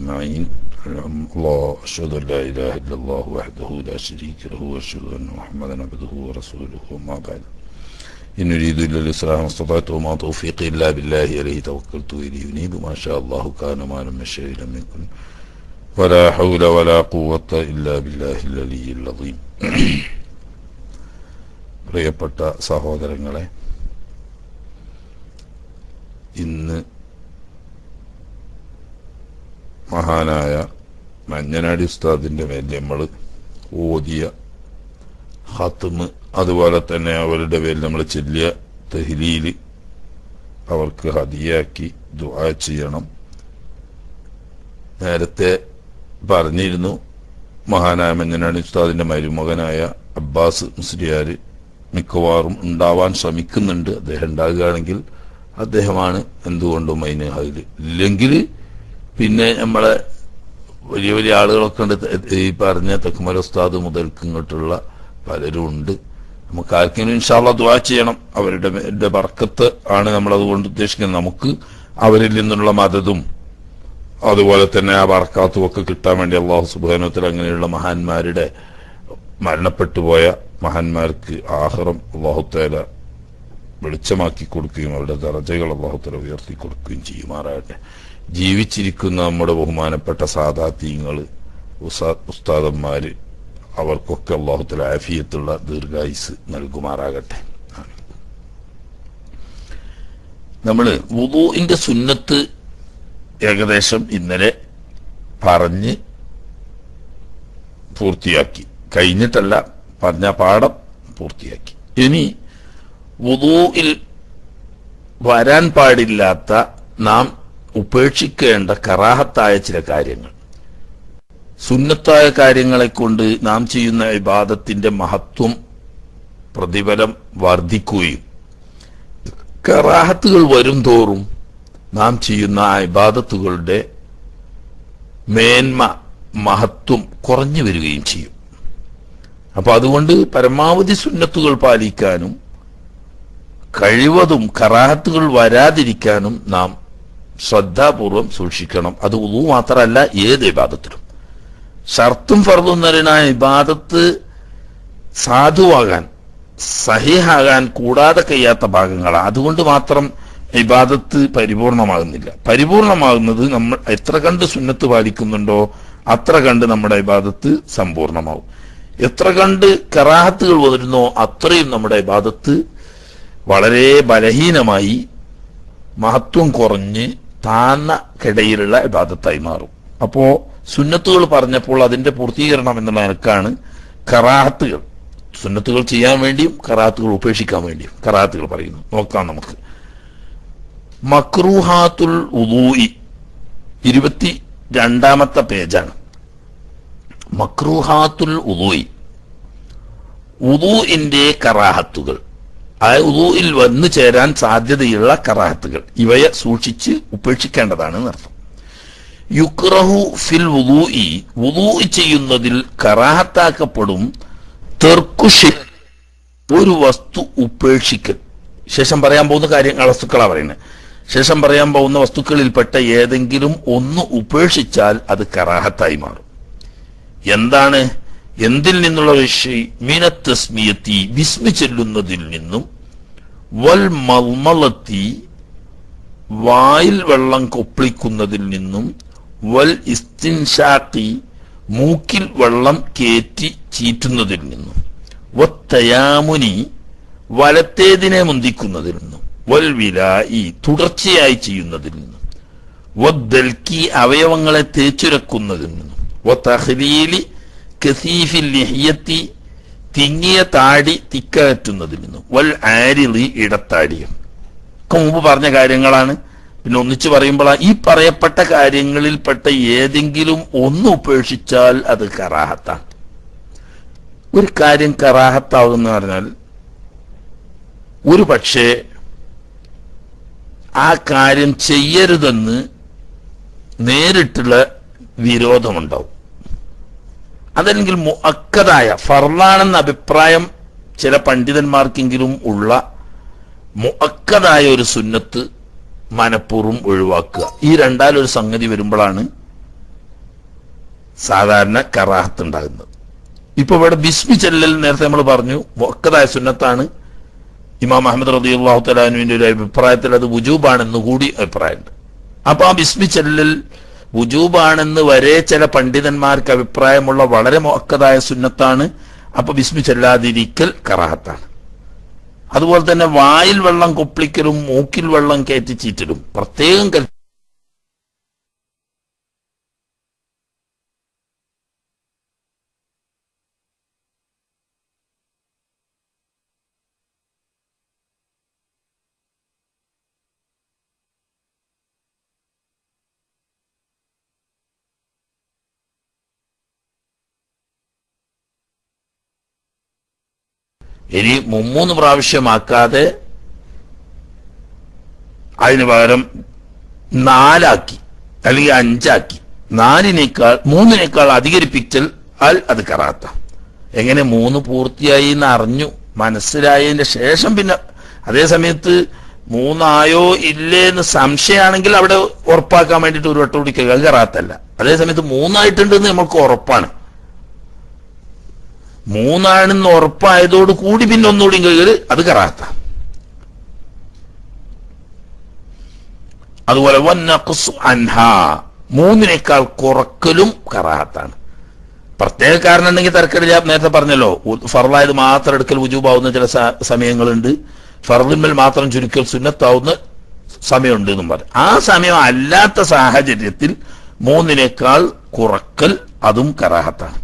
أجمعين الله أشهد أن لا إله إلا الله وحده لا شريك له وأشهد أن محمدا عبده ورسوله وما بعد إن أريد إلا الإصلاح ما استطعت وما توفيقي إلا بالله عليه توكلت وإليه أنيب ما شاء الله كان ما لم يشاء لم يكن ولا حول ولا قوة إلا بالله العلي العظيم പ്രിയപ്പെട്ട സഹോദരങ്ങളെ ഇന്ന് മഹാനായ മഞ്ഞനാടി ഉസ്താദിന്റെ മേൽ നമ്മൾ ഓതിയ ഹത്തുമ് അതുപോലെ തന്നെ അവരുടെ പേരിൽ നമ്മൾ ചെല്ലിയ തെഹ്ലീല് അവർക്ക് ഹദിയാക്കി ദുആ ചെയ്യണം നേരത്തെ പറഞ്ഞിരുന്നു മഹാനായ മഞ്ഞനാടി ഉസ്താദിന്റെ മരുമകനായ അബ്ബാസ് മുസ്ലിയാർ മിക്കവാറും ഉണ്ടാവാൻ ശ്രമിക്കുന്നുണ്ട് അദ്ദേഹം ഉണ്ടാകുകയാണെങ്കിൽ അദ്ദേഹമാണ് എന്തുകൊണ്ടും അതിന് അതിൽ ഇല്ലെങ്കിൽ പിന്നെ നമ്മളെ വലിയ വലിയ ആളുകളൊക്കെ ഉണ്ട് ഈ പറഞ്ഞ തെക്കുമല ഉസ്താദ് മുതൽക്ക് ഇങ്ങോട്ടുള്ള പലരും ഉണ്ട് നമുക്ക് ആർക്കെങ്കിലും ഇൻഷാള്ള ദ്വാ ചെയ്യണം അവരുടെ മേലിന്റെ ബർക്കത്ത് ആണ് നമ്മൾ അതുകൊണ്ട് ഉദ്ദേശിക്കുന്നത് നമുക്ക് അവരിൽ നിന്നുള്ള മദതും അതുപോലെ തന്നെ ആ ബർക്കാത്തും ഒക്കെ കിട്ടാൻ വേണ്ടി അള്ളാഹു സുബാനത്തിൽ അങ്ങനെയുള്ള മഹാന്മാരുടെ മരണപ്പെട്ടു പോയ മഹാന്മാർക്ക് ആഹ്റം അള്ളാഹുത്തേല വെളിച്ചമാക്കി കൊടുക്കുകയും അവരുടെ ദർജകൾ അള്ളാഹുത്തല ഉയർത്തി കൊടുക്കുകയും ചെയ്യുമാറാകട്ടെ ജീവിച്ചിരിക്കുന്ന നമ്മുടെ ബഹുമാനപ്പെട്ട സാധാത്യങ്ങൾ ഉസ്താദന്മാര് അവർക്കൊക്കെ അള്ളാഹുത്തല ആഫിയത്തുള്ള ദീർഘായുസ് നൽകുമാറാകട്ടെ നമ്മള് വുദൂഇന്റെ സുന്നത്ത് ഏകദേശം ഇന്നലെ പറഞ്ഞ് പൂർത്തിയാക്കി കഴിഞ്ഞിട്ടല്ല പറഞ്ഞ പാഠം പൂർത്തിയാക്കി ഇനി വുദൂയിൽ വരാൻ പാടില്ലാത്ത നാം ഉപേക്ഷിക്കേണ്ട കറാഹത്തായ ചില കാര്യങ്ങൾ സുന്നത്തായ കാര്യങ്ങളെ കൊണ്ട് നാം ചെയ്യുന്ന ഇബാദത്തിന്റെ മഹത്വം പ്രതിഫലം വർദ്ധിക്കുകയും കറാഹത്തുകൾ വരും തോറും നാം ചെയ്യുന്ന ആ ഇബാദത്തുകളുടെ മേന്മ മഹത്വം കുറഞ്ഞു വരികയും ചെയ്യും അപ്പൊ അതുകൊണ്ട് പരമാവധി സുന്നത്തുകൾ പാലിക്കാനും കഴിവതും കറാഹത്തുകൾ വരാതിരിക്കാനും നാം ശ്രദ്ധാപൂർവം സൂക്ഷിക്കണം അത് ഉളു മാത്രമല്ല ഏത് ഇബാദത്തിലും ഷർത്തും ഫർദും നിറയുന്ന ഇബാദത്ത് സാധുവാകാൻ സഹിഹാകാൻ കൂടാതെ കഴിയാത്ത ഭാഗങ്ങളാണ് അതുകൊണ്ട് മാത്രം ഇബാദത്ത് പരിപൂർണമാകുന്നില്ല പരിപൂർണമാകുന്നത് നമ്മൾ എത്ര കണ്ട് സുന്നത്ത് പാലിക്കുന്നുണ്ടോ അത്ര കണ്ട് നമ്മുടെ ഇബാദത്ത് സമ്പൂർണമാവും എത്ര കണ്ട് കറാഹത്തുകൾ വരുന്നോ അത്രയും നമ്മുടെ ഇബാദത്ത് വളരെ ബലഹീനമായി മഹത്വം കുറഞ്ഞ് താന്ന കിടയിലുള്ള ഇബാദത്തായി മാറും അപ്പോ സുന്നത്തുകൾ പറഞ്ഞപ്പോൾ അതിന്റെ പൂർത്തീകരണം എന്നുള്ള നിലക്കാണ് കറാഹത്തുകൾ സുന്നത്തുകൾ ചെയ്യാൻ വേണ്ടിയും കറാത്തുകൾ ഉപേക്ഷിക്കാൻ വേണ്ടിയും കറാത്തുകൾ പറയുന്നു നോക്കാം നമുക്ക് മക്രൂഹാത്തുൽ ഉദൂയി ഇരുപത്തി രണ്ടാമത്തെ പേജാണ് മക്രൂഹാത്തുൽ ഉദൂയി ഉദൂഇന്റെ കറാഹത്തുകൾ ആ ഉദൂയിൽ വന്നു ചേരാൻ സാധ്യതയുള്ള കറാഹത്തുകൾ ഇവയെ സൂക്ഷിച്ച് ഉപേക്ഷിക്കേണ്ടതാണ് എന്നർത്ഥം യുക്രഹു ഫിൽ വുദൂഇ വുദൂ ചെയ്യുന്നതിൽ കറാഹത്താക്കപ്പെടും തെർക്കുഷി ഒരു വസ്തു ഉപേക്ഷിക്കൽ ശേഷം പറയാൻ പോകുന്ന കാര്യങ്ങൾ വസ്തുക്കളാണ് പറയുന്നത് ശേഷം പറയാൻ പോകുന്ന വസ്തുക്കളിൽപ്പെട്ട ഏതെങ്കിലും ഒന്ന് ഉപേക്ഷിച്ചാൽ അത് കറാഹത്തായി മാറും എന്താണ് എന്തിൽ നിന്നുള്ള വിഷയം മീനത്തസ്മിയത്തി വിസ്മി ചെല്ലുന്നതിൽ നിന്നും വൽ മൽമളത്തി വായിൽ വെള്ളം കൊപ്പിളിക്കുന്നതിൽ നിന്നും വൽ ഇസ്തിൻഷാക്കി മൂക്കിൽ വെള്ളം കേറ്റി ചീറ്റുന്നതിൽ നിന്നും വത്തയാമുനി വലത്തേതിനെ മുന്തിക്കുന്നതിൽ നിന്നും വൽ വിലായി തുടർച്ചയായി ചെയ്യുന്നതിൽ നിന്നും വദ്ദൽക്കി അവയവങ്ങളെ തേച്ചുരക്കുന്നതിൽ നിന്നും വത്തഹ്ലീലി കസീഫിൽ ലിഹിയത്തി തിങ്ങിയ താടി തിക്കകറ്റുന്നതിൽ നിന്നും വൽ ആരിളി ഇടത്താടിയും ഒക്കെ മുമ്പ് പറഞ്ഞ കാര്യങ്ങളാണ് പിന്നെ ഒന്നിച്ച് പറയുമ്പോൾ ഈ പറയപ്പെട്ട കാര്യങ്ങളിൽപ്പെട്ട ഏതെങ്കിലും ഒന്ന് ഉപേക്ഷിച്ചാൽ അത് കറാഹത്താണ് ഒരു കാര്യം കറാഹത്താവുന്ന പറഞ്ഞാൽ ഒരു പക്ഷേ ആ കാര്യം ചെയ്യരുതെന്ന് നേരിട്ടുള്ള വിരോധമുണ്ടാവും അതല്ലെങ്കിൽ മുഅക്കതായ ഫർലാണെന്ന അഭിപ്രായം ചില പണ്ഡിതന്മാർക്കെങ്കിലും ഉള്ള മുഅക്കതായ ഒരു സുന്നത്ത് മനഃപൂർവ്വം ഒഴിവാക്കുക ഈ രണ്ടാലൊരു സംഗതി വരുമ്പോഴാണ് സാധാരണ കറാഹത്ത് ഉണ്ടാകുന്നത് ഇപ്പൊ ഇവിടെ ബിസ്മി ചെല്ലൽ നേരത്തെ നമ്മൾ പറഞ്ഞു മൊക്കതായ സുന്നത്താണ് ഇമാം അഹമ്മദ് റബി അള്ളാഹു തലാനുവിന്റെ ഒരു അഭിപ്രായത്തിൽ അത് വുജൂബാണെന്ന് കൂടി അഭിപ്രായമുണ്ട് അപ്പൊ ആ ബിസ്മി ചെല്ലൽ വുജൂബാണെന്ന് വരെ ചില പണ്ഡിതന്മാർക്ക് അഭിപ്രായമുള്ള വളരെ മൊക്കതായ സുന്നത്താണ് അപ്പൊ ബിസ്മി ചെല്ലാതിരിക്കൽ കറാഹത്താണ് അതുപോലെ തന്നെ വായിൽ വെള്ളം കൊപ്പിക്കലും മൂക്കിൽ വെള്ളം കയറ്റി ചീറ്റലും പ്രത്യേകം കൽ ഇനി മുമ്മൂന്ന് പ്രാവശ്യമാക്കാതെ അതിന് പകരം നാലാക്കി അല്ലെങ്കിൽ അഞ്ചാക്കി നാലിനേക്കാൾ മൂന്നിനേക്കാൾ അധികരിപ്പിച്ചൽ ആൽ അത് കറാത്ത എങ്ങനെ മൂന്ന് പൂർത്തിയായി എന്ന് അറിഞ്ഞു മനസ്സിലായതിന്റെ ശേഷം പിന്നെ അതേ സമയത്ത് മൂന്നായോ ഇല്ലേ എന്ന് സംശയമാണെങ്കിൽ അവിടെ ഉറപ്പാക്കാൻ വേണ്ടിയിട്ട് ഒരു വട്ടം കൂടി അത് കറാത്തല്ല അതേ സമയത്ത് മൂന്നായിട്ടുണ്ടെന്ന് നമുക്ക് ഉറപ്പാണ് മൂന്നാണെന്ന് ഉറപ്പായതോട് കൂടി പിന്നെ ഒന്നുകൂടി കയറി അത് കറാത്ത അതുപോലെ വന്നഖ്സു അൻഹ മൂന്നിനേക്കാൾ കുറക്കലും കറാത്താണ് പ്രത്യേക കാരണം ഉണ്ടെങ്കിൽ തർക്കടില്ല നേരത്തെ പറഞ്ഞല്ലോ ഉ- ഫർലായത് മാത്രം എടുക്കൽ വുജൂബാവുന്ന ചില സ- സമയങ്ങളുണ്ട് ഫർദിന്മേൽ മാത്രം ചുരുക്കൽ സുന്നത്താവുന്ന സമയമുണ്ട് എന്നും പറയും ആ സമയം അല്ലാത്ത സാഹചര്യത്തിൽ മൂന്നിനേക്കാൾ കുറക്കൽ അതും കറാഹത്താണ്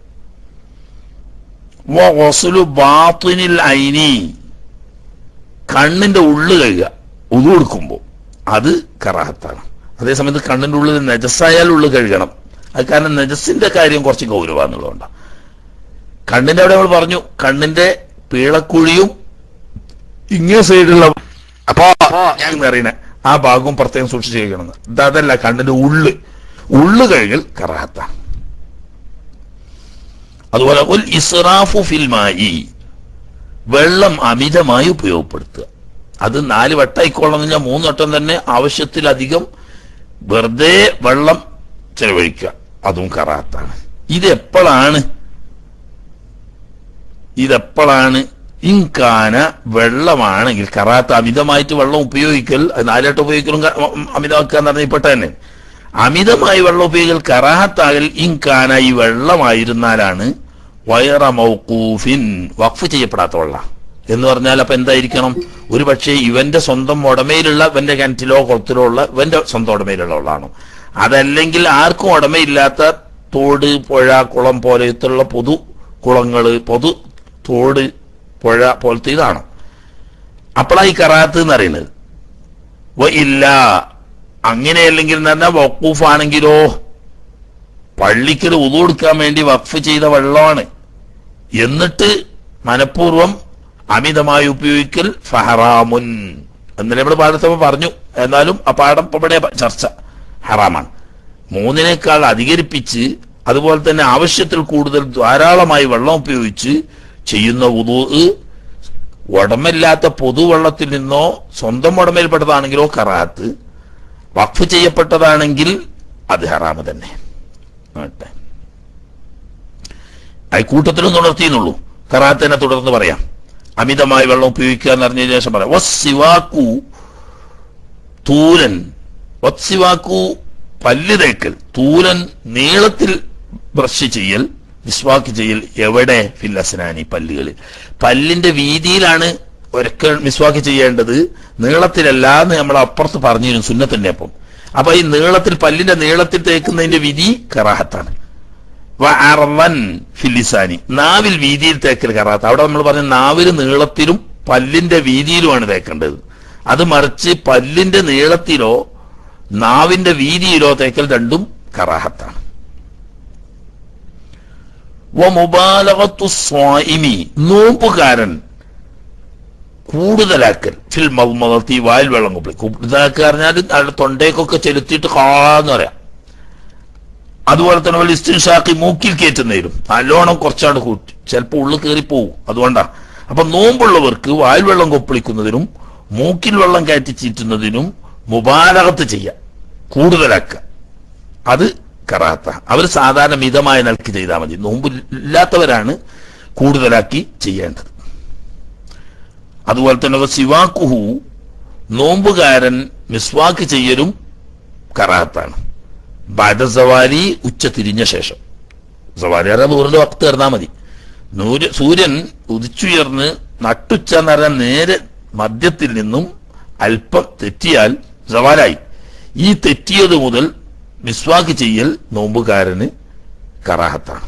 വസ്ലു ബാത്തിനിൽ ഐനി കണ്ണിന്റെ ഉള്ളു കഴുകുക ഉതു കൊടുക്കുമ്പോൾ അത് കറാഹത്താണ് അതേസമയത്ത് കണ്ണിന്റെ ഉള്ളിൽ നജസ്സായാൽ ഉള്ളു കഴുകണം അത് കാരണം നജസിന്റെ കാര്യം കുറച്ച് ഗൗരവാന്നുള്ളതുകൊണ്ടാണ് കണ്ണിന്റെ അവിടെ നമ്മൾ പറഞ്ഞു കണ്ണിന്റെ പീളക്കുഴിയും ഇങ്ങേ സൈഡിലുള്ള അപ്പോ ഞാൻ അറിയണ ആ ഭാഗവും പ്രത്യേകം സൂക്ഷിച്ച് കഴിക്കണം ഇത് അതല്ല കണ്ണിന്റെ ഉള്ള് ഉള്ളു കഴുകൽ കറാഹത്താണ് അതുപോലെ ഉൽ ഇസ്റാഫു ഫിൽമായി വെള്ളം അമിതമായി ഉപയോഗപ്പെടുത്തുക അത് നാല് വട്ടായിക്കോളണം ഞാൻ മൂന്ന് വട്ടം തന്നെ ആവശ്യത്തിലധികം വെറുതെ വെള്ളം ചെലവഴിക്കുക അതും കറാത്താണ് ഇതെപ്പോഴാണ് ഇതെപ്പോഴാണ് ഇൻകാന വെള്ളമാണെങ്കിൽ കറാത്ത അമിതമായിട്ട് വെള്ളം ഉപയോഗിക്കൽ അത് നാലായിട്ട് ഉപയോഗിക്കലും ക- അമിതമാക്കുക എന്ന് പറഞ്ഞാൽ ഇപ്പെട്ട തന്നെ അമിതമായി വെള്ളം ഉപയോഗിക്കൽ കറാഹത്താകൽ ഇൻകാന ഈ വെള്ളമായിരുന്നാലാണ് വയറ മൗക്കൂഫിൻ വഖഫ് ചെയ്യപ്പെടാത്ത വെള്ളം എന്ന് പറഞ്ഞാൽ അപ്പൊ എന്തായിരിക്കണം ഒരു പക്ഷേ ഇവന്റെ സ്വന്തം ഉടമയിലുള്ള ഇവന്റെ കിണറ്റിലോ കുളത്തിലോ ഉള്ള ഇവന്റെ സ്വന്തം ഉടമയിലുള്ള വെള്ളമാണോ അതല്ലെങ്കിൽ ആർക്കും ഉടമയില്ലാത്ത തോട് പുഴ കുളം പോലത്തുള്ള പൊതു കുളങ്ങള് പൊതു തോട് പുഴ പോലത്തെ ഇതാണ് അപ്പോഴാ ഈ കറാത്ത് എന്ന് പറയുന്നത് വ ഇല്ല അങ്ങനെയല്ലെങ്കിൽ എന്ന് പറഞ്ഞാൽ വക്കൂഫ് ആണെങ്കിലോ പള്ളിക്കൽ ഉതു കൊടുക്കാൻ വേണ്ടി വഖഫ് ചെയ്ത വെള്ളമാണ് എന്നിട്ട് മനഃപൂർവ്വം അമിതമായി ഉപയോഗിക്കൽ ഫഹറാമുൻ എന്നല്ലേ ഇവിടെ പാഠത്തമ്മ പറഞ്ഞു എന്നാലും ആ പാഠം ഇപ്പൊ ഇവിടെ ചർച്ച ഹറാമാണ് മൂന്നിനേക്കാൾ അധികരിപ്പിച്ച് അതുപോലെ തന്നെ ആവശ്യത്തിൽ കൂടുതൽ ധാരാളമായി വെള്ളം ഉപയോഗിച്ച് ചെയ്യുന്ന ഉദു ഉടമയില്ലാത്ത പൊതുവെള്ളത്തിൽ നിന്നോ സ്വന്തം ഉടമയിൽപ്പെട്ടതാണെങ്കിലോ കറാത്ത് വഖഫ് ചെയ്യപ്പെട്ടതാണെങ്കിൽ അത് ഹറാമ് തന്നെ ആട്ടെ അയക്കൂട്ടത്തിലും തുടർത്തിയെന്നുള്ളൂ കറാത്തിനെ തുടർന്ന് പറയാം അമിതമായി വെള്ളം ഉപയോഗിക്കുക എന്ന് അറിഞ്ഞതിന് ശേഷം പറയാം വസ്സിവാക്കു തൂലൻ വത്സിവാക്കു പല്ല് തേക്കൽ തൂലൻ നീളത്തിൽ ബ്രഷ് ചെയ്യൽ വിസ്വാക്ക് ചെയ്യൽ എവിടെ ഫില്ലസനാനി പല്ലുകളിൽ പല്ലിന്റെ വീതിയിലാണ് ഒരൊക്കെ മിസ്വാക്ക് ചെയ്യേണ്ടത് നീളത്തിലല്ല എന്ന് നമ്മൾ അപ്പുറത്ത് പറഞ്ഞിരുന്നു സുന്നത്തിന്റെ അപ്പം അപ്പൊ ഈ നീളത്തിൽ പല്ലിന്റെ നീളത്തിൽ തേക്കുന്നതിന്റെ വിധി കറാഹത്താണ് വഅർവൻ ഫില്ലിസാനി നാവിൽ വീതിയിൽ തേക്കൽ കറാത്ത അവിടെ നമ്മൾ പറഞ്ഞ നാവിൽ നീളത്തിലും പല്ലിന്റെ വീതിയിലുമാണ് തേക്കേണ്ടത് അത് മറിച്ച് പല്ലിന്റെ നീളത്തിലോ നാവിന്റെ വീതിയിലോ തേക്കൽ രണ്ടും കറാഹത്താണ് വമുബാലഗത്തു സ്വാഇമി നോമ്പുകാരൻ കൂടുതലാക്കൽ ഫിൽ മൗമത്തി വായിൽ വെള്ളം കുപ്പി കൂടുതലാക്കുക പറഞ്ഞാൽ അയാളുടെ തൊണ്ടയ്ക്കൊക്കെ ചെലുത്തിയിട്ട് കാന്ന് പറയാം അതുപോലെ തന്നെ വലിയ ഇസ്തിൻഷാക്കി മൂക്കിൽ കയറ്റുന്നതിലും നല്ലോണം കുറച്ചാണ്ട് കൂട്ടി ചിലപ്പോൾ ഉള്ളിൽ കയറി പോകും അതുകൊണ്ടാ അപ്പൊ നോമ്പുള്ളവർക്ക് വായിൽ വെള്ളം കൊപ്പിളിക്കുന്നതിനും മൂക്കിൽ വെള്ളം കയറ്റി ചീറ്റുന്നതിനും മുബാലകത്ത് ചെയ്യാം കൂടുതലാക്കുക അത് കറാത്ത അവർ സാധാരണ മിതമായ നിലക്ക് ചെയ്താൽ മതി നോമ്പ് ഇല്ലാത്തവരാണ് കൂടുതലാക്കി ചെയ്യേണ്ടത് അതുപോലെ തന്നെ സിവാക്കുഹു നോമ്പുകാരൻ മിസ്വാക്ക് ചെയ്യലും കറാത്താണ് ബദസവാരി ഉച്ച തിരിഞ്ഞ ശേഷം സവാരി അറിയാൻ നൂറിന്റെ വക്ത് തീർന്നാൽ മതി നൂര് സൂര്യൻ ഉദിച്ചുയർന്ന് നട്ടുച്ച എന്ന് പറഞ്ഞാൽ നേരെ മധ്യത്തിൽ നിന്നും അല്പം തെറ്റിയാൽ സവാലായി ഈ തെറ്റിയത് മുതൽ മിസ്വാക്ക് ചെയ്യൽ നോമ്പുകാരന് കറാഹത്താണ്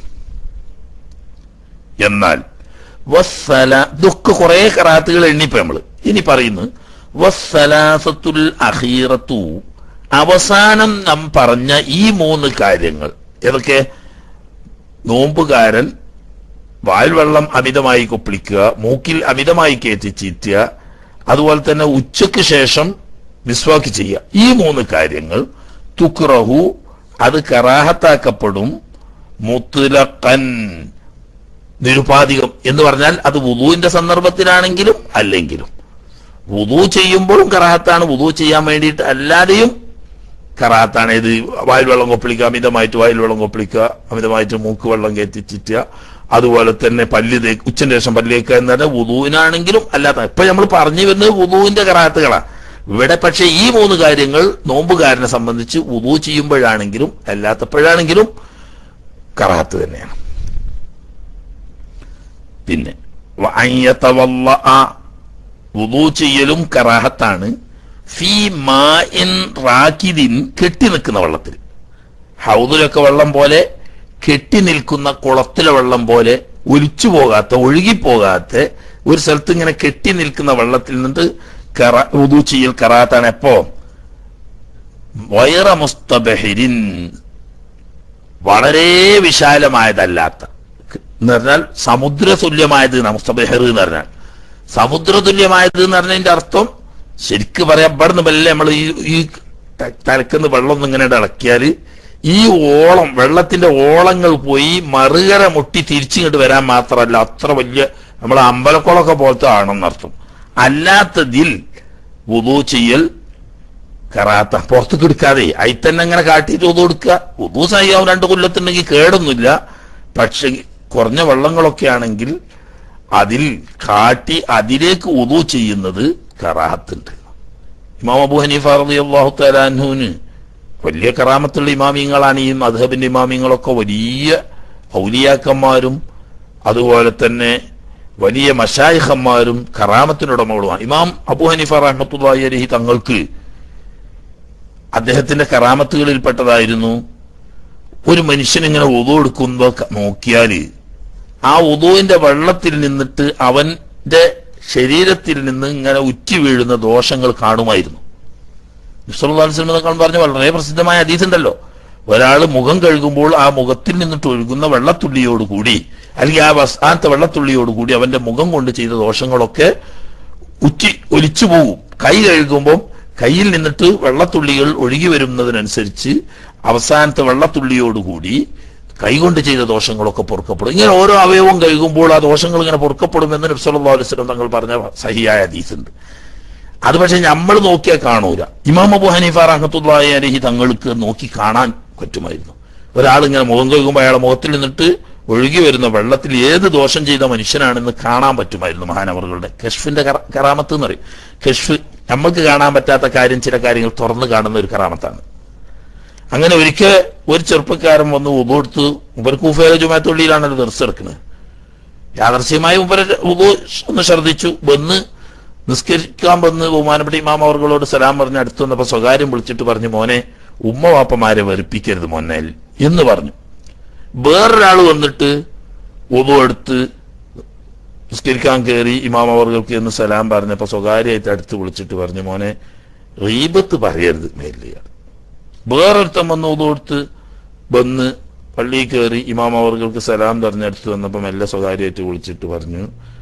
എന്നാൽ വസ്സല ഇതൊക്കെ കുറെ കറാത്തുകൾ എണ്ണിപ്പോ നമ്മള് ഇനി പറയുന്നു വസ്സലാസത്തുൽ അഖീറത്തു അവസാനം നാം പറഞ്ഞ ഈ മൂന്ന് കാര്യങ്ങൾ ഏതൊക്കെ നോമ്പുകാരൻ വാൽ വെള്ളം അമിതമായി കൊപ്പിളിക്കുക മൂക്കിൽ അമിതമായി കയറ്റി ചീറ്റുക അതുപോലെ തന്നെ ഉച്ചയ്ക്ക് ശേഷം മിസ്വാക്ക് ചെയ്യുക ഈ മൂന്ന് കാര്യങ്ങൾ തുക്റഹു അത് കറാഹത്താക്കപ്പെടും മുത്തുലക്കൻ നിരുപാധികം എന്ന് പറഞ്ഞാൽ അത് വുദുവിന്റെ സന്ദർഭത്തിലാണെങ്കിലും അല്ലെങ്കിലും വുദു ചെയ്യുമ്പോഴും കറാഹത്താണ് വുദു ചെയ്യാൻ വേണ്ടിയിട്ട് അല്ലാതെയും കറാത്താണ് ഇത് വായിൽ വെള്ളം കൊപ്പിളിക്കുക അമിതമായിട്ട് വായിൽ വെള്ളം കൊപ്പിളിക്കുക അമിതമായിട്ട് മൂക്ക് വെള്ളം കയറ്റി ചിറ്റുക അതുപോലെ തന്നെ പല്ല് തേ ഉച്ചന്റെ ശേഷം പല്ല് തേക്കുക എന്ന് പറഞ്ഞാൽ വുദുവിനാണെങ്കിലും അല്ലാത്ത ഇപ്പൊ നമ്മൾ പറഞ്ഞു വരുന്നത് വുദുവിന്റെ കറാത്തുകളാണ് ഇവിടെ പക്ഷേ ഈ മൂന്ന് കാര്യങ്ങൾ നോമ്പുകാരനെ സംബന്ധിച്ച് വുദു ചെയ്യുമ്പോഴാണെങ്കിലും അല്ലാത്തപ്പോഴാണെങ്കിലും കറാത്ത് തന്നെയാണ് പിന്നെ വഅയ്യതവല്ലഅ വുദു ചെയ്യലും കറാഹത്താണ് ഫീ മാഇൻ റാക്കിദിൻ കെട്ടി നിൽക്കുന്ന വെള്ളത്തിൽ ഹൗദിലൊക്കെ വെള്ളം പോലെ കെട്ടി നിൽക്കുന്ന കുളത്തിലെ വെള്ളം പോലെ ഒലിച്ചു പോകാത്ത ഒഴുകിപ്പോകാത്ത ഒരു സ്ഥലത്ത് ഇങ്ങനെ കെട്ടി നിൽക്കുന്ന വെള്ളത്തിൽ നിന്നിട്ട് കറ വുദു ചെയ്യൽ കറാത്താണ് എപ്പോ വൈറ മുസ്തബഹിരിൻ വളരെ വിശാലമായതല്ലാത്ത എന്ന് പറഞ്ഞാൽ സമുദ്ര തുല്യമായത് മുസ്തബഹർ എന്ന് പറഞ്ഞാൽ സമുദ്ര തുല്യമായത് എന്ന് പറഞ്ഞതിന്റെ അർത്ഥം ശരിക്ക് പറയാം ഇവിടുന്ന് വല്ല നമ്മൾ ഈ ഈ ത- തലക്കുന്ന് വെള്ളം ഒന്ന് ഇങ്ങനെ ഇളക്കിയാല് ഈ ഓളം വെള്ളത്തിന്റെ ഓളങ്ങൾ പോയി മറുകര മുട്ടി തിരിച്ചിങ്ങോട്ട് വരാൻ മാത്രമല്ല അത്ര വലിയ നമ്മളെ അമ്പലക്കുളമൊക്കെ പോലത്തെ ആണെന്നർത്ഥം അല്ലാത്തതിൽ വുദു ചെയ്യൽ കറാത്ത പുറത്തേക്ക് എടുക്കാതെ അയി തന്നെ അങ്ങനെ കാട്ടിയിട്ട് ഉതു എടുക്കുക ഉതു സഹിയാവും രണ്ട് കൊല്ലത്തുണ്ടെങ്കിൽ കേടൊന്നുമില്ല പക്ഷെ കുറഞ്ഞ വെള്ളങ്ങളൊക്കെ ആണെങ്കിൽ അതിൽ കാട്ടി അതിലേക്ക് ഉതു ചെയ്യുന്നത് കറാഹത്തുണ്ട് ഇമാം അബു ഹനീഫ റളിയല്ലാഹു തആല അൻഹുവിന് വലിയ കറാമത്തുള്ള ഇമാമിങ്ങളാണ് ഈ മധബിന്റെ ഇമാമിങ്ങളൊക്കെ വലിയ ഔലിയാക്കന്മാരും അതുപോലെ തന്നെ വലിയ മഷായിഖന്മാരും കറാമത്തിനുടമകളുമാണ് ഇമാം അബു ഹനീഫ റഹ്മത്തുള്ളാഹി അലൈഹി തങ്ങൾക്ക് അദ്ദേഹത്തിന്റെ കറാമത്തുകളിൽപ്പെട്ടതായിരുന്നു ഒരു മനുഷ്യൻ ഇങ്ങനെ ഉതു എടുക്കുമ്പോ ക- നോക്കിയാല് ആ ഉതുവിന്റെ വെള്ളത്തിൽ നിന്നിട്ട് അവന്റെ ശരീരത്തിൽ നിന്ന് ഇങ്ങനെ ഉറ്റി വീഴുന്ന ദോഷങ്ങൾ കാണുമായിരുന്നു വിശ്വനാഥൻ പറഞ്ഞ വളരെ പ്രസിദ്ധമായ അതീതുണ്ടല്ലോ ഒരാൾ മുഖം കഴുകുമ്പോൾ ആ മുഖത്തിൽ നിന്നിട്ട് ഒഴുകുന്ന വെള്ളത്തുള്ളിയോടുകൂടി അല്ലെങ്കിൽ ആ അവസാനത്തെ വെള്ളത്തുള്ളിയോടുകൂടി അവന്റെ മുഖം കൊണ്ട് ചെയ്ത ദോഷങ്ങളൊക്കെ ഉച്ചി ഒലിച്ചു പോകും കൈ കഴുകുമ്പോൾ കയ്യിൽ നിന്നിട്ട് വെള്ളത്തുള്ളികൾ ഒഴുകി വരുന്നതിനനുസരിച്ച് അവസാനത്തെ വെള്ളത്തുള്ളിയോടുകൂടി കൈകൊണ്ട് ചെയ്ത ദോഷങ്ങളൊക്കെ പൊറുക്കപ്പെടും ഇങ്ങനെ ഓരോ അവയവവും കഴുകുമ്പോൾ ആ ദോഷങ്ങൾ ഇങ്ങനെ പൊറുക്കപ്പെടുമെന്ന് നബ്സല്ലാ അലുസ്ലം തങ്ങൾ പറഞ്ഞ സഹിയായ ഹദീസുണ്ട് അത് പക്ഷെ നമ്മൾ നോക്കിയാൽ കാണൂല ഇമാം അബു ഹനീഫ റഹ്മത്തുള്ളാഹി അലഹി തങ്ങൾക്ക് നോക്കി കാണാൻ പറ്റുമായിരുന്നു ഒരാൾ ഇങ്ങനെ മുഖം കഴുകുമ്പോൾ അയാളെ മുഖത്തിൽ നിന്നിട്ട് ഒഴുകി വരുന്ന വെള്ളത്തിൽ ഏത് ദോഷം ചെയ്ത മനുഷ്യനാണെന്ന് കാണാൻ പറ്റുമായിരുന്നു മഹാനവറുകളുടെ കഷ്ഫിന്റെ കറ- കറാമത്ത് എന്ന് പറയും കഷ്ഫ് നമ്മൾക്ക് കാണാൻ പറ്റാത്ത കാര്യം ചില കാര്യങ്ങൾ തുറന്നു കാണുന്ന ഒരു കറാമത്താണ് അങ്ങനെ ഒരിക്കൽ ഒരു ചെറുപ്പക്കാരൻ വന്ന് ഉബെടുത്ത് ഉപർ കൂഫയിലെ ജുമാത്തുള്ളിയിലാണല്ലോ ദർശെടുക്കുന്നത് യാദർശ്യമായി ഉപര ഉബു ഒന്ന് ഛർദ്ദിച്ചു വന്ന് നിസ്കരിക്കാൻ വന്ന് ബഹുമാനപ്പെട്ട ഇമാം അവർകളോട് സലാം പറഞ്ഞ് അടുത്ത് വന്നപ്പോ സ്വകാര്യം വിളിച്ചിട്ട് പറഞ്ഞു മോനെ ഉമ്മ വാപ്പമാരെ വെറുപ്പിക്കരുത് മോനെ എന്ന് പറഞ്ഞു വേറൊരാൾ വന്നിട്ട് ഉബു എടുത്ത് നിസ്കരിക്കാൻ കയറി ഇമാം അവർക്ക് എന്ന് സലാം പറഞ്ഞപ്പോ സ്വകാര്യമായിട്ട് അടുത്ത് വിളിച്ചിട്ട് പറഞ്ഞു മോനെ റീബത്ത് പറയരുത് മേലിയാൾ വേറൊരുത്തൻ വന്ന് ഉതു കൊടുത്ത് വന്ന് പള്ളിയിൽ കയറി ഇമാം അവർക്ക് സലാം പറഞ്ഞടുത്ത് വന്നപ്പോൾ മെല്ലെ സ്വകാര്യമായിട്ട് വിളിച്ചിട്ട് പറഞ്ഞു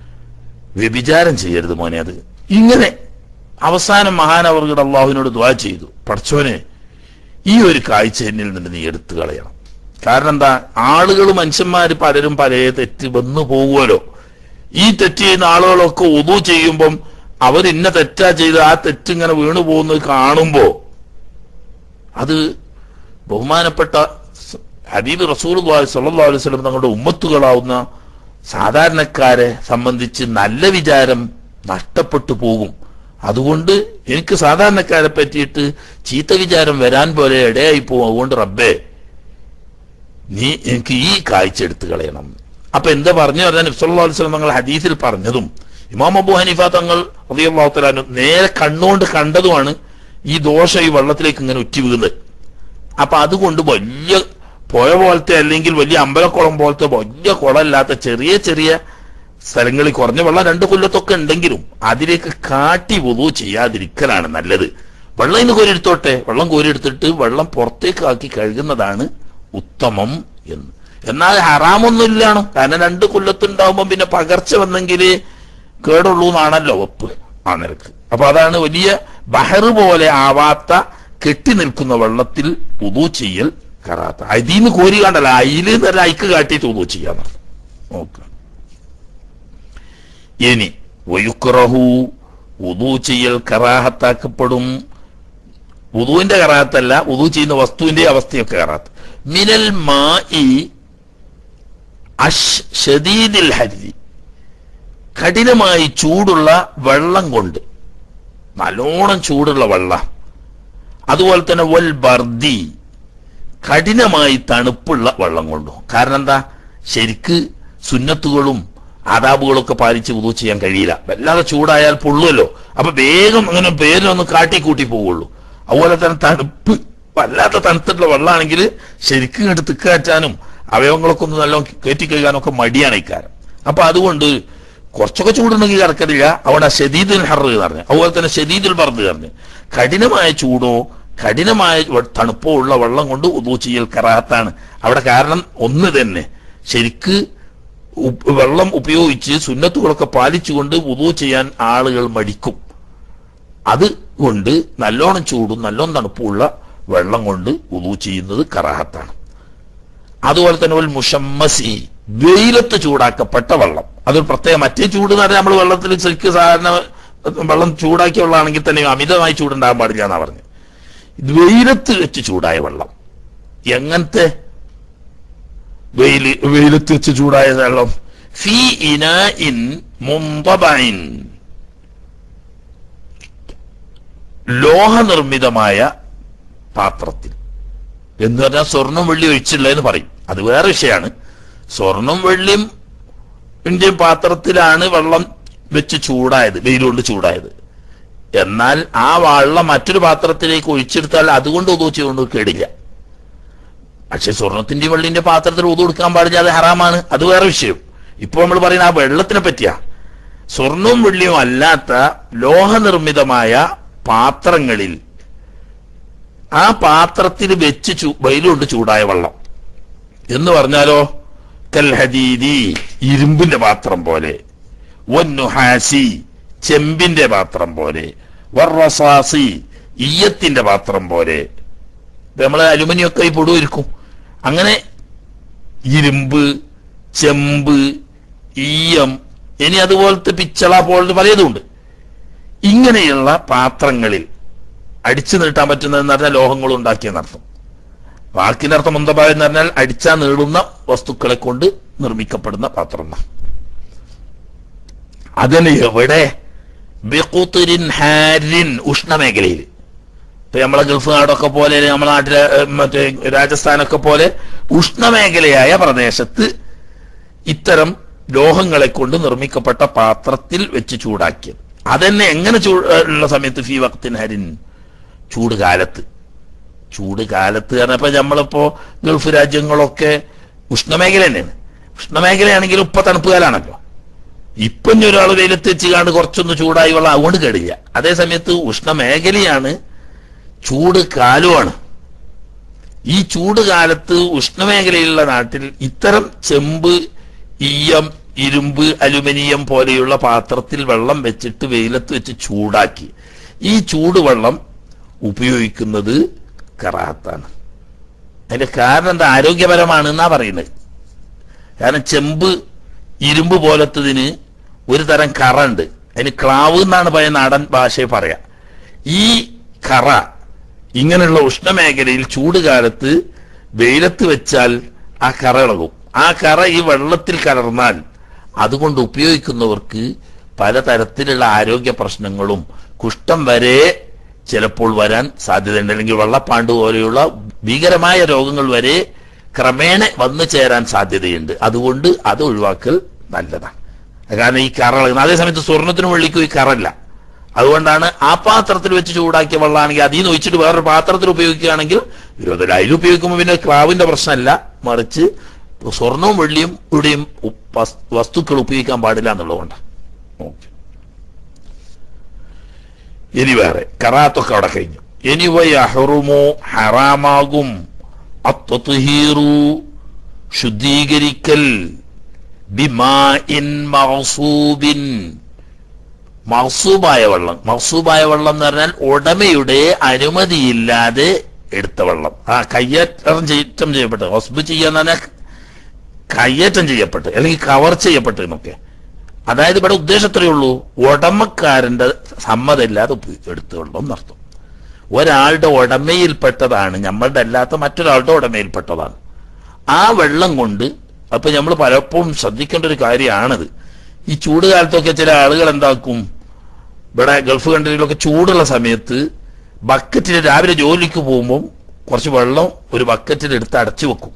വ്യഭിചാരം ചെയ്യരുത് മോനെ അത് ഇങ്ങനെ അവസാനം മഹാനവർഗയുടെ അള്ളാഹുവിനോട് ദ്വാ ചെയ്തു പഠിച്ചോനെ ഈ ഒരു കാഴ്ച എന്നിൽ നിന്ന് നീ എടുത്തു കളയണം കാരണം എന്താ ആളുകൾ മനുഷ്യന്മാര് പലരും പല തെറ്റ് വന്നു പോകുമല്ലോ ഈ തെറ്റ് ചെയ്യുന്ന ആളുകളൊക്കെ ഉതു ചെയ്യുമ്പം അവർ ഇന്ന തെറ്റാ ചെയ്ത് ആ തെറ്റ് ഇങ്ങനെ വീണു പോകുന്നത് കാണുമ്പോ അത് ബഹുമാനപ്പെട്ട ഹബീബ് റസൂൽ സല്ലല്ലാഹു അലൈഹി വസല്ലം തങ്ങളുടെ ഉമ്മത്തുകളാവുന്ന സാധാരണക്കാരെ സംബന്ധിച്ച് നല്ല വിചാരം നഷ്ടപ്പെട്ടു പോകും അതുകൊണ്ട് എനിക്ക് സാധാരണക്കാരെ പറ്റിയിട്ട് ചീത്ത വിചാരം വരാൻ പോലെ ഇടയായി പോകും അതുകൊണ്ട് റബ്ബേ നീ എനിക്ക് ഈ കാഴ്ച എടുത്തു കളയണം അപ്പൊ എന്താ പറഞ്ഞു പറഞ്ഞാൽ നബ്സല്ലാ വസ്ലം തങ്ങൾ ഹദീസിൽ പറഞ്ഞതും ഇമാം അബു ഹനീഫ തങ്ങൾ അള്ളാഹുത്തലാനു നേരെ കണ്ണുകൊണ്ട് കണ്ടതുമാണ് ഈ ദോഷം ഈ വെള്ളത്തിലേക്ക് ഇങ്ങനെ ഉറ്റി വീഴുന്നത് അപ്പൊ അതുകൊണ്ട് വലിയ പുഴ പോലത്തെ അല്ലെങ്കിൽ വലിയ അമ്പലക്കുളം പോലത്തെ വലിയ കുളമല്ലാത്ത ചെറിയ ചെറിയ സ്ഥലങ്ങളിൽ കുറഞ്ഞ വെള്ളം രണ്ട് കൊല്ലത്തൊക്കെ ഉണ്ടെങ്കിലും അതിലേക്ക് കാട്ടി വുതു ചെയ്യാതിരിക്കലാണ് നല്ലത് വെള്ളം ഇന്ന് കോരിയെടുത്തോട്ടെ വെള്ളം കോരിയെടുത്തിട്ട് വെള്ളം പുറത്തേക്ക് ആക്കി കഴുകുന്നതാണ് ഉത്തമം എന്ന് എന്നാൽ ഹറാമൊന്നുമില്ലാണോ കാരണം രണ്ട് കൊല്ലത്തുണ്ടാവുമ്പോ പിന്നെ പകർച്ച വന്നെങ്കിൽ കേടുള്ളൂ എന്നാണല്ലോ ഒപ്പ് ആ നിരക്ക് അപ്പൊ അതാണ് വലിയ ബഹറ് പോലെ ആവാത്ത കെട്ടി നിൽക്കുന്ന വെള്ളത്തിൽ ഉതു ചെയ്യൽ കറാത്ത അതിന്ന് കോരി കണ്ടല്ല അയില് നല്ല അയക്ക് കാട്ടിയിട്ട് ഉതു ചെയ്യാന്ന് നോക്കുക ഇനി വയുക്കുറഹു ഉതു ചെയ്യൽ കറാഹത്താക്കപ്പെടും ഉദുവിന്റെ കറാത്തല്ല ഉദു ചെയ്യുന്ന വസ്തുവിന്റെ അവസ്ഥയൊക്കെ കറാത്ത് മിനൽ മായി അഷ് ഷദീദിൽ ഹരി കഠിനമായി ചൂടുള്ള വെള്ളം കൊണ്ട് നല്ലോണം ചൂടുള്ള വെള്ളം അതുപോലെ തന്നെ വൽ ബർദി കഠിനമായി തണുപ്പുള്ള വെള്ളം കൊണ്ടും കാരണം എന്താ ശരിക്ക് സുന്നത്തുകളും ആദാബുകളൊക്കെ പാലിച്ച് ഉദു ചെയ്യാൻ കഴിയില്ല വല്ലാതെ ചൂടായാൽ പൊള്ളുമല്ലോ അപ്പൊ വേഗം അങ്ങനെ പേരിലൊന്ന് കാട്ടി കൂട്ടി പോവുള്ളൂ അതുപോലെ തന്നെ തണുപ്പ് വല്ലാത്ത തണുത്തിട്ടുള്ള വെള്ളമാണെങ്കിൽ ശരിക്കും ഇങ്ങോട്ട് തിക്കാറ്റാനും അവയവങ്ങളൊക്കെ ഒന്ന് നല്ലോണം കയറ്റി കഴുകാനൊക്കെ മടിയാണ് ഇക്കാരം അപ്പൊ അതുകൊണ്ട് കുറച്ചൊക്കെ ചൂടുണ്ടെങ്കിൽ കിടക്കലില്ല അവിടെ ഷദീദുൽ ഹറ് പറഞ്ഞു അതുപോലെ തന്നെ ഷദീദുൽ ബർദ് പറഞ്ഞു കഠിനമായ ചൂടോ കഠിനമായ വെ- തണുപ്പോ ഉള്ള വെള്ളം കൊണ്ട് ഉദു ചെയ്യൽ കറാത്താണ് അവിടെ കാരണം ഒന്ന് തന്നെ ശരിക്ക് ഉപ്പ് വെള്ളം ഉപയോഗിച്ച് സുന്നത്തുകളൊക്കെ പാലിച്ചുകൊണ്ട് ഉദു ചെയ്യാൻ ആളുകൾ മടിക്കും അത് കൊണ്ട് നല്ലോണം ചൂടും നല്ലോണം തണുപ്പുള്ള വെള്ളം കൊണ്ട് ഉദു ചെയ്യുന്നത് കറാഹത്താണ് അതുപോലെ തന്നെ ഒരു മുഷമ്മസി വെയിലത്ത് ചൂടാക്കപ്പെട്ട വെള്ളം അതൊരു പ്രത്യേക മറ്റേ ചൂട് എന്ന് പറഞ്ഞാൽ നമ്മൾ വെള്ളത്തിൽ ശരിക്കും സാധാരണ വെള്ളം ചൂടാക്കിയ വെള്ളമാണെങ്കിൽ തന്നെ അമിതമായി ചൂടുണ്ടാകാൻ പാടില്ല എന്നാ പറഞ്ഞു ഇത് വെയിലത്ത് വെച്ച് ചൂടായ വെള്ളം എങ്ങനത്തെ വെയിൽ വെയിലത്ത് വെച്ച് ചൂടായ വെള്ളം ഫി ഇനാഇൻ മുന്തബൈൻ ലോഹനിർമ്മിതമായ പാത്രത്തിൽ എന്ന് പറഞ്ഞാൽ സ്വർണം വെള്ളി ഒഴിച്ചുള്ളതെന്ന് പറയും അത് വേറെ വിഷയമാണ് സ്വർണം വെള്ളിയും ഇന്ത്യൻ പാത്രത്തിലാണ് വെള്ളം വെച്ച് ചൂടായത് വെയിലുകൊണ്ട് ചൂടായത് എന്നാൽ ആ വെള്ളം മറ്റൊരു പാത്രത്തിലേക്ക് ഒഴിച്ചെടുത്താൽ അതുകൊണ്ട് ഉദൂച്ചുകൊണ്ട് കേടില്ല പക്ഷെ സ്വർണത്തിന്റെയും വെള്ളിന്റെ പാത്രത്തിൽ ഉതു കൊടുക്കാൻ പാടില്ല അത് ഹറാമാണ് അത് വേറെ വിഷയം ഇപ്പൊ നമ്മൾ പറയുന്ന ആ വെള്ളത്തിനെ പറ്റിയാ സ്വർണവും വെള്ളിയും അല്ലാത്ത ലോഹനിർമ്മിതമായ പാത്രങ്ങളിൽ ആ പാത്രത്തിൽ വെച്ച് ചൂ വെയിലുകൊണ്ട് ചൂടായ വെള്ളം എന്ന് പറഞ്ഞാലോ കൽഹദീദി ഇരുമ്പിന്റെ പാത്രം പോലെ വന്നുഹാസി ചെമ്പിന്റെ പാത്രം പോലെ വർറസാസി ഈയത്തിന്റെ പാത്രം പോലെ നമ്മൾ അലുമിനിയം ഒക്കെ ഈ പൊടുവരിക്കും അങ്ങനെ ഇരുമ്പ് ചെമ്പ് ഈയം ഇനി അതുപോലത്തെ പിച്ചള പോലത്തെ പലതുണ്ട് ഇങ്ങനെയുള്ള പാത്രങ്ങളിൽ അടിച്ചു നീട്ടാൻ പറ്റുന്നതെന്ന് പറഞ്ഞാൽ ലോഹങ്ങൾ ഉണ്ടാക്കിയെന്നർത്ഥം വാക്കിന്റെ അർത്ഥം മുന്തഭാവം എന്ന് പറഞ്ഞാൽ അടിച്ചാ നീളുന്ന വസ്തുക്കളെ കൊണ്ട് നിർമ്മിക്കപ്പെടുന്ന പാത്രം എന്നാ. അതിന് എവിടെ ബിഖുത്രിൻ ഹാരിൻ ഉഷ്ണമേഖലയിൽ ഇപ്പൊ നമ്മളെ ഗൾഫ് നാടൊക്കെ പോലെ നമ്മളെ നാട്ടിലെ ഏഹ്, മറ്റേ രാജസ്ഥാനൊക്കെ പോലെ ഉഷ്ണമേഖലയായ പ്രദേശത്ത് ഇത്തരം ലോഹങ്ങളെ കൊണ്ട് നിർമ്മിക്കപ്പെട്ട പാത്രത്തിൽ വെച്ച് ചൂടാക്കിയത് അതന്നെ എങ്ങനെ ചൂ ഉള്ള സമയത്ത് ഫി വക്തിൻ ഹരിൻ ചൂട് കാലത്ത് ചൂട് കാലത്ത് പറഞ്ഞപ്പോ നമ്മളിപ്പോ ഗൾഫ് രാജ്യങ്ങളൊക്കെ ഉഷ്ണമേഖല തന്നെയാണ് ഉഷ്ണമേഖലയാണെങ്കിൽ ഇപ്പൊ തണുപ്പ് കാലാണല്ലോ ഇപ്പൊ ഇനി ഒരാൾ വെയിലത്ത് വെച്ച് കാണ്ട് കുറച്ചൊന്ന് ചൂടായി വെള്ളം അതുകൊണ്ട് കേടില്ല അതേ സമയത്ത് ഉഷ്ണമേഖലയാണ് ചൂട് കാലമാണ് ഈ ചൂട് കാലത്ത് ഉഷ്ണമേഖലയിലുള്ള നാട്ടിൽ ഇത്തരം ചെമ്പ് ഈയം ഇരുമ്പ് അലുമിനിയം പോലെയുള്ള പാത്രത്തിൽ വെള്ളം വെച്ചിട്ട് വെയിലത്ത് വെച്ച് ചൂടാക്കി ഈ ചൂടുവെള്ളം ഉപയോഗിക്കുന്നത് കറാത്താണ് അതിന്റെ കാരണം എന്താ ആരോഗ്യപരമാണ് എന്നാ പറയുന്നത് കാരണം ചെമ്പ് ഇരുമ്പ് പോലത്തതിന് ഒരു തരം കറ ഉണ്ട് അതിന് ക്ലാവ് എന്നാണ് പഴയ നാടൻ ഭാഷയിൽ പറയാ ഈ കറ ഇങ്ങനെയുള്ള ഉഷ്ണമേഖലയിൽ ചൂട് കാലത്ത് വെയിലത്ത് വെച്ചാൽ ആ കറ ഇളകും ആ കറ ഈ വെള്ളത്തിൽ കലർന്നാൽ അതുകൊണ്ട് ഉപയോഗിക്കുന്നവർക്ക് പലതരത്തിലുള്ള ആരോഗ്യ പ്രശ്നങ്ങളും കുഷ്ഠം വരെ ചിലപ്പോൾ വരാൻ സാധ്യതയുണ്ട് അല്ലെങ്കിൽ വെള്ളപ്പാണ്ട് പോലെയുള്ള ഭീകരമായ രോഗങ്ങൾ വരെ ക്രമേണ വന്നു ചേരാൻ സാധ്യതയുണ്ട് അതുകൊണ്ട് അത് ഒഴിവാക്കൽ നല്ലതാണ് കാരണം ഈ കറ ഇളകുന്നത് അതേസമയത്ത് സ്വർണത്തിനും വെള്ളിക്കും ഈ കറല്ല അതുകൊണ്ടാണ് ആ പാത്രത്തിൽ വെച്ച് ചൂടാക്കിയ വെള്ളമാണെങ്കിൽ അതിൽ നിന്ന് ഒഴിച്ചിട്ട് വേറൊരു പാത്രത്തിൽ ഉപയോഗിക്കുകയാണെങ്കിൽ വിരോധമില്ല അതിൽ ഉപയോഗിക്കുമ്പോൾ പിന്നെ ക്രാവിന്റെ പ്രശ്നമല്ല മറിച്ച് സ്വർണവും വെള്ളിയും ഇവിടെയും ഉ- വസ്- വസ്തുക്കൾ ഉപയോഗിക്കാൻ പാടില്ല എന്നുള്ളതുകൊണ്ട് ഓക്കെ ഇനി വേറെ കറാത്തൊക്കെ അവിടെ കഴിഞ്ഞു ഇനി വയഹറുമോ ഹറാമാകും അത്വത്ഹീറു ശുദ്ധീകരിക്കൽ ബിമാഇൻ മഹസൂബിൻ മഹസൂബായ വെള്ളം മഹസൂബായ വെള്ളം എന്ന് പറഞ്ഞാൽ ഉടമയുടെ അനുമതിയില്ലാതെ എടുത്ത വെള്ളം ആ കയ്യേറ്റം ചെയ്യറ്റം ചെയ്യപ്പെട്ട് ഹൊസ്ബ് ചെയ്യാന്ന് പറഞ്ഞാൽ കയ്യേറ്റം ചെയ്യപ്പെട്ട് അല്ലെങ്കിൽ കവർ ചെയ്യപ്പെട്ട് എന്നൊക്കെ അതായത് ഇവിടെ ഉദ്ദേശം എത്രയേ ഉള്ളൂ ഉടമക്കാരന്റെ സമ്മതമില്ലാതെ ഉപ- എടുത്ത വെള്ളം എന്നർത്ഥം ഒരാളുടെ ഉടമയിൽപ്പെട്ടതാണ് നമ്മളുടെ അല്ലാത്ത മറ്റൊരാളുടെ ഉടമയിൽപ്പെട്ടതാണ് ആ വെള്ളം കൊണ്ട് അപ്പൊ നമ്മൾ പലപ്പോഴും ശ്രദ്ധിക്കേണ്ട ഒരു കാര്യമാണിത് ഈ ചൂട് കാലത്തൊക്കെ ചില ആളുകൾ എന്താക്കും ഇവിടെ ഗൾഫ് കൺട്രിയിലൊക്കെ ചൂടുള്ള സമയത്ത് ബക്കറ്റിൽ രാവിലെ ജോലിക്ക് പോകുമ്പോൾ കുറച്ച് വെള്ളം ഒരു ബക്കറ്റിൽ എടുത്ത് അടച്ചു വെക്കും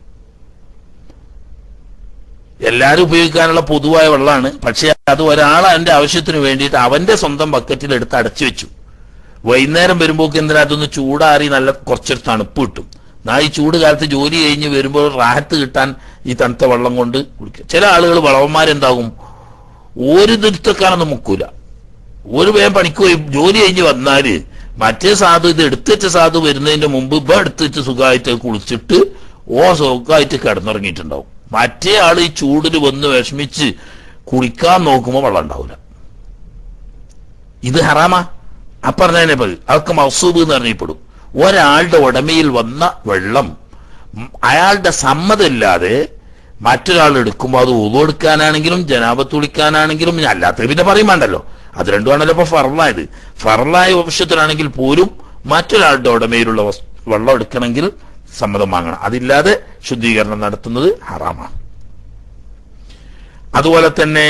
എല്ലാവരും ഉപയോഗിക്കാനുള്ള പൊതുവായ വെള്ളമാണ് പക്ഷെ അത് ഒരാൾ അതിന്റെ ആവശ്യത്തിന് വേണ്ടിയിട്ട് അവന്റെ സ്വന്തം ബക്കറ്റിൽ എടുത്ത് അടച്ചു വെച്ചു വൈകുന്നേരം വരുമ്പോൾ എന്തിനാ അതൊന്ന് ചൂടാറി നല്ല കുറച്ചൊരു തണുപ്പ് കിട്ടും നാ ഈ ചൂട് കാലത്ത് ജോലി കഴിഞ്ഞ് വരുമ്പോൾ റാഹത്ത് കിട്ടാൻ ഈ തണുത്ത വെള്ളം കൊണ്ട് കുടിക്കുക ചില ആളുകൾ വളവന്മാരെന്താകും ഒരു നിർത്തക്കാനൊന്നും മുക്കൂല ഒരു വേഗം പണിക്ക് പോയി ജോലി കഴിഞ്ഞ് വന്നാല് മറ്റേ സാധു ഇത് എടുത്തു വെച്ച സാധു വരുന്നതിന്റെ മുമ്പ് ഇപ്പൊ എടുത്തു വെച്ച് സുഖമായിട്ട് കുളിച്ചിട്ട് ഓ സുഖമായിട്ട് കിടന്നുറങ്ങിയിട്ടുണ്ടാവും മറ്റേ ആള് ഈ ചൂടിൽ വന്ന് വിഷമിച്ച് കുളിക്കാൻ നോക്കുമ്പോൾ വെള്ളം ഉണ്ടാവില്ല ഇത് ഹറാമാ അപ്പറഞ്ഞതിനെ പതി അതൊക്കെ മൗസൂബ് എന്ന് അറിയപ്പെടും ഒരാളുടെ ഉടമയിൽ വന്ന വെള്ളം ഉം, അയാളുടെ സമ്മതമില്ലാതെ മറ്റൊരാൾ എടുക്കുമ്പോൾ അത് ഉതു എടുക്കാനാണെങ്കിലും ജനാപത്ത് കുളിക്കാനാണെങ്കിലും ഇനി അല്ലാത്ത പിന്നെ പറയും വേണ്ടല്ലോ അത് രണ്ടുമാണല്ലോ ഇപ്പൊ ഫറലായത് ഫറലായ വംശത്തിലാണെങ്കിൽ പോലും മറ്റൊരാളുടെ ഉടമയിലുള്ള വസ്- വെള്ളം എടുക്കണമെങ്കിൽ സമ്മതം വാങ്ങണം അതില്ലാതെ ശുദ്ധീകരണം നടത്തുന്നത് ഹറാമാണ് അതുപോലെ തന്നെ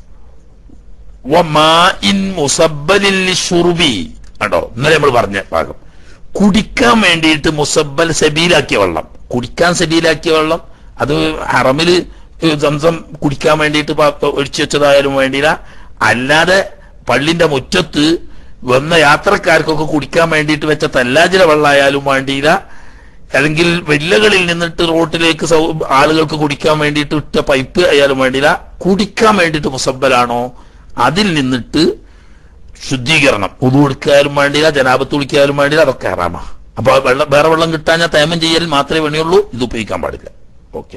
വമാഇൻ മുസബ്ബലിൽ ലിശ്ശുർബി കണ്ടോ ഇന്നലെ നമ്മൾ പറഞ്ഞ ഭാഗം കുടിക്കാൻ വേണ്ടിയിട്ട് മുസബ്ബൽ സബീലാക്കിയ വെള്ളം കുടിക്കാൻ സബീലാക്കിയ വെള്ളം അത് ഹറമില് സംസം കുടിക്കാൻ വേണ്ടിയിട്ട് പ- ഒഴിച്ചു വെച്ചതായാലും വേണ്ടിയില്ല അല്ലാതെ പള്ളിന്റെ മുറ്റത്ത് വന്ന യാത്രക്കാർക്കൊക്കെ കുടിക്കാൻ വേണ്ടിയിട്ട് വെച്ച തല്ലാജില വെള്ളമായാലും വേണ്ടിയില്ല അല്ലെങ്കിൽ വില്ലകളിൽ നിന്നിട്ട് റോട്ടിലേക്ക് സൗ ആളുകൾക്ക് കുടിക്കാൻ വേണ്ടിയിട്ട് ഇട്ട പൈപ്പ് ആയാലും വേണ്ടിയില്ല കുടിക്കാൻ വേണ്ടിയിട്ട് മുസബ്ബലാണോ അതിൽ നിന്നിട്ട് ശുദ്ധീകരണം ഉതു എടുക്കാനും വേണ്ടിയില്ല ജനാപത്ത് കുളിക്കാനും വേണ്ടിയില്ല അതൊക്കെ ഹറാമാ അപ്പൊ വെള്ളം വേറെ വെള്ളം കിട്ടാൻ ഞാൻ തേമം ചെയ്യൽ മാത്രമേ വേണിയുള്ളൂ ഇത് ഉപയോഗിക്കാൻ പാടില്ല ഓക്കെ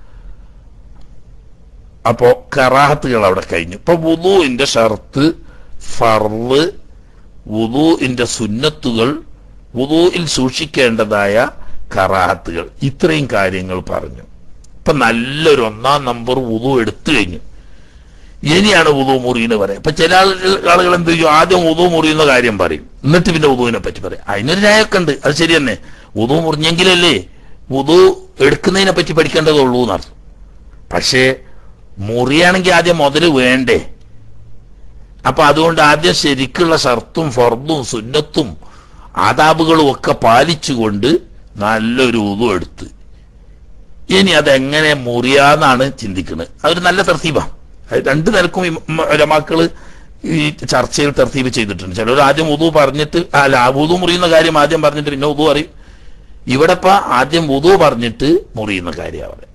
അപ്പോ കറാഹത്തുകൾ അവിടെ കഴിഞ്ഞു ഇപ്പൊ വുദുവിന്റെ ഷർത്ത് ഫർള് വുദുവിന്റെ സുന്നത്തുകൾ വുദുവിൽ സൂക്ഷിക്കേണ്ടതായ കറാഹത്തുകൾ ഇത്രയും കാര്യങ്ങൾ പറഞ്ഞു ഇപ്പൊ നല്ലൊരു ഒന്നാം നമ്പർ വുദു എടുത്തു കഴിഞ്ഞു ഇനിയാണ് ഉദു മുറിയെന്ന് പറയാം ഇപ്പൊ ചില ആളുകൾ ആളുകൾ എന്ത് ചെയ്യും ആദ്യം ഉദു മുറിയുന്ന കാര്യം പറയും എന്നിട്ട് പിന്നെ ഉദുവിനെ പറ്റി പറയും അതിനൊരു ന്യായമൊക്കെ ഉണ്ട് അത് ശരി തന്നെ ഉദു മുറിഞ്ഞെങ്കിലല്ലേ ഉദു എടുക്കുന്നതിനെ പറ്റി പഠിക്കേണ്ടതുള്ളൂ എന്നർത്ഥം പക്ഷേ മുറിയാണെങ്കിൽ ആദ്യം മുതല് വേണ്ടേ അപ്പൊ അതുകൊണ്ട് ആദ്യം ശരിക്കുള്ള ഷർത്തും ഫർദും സുന്നത്തും ആദാബുകളും ഒക്കെ പാലിച്ചുകൊണ്ട് നല്ലൊരു ഉതു എടുത്ത് ഇനി അതെങ്ങനെ മുറിയാന്നാണ് ചിന്തിക്കുന്നത് അതൊരു നല്ല തർത്തീബാണ് അത് രണ്ട് നിലക്കും മക്കള് ഈ ചർച്ചയിൽ തർത്തീബ് ചെയ്തിട്ടുണ്ട് ചിലർ ആദ്യം ഉതു പറഞ്ഞിട്ട് അല്ല ആ ഉതു മുറിയുന്ന കാര്യം ആദ്യം പറഞ്ഞിട്ട് പിന്നെ ഉതു അറിയും ഇവിടെ ഇപ്പൊ ആദ്യം ഉതു പറഞ്ഞിട്ട് മുറിയുന്ന കാര്യമാണ് പറയുന്നത്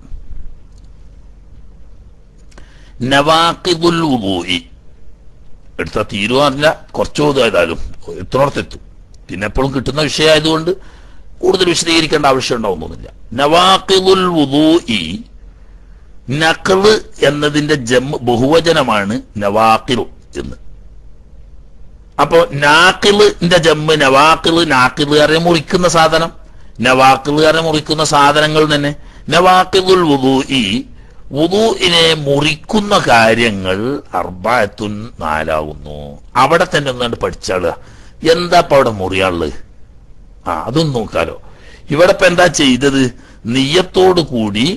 നവാക്കിദുൽ ഉദൂഇ എടുത്ത തീരുമാനില്ല കുറച്ച് ഏതായാലും എത്രത്തോളത്തെത്തും പിന്നെ എപ്പോഴും കിട്ടുന്ന വിഷയമായതുകൊണ്ട് കൂടുതൽ വിശദീകരിക്കേണ്ട ആവശ്യം ഉണ്ടാവുന്നില്ല നവാക്കിദുൽ ഉദൂഇ നഖള് എന്നതിന്റെ ജമ്മ് ബഹുവചനമാണ് നവാക്കിലു എന്ന് അപ്പോ നാക്കിളിന്റെ ജമ്മ് നവാക്കിള് നാക്കിളുകാരെ മുറിക്കുന്ന സാധനം നവാക്കിളുകാരെ മുറിക്കുന്ന സാധനങ്ങൾ തന്നെ നവാക്കിളുൽ വുദൂഇ വുദൂഇനെ മുറിക്കുന്ന കാര്യങ്ങൾ അർബായത്തുൻ നാലാവുന്നു അവിടെ തന്നെ ഒന്നാണ്ട് പഠിച്ചാളുക എന്താ ഇപ്പൊ അവിടെ മുറിയാള് ആ അതൊന്നും നോക്കാലോ ഇവിടെ ഇപ്പൊ എന്താ ചെയ്തത് നീയത്തോടു കൂടി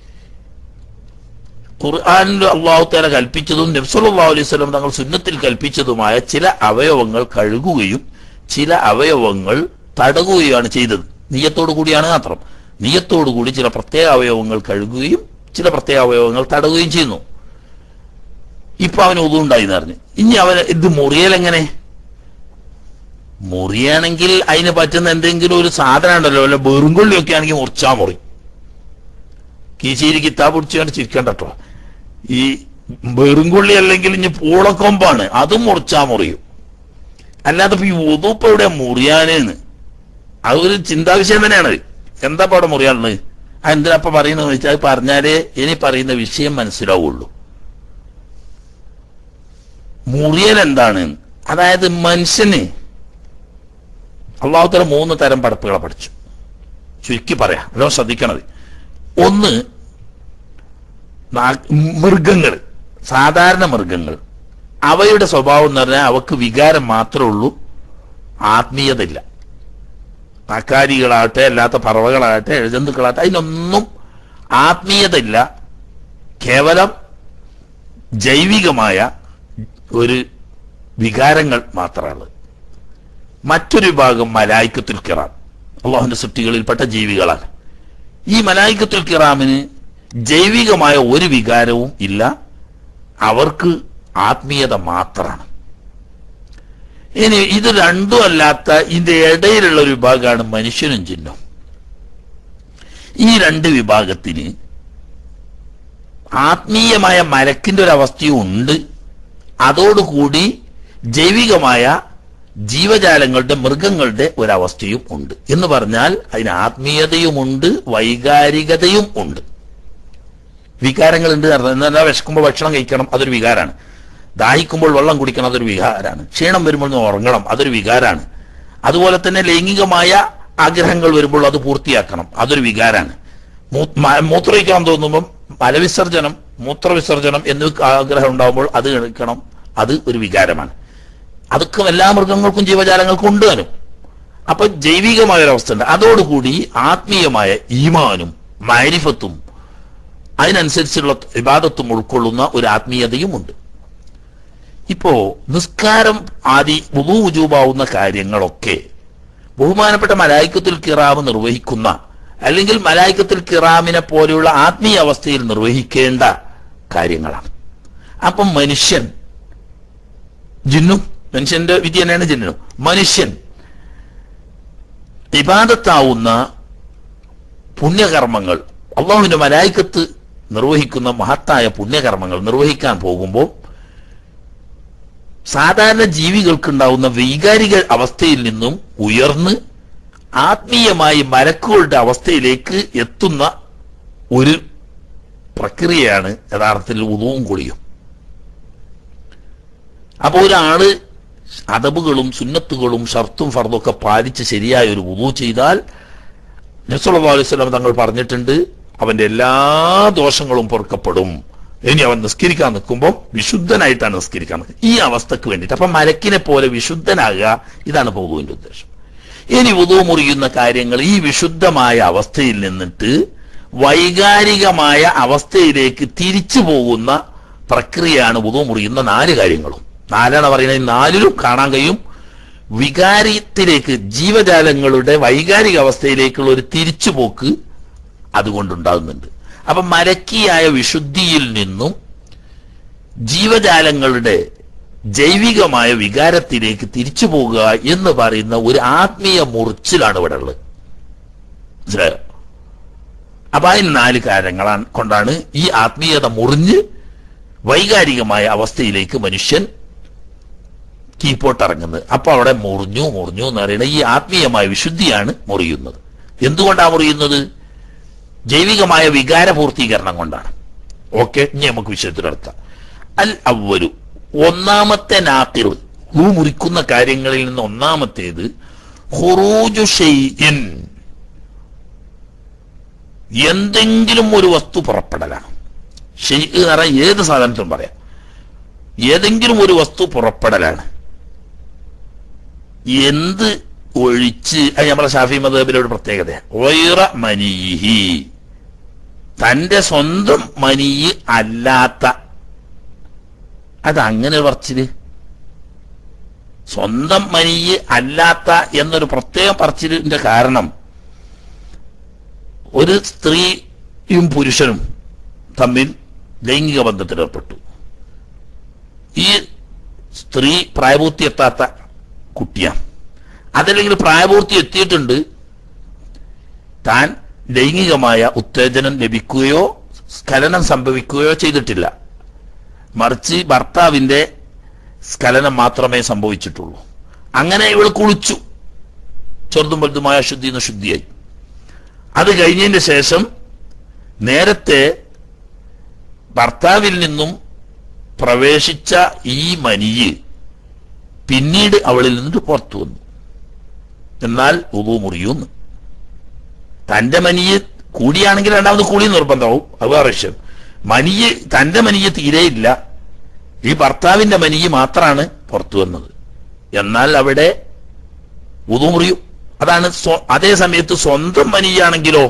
ഖുർആാനിൽ അള്ളാഹു താല കൽപ്പിച്ചതും നബ്സല്ലാ അലൈഹി സ്വലം തങ്ങൾ സുന്നത്തിൽ കൽപ്പിച്ചതുമായ ചില അവയവങ്ങൾ കഴുകുകയും ചില അവയവങ്ങൾ തടകുകയാണ് ചെയ്തത് നീയത്തോടു കൂടിയാണ് മാത്രം നീയത്തോടു കൂടി ചില പ്രത്യേക അവയവങ്ങൾ കഴുകുകയും ചില പ്രത്യേക അവയവങ്ങൾ തടകുകയും ചെയ്യുന്നു ഇപ്പൊ അവന് ഒതുണ്ടായി എന്നറിഞ്ഞു ഇനി അവന് ഇത് മുറിയലെങ്ങനെ മുറിയാണെങ്കിൽ അതിന് പറ്റുന്ന എന്തെങ്കിലും ഒരു സാധനം ഉണ്ടല്ലോ അല്ല വെറുങ്കൊള്ളിയൊക്കെ ആണെങ്കിൽ മുറിച്ചാ മുറി കീശേരി കിതാബ് പിടിച്ചുകൊണ്ട് ചിരിക്കണ്ട കേട്ടോ ഈ വെറുങ്കൊള്ളി അല്ലെങ്കിൽ ഇനി പൂളക്കൊമ്പാണ് അതും മുറിച്ചാ മുറിയും അല്ലാതെ ഇപ്പൊ ഈ ഒതുപ്പ് എവിടെ മുറിയാനെന്ന് അതൊരു ചിന്താവിഷയം തന്നെയാണ് എന്താ ഇപ്പൊ അവിടെ മുറിയാനുള്ളത് ആ എന്തിനാ ഇപ്പൊ പറയുന്നത് വെച്ചാൽ അത് പറഞ്ഞാലേ ഇനി പറയുന്ന വിഷയം മനസ്സിലാവുള്ളൂ മുറിയൽ എന്താണ് അതായത് മനുഷ്യന് അള്ളാഹുത്തല മൂന്ന് തരം പടപ്പുകളെ പഠിച്ചു ചുരുക്കി പറയാം അതോ ശ്രദ്ധിക്കണത് ഒന്ന് മൃഗങ്ങൾ സാധാരണ മൃഗങ്ങൾ അവയുടെ സ്വഭാവം എന്ന് പറഞ്ഞാൽ അവക്ക് വികാരം മാത്രമേ ഉള്ളൂ ആത്മീയത ഇല്ല അക്കാരികളാകട്ടെ അല്ലാത്ത പറവകളാകട്ടെ എഴുജന്തുക്കളാകട്ടെ അതിനൊന്നും ആത്മീയത ഇല്ല കേവലം ജൈവികമായ ഒരു വികാരങ്ങൾ മാത്രമാണ് മറ്റൊരു ഭാഗം മലായിക്കത്തുൽ കിറാം അള്ളാഹുന്റെ സൃഷ്ടികളിൽപ്പെട്ട ജീവികളാണ് ഈ മലായിക്കത്തുൽ കിറാമിന് ജൈവികമായ ഒരു വികാരവും ഇല്ല അവർക്ക് ആത്മീയത മാത്രമാണ് ഇനി ഇത് രണ്ടും അല്ലാത്ത ഇതിന്റെ ഇടയിലുള്ള ഒരു വിഭാഗമാണ് മനുഷ്യനും ജിന്നും ഈ രണ്ട് വിഭാഗത്തിന് ആത്മീയമായ മരക്കിന്റെ ഒരു അവസ്ഥയും ഉണ്ട് അതോടുകൂടി ജൈവികമായ ജീവജാലങ്ങളുടെ മൃഗങ്ങളുടെ ഒരവസ്ഥയും ഉണ്ട് എന്ന് പറഞ്ഞാൽ അതിന് ആത്മീയതയുമുണ്ട് വൈകാരികതയും ഉണ്ട് വികാരങ്ങളുണ്ട് എന്നാൽ വിശക്കുമ്പോൾ ഭക്ഷണം കഴിക്കണം അതൊരു വികാരമാണ് ദാഹിക്കുമ്പോൾ വെള്ളം കുടിക്കണം അതൊരു വികാരമാണ് ക്ഷീണം വരുമ്പോൾ ഒന്ന് ഉറങ്ങണം അതൊരു വികാരമാണ് അതുപോലെ തന്നെ ലൈംഗികമായ ആഗ്രഹങ്ങൾ വരുമ്പോൾ അത് പൂർത്തിയാക്കണം അതൊരു വികാരമാണ് മൂത്രയിക്കാൻ തോന്നുമ്പം മലവിസർജനം മൂത്രവിസർജനം എന്നിവ ആഗ്രഹം ഉണ്ടാകുമ്പോൾ അത് എടുക്കണം അത് ഒരു വികാരമാണ് അതൊക്കെ എല്ലാ മൃഗങ്ങൾക്കും ജീവജാലങ്ങൾക്കും ഉണ്ട് താനും അപ്പൊ ജൈവികമായ ഒരവസ്ഥ ഉണ്ട് അതോടുകൂടി ആത്മീയമായ ഈമാനും മാരിഫത്തും അതിനനുസരിച്ചുള്ള വിവാദത്തും ഉൾക്കൊള്ളുന്ന ഒരു ആത്മീയതയും ഉണ്ട് ഇപ്പോ നിസ്കാരം ആദി വുളു വുജൂബാവുന്ന കാര്യങ്ങളൊക്കെ ബഹുമാനപ്പെട്ട മലായിക്കത്തിൽ കിറാമ് നിർവഹിക്കുന്ന അല്ലെങ്കിൽ മലായിക്കത്തിൽ കിറാമിനെ പോലെയുള്ള ആത്മീയ അവസ്ഥയിൽ നിർവഹിക്കേണ്ട കാര്യങ്ങളാണ് അപ്പം മനുഷ്യൻ ജിന്നും മനുഷ്യന്റെ വിധി തന്നെയാണ് ജിന്നും മനുഷ്യൻ ഇബാദത്താവുന്ന പുണ്യകർമ്മങ്ങൾ അള്ളാഹുവിന്റെ മലായിക്കത്ത് നിർവഹിക്കുന്ന മഹത്തായ പുണ്യകർമ്മങ്ങൾ നിർവഹിക്കാൻ പോകുമ്പോൾ സാധാരണ ജീവികൾക്കുണ്ടാവുന്ന വൈകാരിക അവസ്ഥയിൽ നിന്നും ഉയർന്ന് ആത്മീയമായി മലക്കുകളുടെ അവസ്ഥയിലേക്ക് എത്തുന്ന ഒരു പ്രക്രിയയാണ് യഥാർത്ഥത്തിൽ ഉദവും കുളിയും അപ്പൊ ഒരാള് അതബുകളും സുന്നത്തുകളും ഷർത്തും ഫർദും ഒക്കെ പാലിച്ച് ശരിയായ ഒരു ഉദു ചെയ്താൽ നബ്സല്ലാ അലൈഹി സ്വലം തങ്ങൾ പറഞ്ഞിട്ടുണ്ട് അവന്റെ എല്ലാ ദോഷങ്ങളും പൊറുക്കപ്പെടും ഇനി അവൻ നിസ്കരിക്കാൻ നിൽക്കുമ്പോൾ വിശുദ്ധനായിട്ടാണ് നിസ്കരിക്കാൻ നിൽക്കുന്നത് ഈ അവസ്ഥക്ക് വേണ്ടിയിട്ട് അപ്പൊ മലക്കിനെ പോലെ വിശുദ്ധനാകുക ഇതാണ് പൊതുവിന്റെ ഉദ്ദേശം ഇനി ഉദു മുറിയുന്ന കാര്യങ്ങൾ ഈ വിശുദ്ധമായ അവസ്ഥയിൽ നിന്നിട്ട് വൈകാരികമായ അവസ്ഥയിലേക്ക് തിരിച്ചു പോകുന്ന പ്രക്രിയയാണ് ഉദു മുറിയുന്ന നാല് കാര്യങ്ങളും നാലാണ് പറയുന്നത് ഈ നാലിലും കാണാൻ കഴിയും വികാരത്തിലേക്ക് ജീവജാലങ്ങളുടെ വൈകാരിക അവസ്ഥയിലേക്കുള്ള ഒരു തിരിച്ചുപോക്ക് അതുകൊണ്ടുണ്ടാകുന്നുണ്ട് അപ്പൊ മരക്കിയായ വിശുദ്ധിയിൽ നിന്നും ജീവജാലങ്ങളുടെ ജൈവികമായ വികാരത്തിലേക്ക് തിരിച്ചു പോകുക എന്ന് പറയുന്ന ഒരു ആത്മീയ മുറിച്ചിലാണ് ഇവിടെ ഉള്ളത് മനസ്സിലായോ അപ്പൊ അതിന് നാല് കാര്യങ്ങളാണ് കൊണ്ടാണ് ഈ ആത്മീയത മുറിഞ്ഞ് വൈകാരികമായ അവസ്ഥയിലേക്ക് മനുഷ്യൻ കീപ്പോട്ടിറങ്ങുന്നത് അപ്പൊ അവിടെ മുറിഞ്ഞു മുറിഞ്ഞു എന്ന് പറയുന്നത് ഈ ആത്മീയമായ വിശുദ്ധിയാണ് മുറിയുന്നത് എന്തുകൊണ്ടാണ് മുറിയുന്നത് ജൈവികമായ വികാര പൂർത്തീകരണം കൊണ്ടാണ് ഓക്കെ ഇനി നമുക്ക് വിഷയത്തിലെടുക്കാം അൽ അവരു ഒന്നാമത്തെ നാക്കിർ ഹൂ മുറിക്കുന്ന കാര്യങ്ങളിൽ നിന്ന് ഒന്നാമത്തേത് ഹുറൂജു ഷെയ്ഇൻ എന്തെങ്കിലും ഒരു വസ്തു പുറപ്പെടലാണ് ഷെയ് എന്ന് പറഞ്ഞാൽ ഏത് സാധനത്തിലും പറയാം ഏതെങ്കിലും ഒരു വസ്തു പുറപ്പെടലാണ് എന്ത് ഒഴിച്ച് അത് നമ്മളെ ഷാഫി മദബിലെ ഒരു പ്രത്യേകത ഒയറ മനിഹി തന്റെ സ്വന്തം മനിയ് അല്ലാത്ത അത് അങ്ങനെ ഒരു പറച്ചില് സ്വന്തം മനിയ് അല്ലാത്ത എന്നൊരു പ്രത്യേക പറച്ചിലിന്റെ കാരണം ഒരു സ്ത്രീയും പുരുഷനും തമ്മിൽ ലൈംഗിക ബന്ധത്തിൽ ഏർപ്പെട്ടു ഈ സ്ത്രീ പ്രായപൂർത്തി എത്താത്ത കുട്ടിയാണ് അതല്ലെങ്കിൽ പ്രായപൂർത്തി എത്തിയിട്ടുണ്ട് താൻ ലൈംഗികമായ ഉത്തേജനം ലഭിക്കുകയോ സ്ഖലനം സംഭവിക്കുകയോ ചെയ്തിട്ടില്ല മറിച്ച് ഭർത്താവിന്റെ സ്ഖലനം മാത്രമേ സംഭവിച്ചിട്ടുള്ളൂ അങ്ങനെ ഇവൾ കുളിച്ചു ചെറുതും വലുതുമായ ശുദ്ധി നിന്ന് ശുദ്ധിയായി അത് കഴിഞ്ഞതിന് ശേഷം നേരത്തെ ഭർത്താവിൽ നിന്നും പ്രവേശിച്ച ഈ മനിയ് പിന്നീട് അവളിൽ നിന്നിട്ട് പുറത്തു വന്നു എന്നാൽ ഉതു മുറിയുന്നു തന്റെ മനിയ് കൂടിയാണെങ്കിൽ രണ്ടാമത് കൂടി നിർബന്ധവും അത് വേറെ വിഷയം മനിയ് തന്റെ മനിയ് തീരെയില്ല ഈ ഭർത്താവിന്റെ മനിയ് മാത്രമാണ് പുറത്തു വന്നത് എന്നാൽ അവിടെ ഉതു മുറിയും അതാണ് സ്വ- അതേ സമയത്ത് സ്വന്തം മനിയാണെങ്കിലോ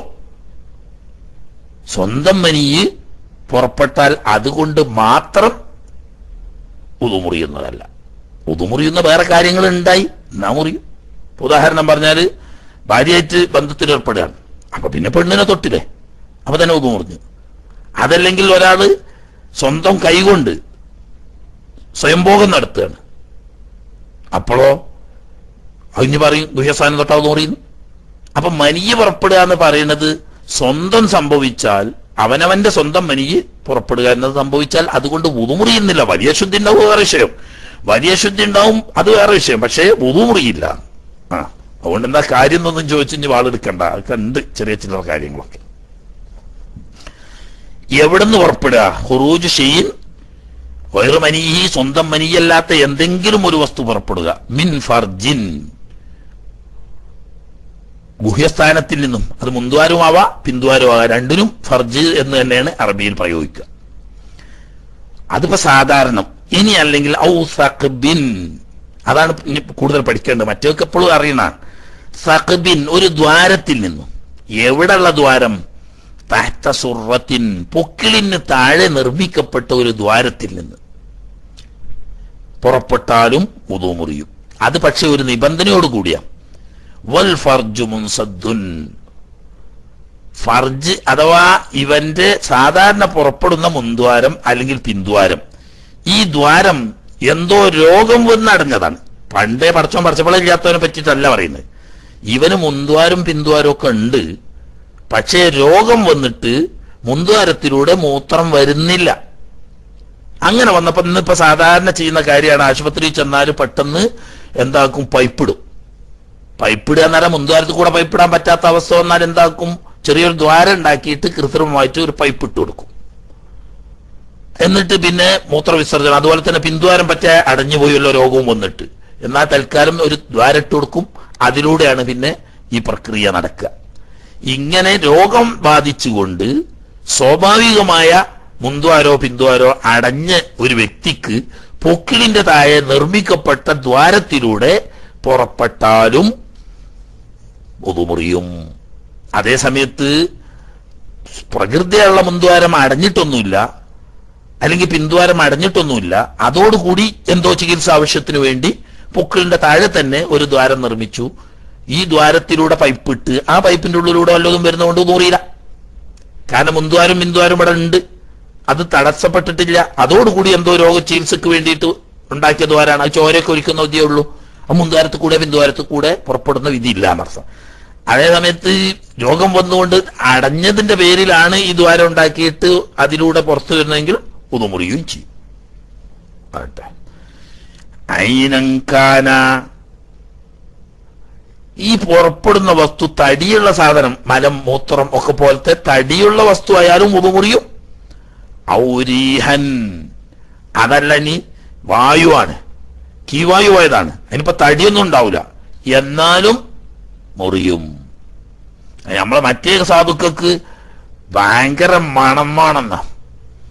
സ്വന്തം മനിയ് പുറപ്പെട്ടാൽ അതുകൊണ്ട് മാത്രം ഉതുമുറിയുന്നതല്ല ഉതുമുറിയുന്ന വേറെ കാര്യങ്ങൾ ഉണ്ടായി എന്നാ മുറിയും ഇപ്പൊ ഉദാഹരണം പറഞ്ഞാല് ഭാര്യയായിട്ട് ബന്ധത്തിൽ ഏർപ്പെടുകയാണ് അപ്പൊ പിന്നെ പെണ്ണിനെ തൊട്ടില്ലേ അപ്പൊ തന്നെ ഉതുമുറിഞ്ഞു അതല്ലെങ്കിൽ ഒരാള് സ്വന്തം കൈകൊണ്ട് സ്വയംഭോഗം നടത്തുകയാണ് അപ്പോഴോ അതിന് പറയും ഗുഹ്യസ്ഥാനം തൊട്ടാവുന്ന പറയുന്നു അപ്പൊ മനിയ പുറപ്പെടുക എന്ന് പറയുന്നത് സ്വന്തം സംഭവിച്ചാൽ അവനവന്റെ സ്വന്തം മനിയ് പുറപ്പെടുക എന്നത് സംഭവിച്ചാൽ അതുകൊണ്ട് ഉതുമുറിയുന്നില്ല വലിയ ശുദ്ധി ഉണ്ടാവും വേറെ വിഷയം വലിയ ശുദ്ധി ഉണ്ടാവും അത് വേറെ വിഷയം പക്ഷേ ഉതുമുറിയില്ല ആ അതുകൊണ്ട് എന്താ കാര്യം എന്നൊന്നും ചോദിച്ചു ഇനി വാളെടുക്കണ്ട അതൊക്കെ ഉണ്ട് ചെറിയ ചില്ലറ കാര്യങ്ങളൊക്കെ എവിടുന്ന് പുറപ്പെടുക ഹുറൂജ് ഷെയ്ൻ വയറു മനിഹി സ്വന്തം മനിയല്ലാത്ത എന്തെങ്കിലും ഒരു വസ്തു പുറപ്പെടുക മിൻ ഫർജിൻ ഗുഹ്യസ്ഥാനത്തിൽ നിന്നും അത് മുന്തുവാരുമാവാം പിന്തുവാരുമാവാം രണ്ടിനും ഫർജ് എന്ന് തന്നെയാണ് അറബിയിൽ പ്രയോഗിക്കുക അതിപ്പോ സാധാരണം ഇനി അല്ലെങ്കിൽ ഔ സഖ്ബിൻ അതാണ് ഇനി കൂടുതൽ പഠിക്കേണ്ടത് മറ്റൊക്കെ എപ്പോഴും അറിയണാണ് സഖ്ബിൻ ഒരു ദ്വാരത്തിൽ നിന്നും എവിടെയുള്ള ദ്വാരം തഹത്ത സുറത്തിൻ പൊക്കിളിന് താഴെ നിർമ്മിക്കപ്പെട്ട ഒരു ദ്വാരത്തിൽ നിന്ന് പുറപ്പെട്ടാലും ഉതു മുറിയും അത് പക്ഷെ ഒരു നിബന്ധനയോട് കൂടിയാണ് വൽ ഫർജു മുൻസദ്ദുൻ ഫർജ് അഥവാ ഇവന്റെ സാധാരണ പുറപ്പെടുന്ന മുൻദ്വാരം അല്ലെങ്കിൽ പിന്ദ്വാരം ഈ ദ്വാരം എന്തോ രോഗം വന്നടഞ്ഞതാണ് പണ്ടേ പടച്ചോൻ പടച്ചപ്പളില്ലാത്തവനെ പറ്റിയിട്ടല്ല പറയുന്നത് ഇവന് മുൻദ്വാരം പിന്ദ്വാരം ഒക്കെ ഉണ്ട് പക്ഷേ രോഗം വന്നിട്ട് മുൻദ്വാരത്തിലൂടെ മൂത്രം വരുന്നില്ല അങ്ങനെ വന്നപ്പോ ഇന്നിപ്പോ സാധാരണ ചെയ്യുന്ന കാര്യമാണ് ആശുപത്രിയിൽ ചെന്നാൽ പെട്ടെന്ന് എന്താക്കും പൈപ്പിടും പൈപ്പിടുക എന്നാൽ മുൻദ്വാരത്തിൽ കൂടെ പൈപ്പിടാൻ പറ്റാത്ത അവസ്ഥ വന്നാൽ എന്താക്കും ചെറിയൊരു ദ്വാരം ഉണ്ടാക്കിയിട്ട് കൃത്രിമമായിട്ട് ഒരു പൈപ്പ് ഇട്ട് കൊടുക്കും എന്നിട്ട് പിന്നെ മൂത്രവിസർജനം അതുപോലെ തന്നെ പിന്ദ്വാരം പറ്റ അടഞ്ഞു പോയല്ലോ രോഗവും വന്നിട്ട് എന്നാൽ തൽക്കാലം ഒരു ദ്വാരം ഇട്ട് കൊടുക്കും അതിലൂടെയാണ് പിന്നെ ഈ പ്രക്രിയ നടക്കുക ഇങ്ങനെ രോഗം ബാധിച്ചുകൊണ്ട് സ്വാഭാവികമായ മുന്ദ്വാരോ പിന്ദ്വാരോ അടഞ്ഞ ഒരു വ്യക്തിക്ക് പൊക്കിളിന്റെ താഴെ നിർമ്മിക്കപ്പെട്ട ദ്വാരത്തിലൂടെ പുറപ്പെട്ടാലും ഒതുമുറിയും അതേ സമയത്ത് പ്രകൃതിയുള്ള മുന്ദ്വാരം അടഞ്ഞിട്ടൊന്നുമില്ല അല്ലെങ്കിൽ പിന്ദ്വാരം അടഞ്ഞിട്ടൊന്നുമില്ല അതോടുകൂടി എന്തോ ചികിത്സ ആവശ്യത്തിന് വേണ്ടി പൊക്കിളിന്റെ താഴെ തന്നെ ഒരു ദ്വാരം നിർമ്മിച്ചു ഈ ദ്വാരത്തിലൂടെ പൈപ്പ് ഇട്ട് ആ പൈപ്പിന്റെ ഉള്ളിലൂടെ വല്ലതും വരുന്നതുകൊണ്ട് നൂറിയില്ല കാരണം മുന്ദ്വാരം പിന്ദ്വാരം ഇവിടെ ഉണ്ട് അത് തടസ്സപ്പെട്ടിട്ടില്ല അതോടുകൂടി എന്തോ രോഗ ചികിത്സക്ക് വേണ്ടിയിട്ട് ഉണ്ടാക്കിയ ദ്വാരാണ് അത് ചോരയൊക്കെ ഒരിക്കുന്ന വിധിയേ ഉള്ളൂ ആ മുൻദ്വാരത്തിൽ കൂടെ പിന്ദ്വാരത്തിൽ കൂടെ പുറപ്പെടുന്ന വിധി ഇല്ല എന്നർത്ഥം അതേ സമയത്ത് ഈ രോഗം വന്നുകൊണ്ട് അടഞ്ഞതിന്റെ പേരിലാണ് ഈ ദ്വാരം ഉണ്ടാക്കിയിട്ട് അതിലൂടെ പുറത്തു വരുന്നതെങ്കിൽ ഉതുമുറിയും ചെയ്യും ആട്ടെ ഐനങ്കാന ഈ പുറപ്പെടുന്ന വസ്തു തടിയുള്ള സാധനം മലം മൂത്രം ഒക്കെ പോലത്തെ തടിയുള്ള വസ്തു ആയാലും ഉതുമുറിയും ഔരീഹൻ അതല്ല ഇനി വായുവാണ് കീവായുവായതാണ് അതിനിപ്പോ തടിയൊന്നും ഉണ്ടാവില്ല എന്നാലും മുറിയും നമ്മളെ മറ്റേ സാധുക്കൾക്ക് ഭയങ്കര മണം വേണമെന്ന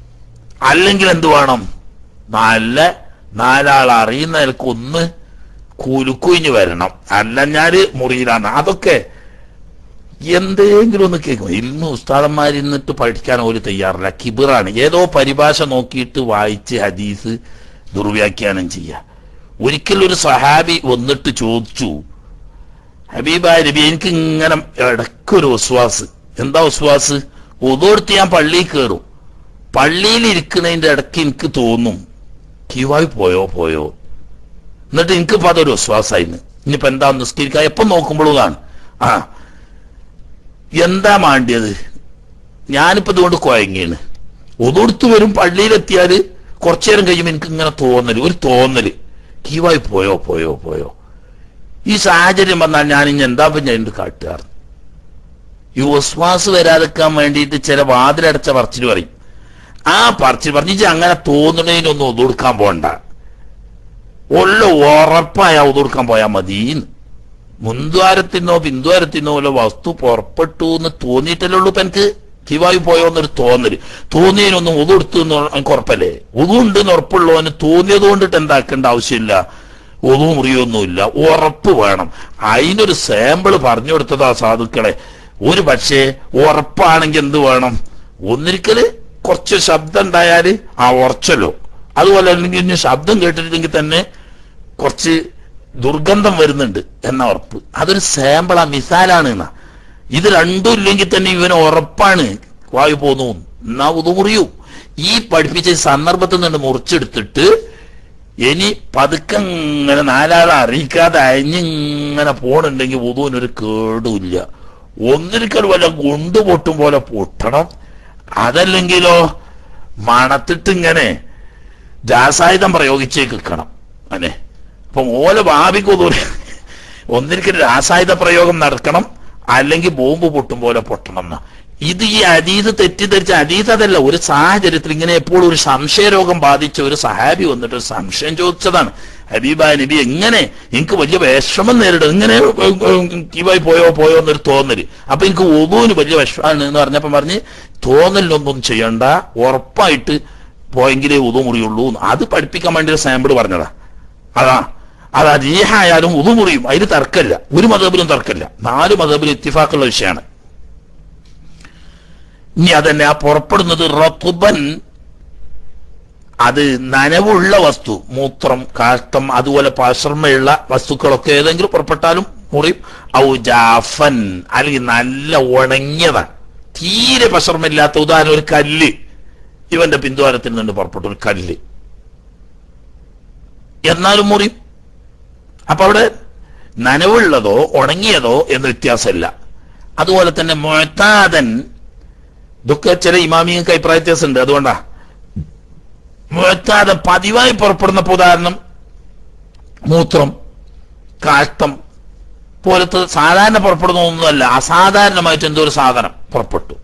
അല്ലെങ്കിൽ എന്ത് വേണം നല്ല നാലാൾ അറിയുന്ന നിലക്ക് ഒന്ന് കുലുക്കുയിഞ്ഞ് വരണം അല്ലഞ്ഞാല് മുറിയിലാണ് അതൊക്കെ എന്തെങ്കിലും ഒന്ന് കേൾക്കും ഇന്ന് ഉസ്താദന്മാർ ഇന്നിട്ട് പഠിക്കാൻ ഒരു തയ്യാറില്ല കിബിറാണ് ഏതോ പരിഭാഷ നോക്കിയിട്ട് വായിച്ച് ഹദീസ് ദുർവ്യാഖ്യാനം ചെയ്യുക ഒരിക്കലും ഒരു സഹാബി വന്നിട്ട് ചോദിച്ചു ഹബീബായ നബി എനിക്ക് ഇങ്ങനെ ഇടയ്ക്കൊരു വിശ്വാസ് എന്താ വിശ്വാസ് ഒതോടുത്ത് ഞാൻ പള്ളിയിൽ കയറും പള്ളിയിൽ ഇരിക്കുന്നതിന്റെ ഇടയ്ക്ക് എനിക്ക് തോന്നും കിവായി പോയോ പോയോ എന്നിട്ട് എനിക്കിപ്പോ അതൊരു വിശ്വാസമായിരുന്നു ഇനിയിപ്പോ എന്താ നിസ്കരിക്കുക എപ്പം നോക്കുമ്പോഴും കാണും ആ എന്താ മാണ്ടിയത് ഞാനിപ്പോ ഇതുകൊണ്ട് കുഴങ്ങിയാണ് ഒതൊടുത്ത് വരും പള്ളിയിലെത്തിയാല് കുറച്ചു നേരം കഴിയുമ്പോൾ എനിക്ക് ഇങ്ങനെ തോന്നല് ഒരു തോന്നല് കീവായി പോയോ പോയോ പോയോ ഈ സാഹചര്യം വന്നാൽ ഞാൻ ഇനി എന്താ ഇപ്പൊ ഞാൻ കാട്ടുകാർ ഈ ഒസ്വാസ് വരാതെക്കാൻ വേണ്ടിയിട്ട് ചില വാതിലടച്ച പറച്ചിൽ പറയും ആ പറച്ചിൽ പറഞ്ഞിട്ട് അങ്ങനെ തോന്നണേനൊന്നും ഒതുകൊടുക്കാൻ പോണ്ട ഉള്ള ഉറപ്പായ ഒതുകൊടുക്കാൻ പോയാൽ മതിന്ന് മുൻദ്വാരത്തിനോ പിന്ദ്വാരത്തിനോ വല്ല വസ്തു പുറപ്പെട്ടു എന്ന് തോന്നിയിട്ടല്ലേ ഉള്ളൂ ഇപ്പൊ എനിക്ക് കിവായി പോയോ എന്നൊരു തോന്നല് തോന്നിയതിനൊന്നും ഒതുകൊടുത്തു എന്ന് എനിക്ക് ഉറപ്പല്ലേ ഒതുണ്ട് എന്ന് ഉറപ്പുള്ളവന് തോന്നിയത് കൊണ്ടിട്ട് എന്താക്കേണ്ട ആവശ്യമില്ല ഒതു മുറിയൊന്നുമില്ല ഉറപ്പ് വേണം അതിനൊരു സാമ്പിൾ പറഞ്ഞു കൊടുത്തതാ സാധുക്കളെ ഒരു പക്ഷേ ഉറപ്പാണെങ്കിൽ എന്ത് വേണം ഒന്നിരിക്കല് കുറച്ച് ശബ്ദം ഉണ്ടായാല് ആ ഉറച്ചല്ലോ അതുപോലെ അല്ലെങ്കിൽ ഇനി ശബ്ദം കേട്ടിട്ടില്ലെങ്കിൽ തന്നെ കുറച്ച് ദുർഗന്ധം വരുന്നുണ്ട് എന്ന ഉറപ്പ് അതൊരു സാമ്പിളാ മിസാലാണ് എന്നാ ഇത് രണ്ടും ഇല്ലെങ്കിൽ തന്നെ ഇവന് ഉറപ്പാണ് വായു പോന്നു എന്നാ ഉതുമുറിയൂ ഈ പഠിപ്പിച്ച ഈ സന്ദർഭത്തിൽ നിന്ന് മുറിച്ചെടുത്തിട്ട് ഇനി പതുക്കെ ഇങ്ങനെ നാലാളെ അറിയിക്കാതെ അയഞ്ഞിങ്ങനെ പോണുണ്ടെങ്കിൽ ഉതുവിനൊരു കേടുമില്ല ഒന്നിരിക്കൽ വല്ല ഗുണ്ട് പൊട്ടും പോലെ പൊട്ടണം അതല്ലെങ്കിലോ മണത്തിട്ട് ഇങ്ങനെ രാസായുധം പ്രയോഗിച്ചേ കിക്കണം അല്ലെ അപ്പൊ ഓല ഭാവിക്കൊതു ഒന്നിരിക്കൽ രാസായുധ പ്രയോഗം നടക്കണം അല്ലെങ്കിൽ ബോംബ് പൊട്ടും പോലെ പൊട്ടണം എന്ന് ഇത് ഈ അതീത് തെറ്റിദ്ധരിച്ച അതീത് അതല്ല ഒരു സാഹചര്യത്തിൽ ഇങ്ങനെ എപ്പോഴും ഒരു സംശയരോഗം ബാധിച്ച ഒരു സഹാബി വന്നിട്ട് ഒരു സംശയം ചോദിച്ചതാണ് ഹബീബായ നബി എങ്ങനെ എനിക്ക് വലിയ വിഷമം നേരിടും ഇങ്ങനെ കീവായി പോയോ പോയോ എന്നൊരു തോന്നല് അപ്പൊ എനിക്ക് ഒതുവിന് വലിയ വിഷമാണ് എന്ന് പറഞ്ഞപ്പോ പറഞ്ഞ് തോന്നലിനൊന്നും ചെയ്യണ്ട ഉറപ്പായിട്ട് പോയെങ്കിലേ ഉതു മുറിയുള്ളൂ എന്ന്. അത് പഠിപ്പിക്കാൻ വേണ്ടി ഒരു സാമ്പിൾ പറഞ്ഞതാ അതാ അത് അജീഹായാലും ഉതു മുറിയും അതിന് തർക്കമില്ല ഒരു മതബിലും തർക്കമില്ല നാല് മതബിലും ഇത്തിഫാക്കുള്ള വിഷയമാണ് ഇനി അതന്നെ ആ പുറപ്പെടുന്നത് റത്തുബൻ അത് നനവുള്ള വസ്തു മൂത്രം കാഷ്ടം അതുപോലെ പശർമ്മയുള്ള വസ്തുക്കളൊക്കെ ഏതെങ്കിലും പുറപ്പെട്ടാലും മുറിയും ഔ ജാഫൻ അല്ലെങ്കിൽ നല്ല ഉണങ്ങിയതാണ് തീരെ പശർമ്മയില്ലാത്ത ഉദാഹരണം ഒരു കല്ല് ഇവന്റെ പിന്തുവാരത്തിൽ നിന്ന് പുറപ്പെട്ട ഒരു കല്ല് എന്നാലും മുറിയും അപ്പൊ അവിടെ നനവുള്ളതോ ഉണങ്ങിയതോ എന്ന വ്യത്യാസമില്ല അതുപോലെ തന്നെ മൊത്താതൻ ഇതൊക്കെ ചില ഇമാമിങ്ങൾക്ക് അഭിപ്രായ വ്യത്യാസമുണ്ട് അതുകൊണ്ടാ മുഴത്താതെ പതിവായി പുറപ്പെടുന്ന ഉദാഹരണം മൂത്രം കാഷ്ടം പോലത്തെ സാധാരണ പുറപ്പെടുന്ന ഒന്നുമല്ല അസാധാരണമായിട്ട് എന്തോ ഒരു സാധനം പുറപ്പെട്ടു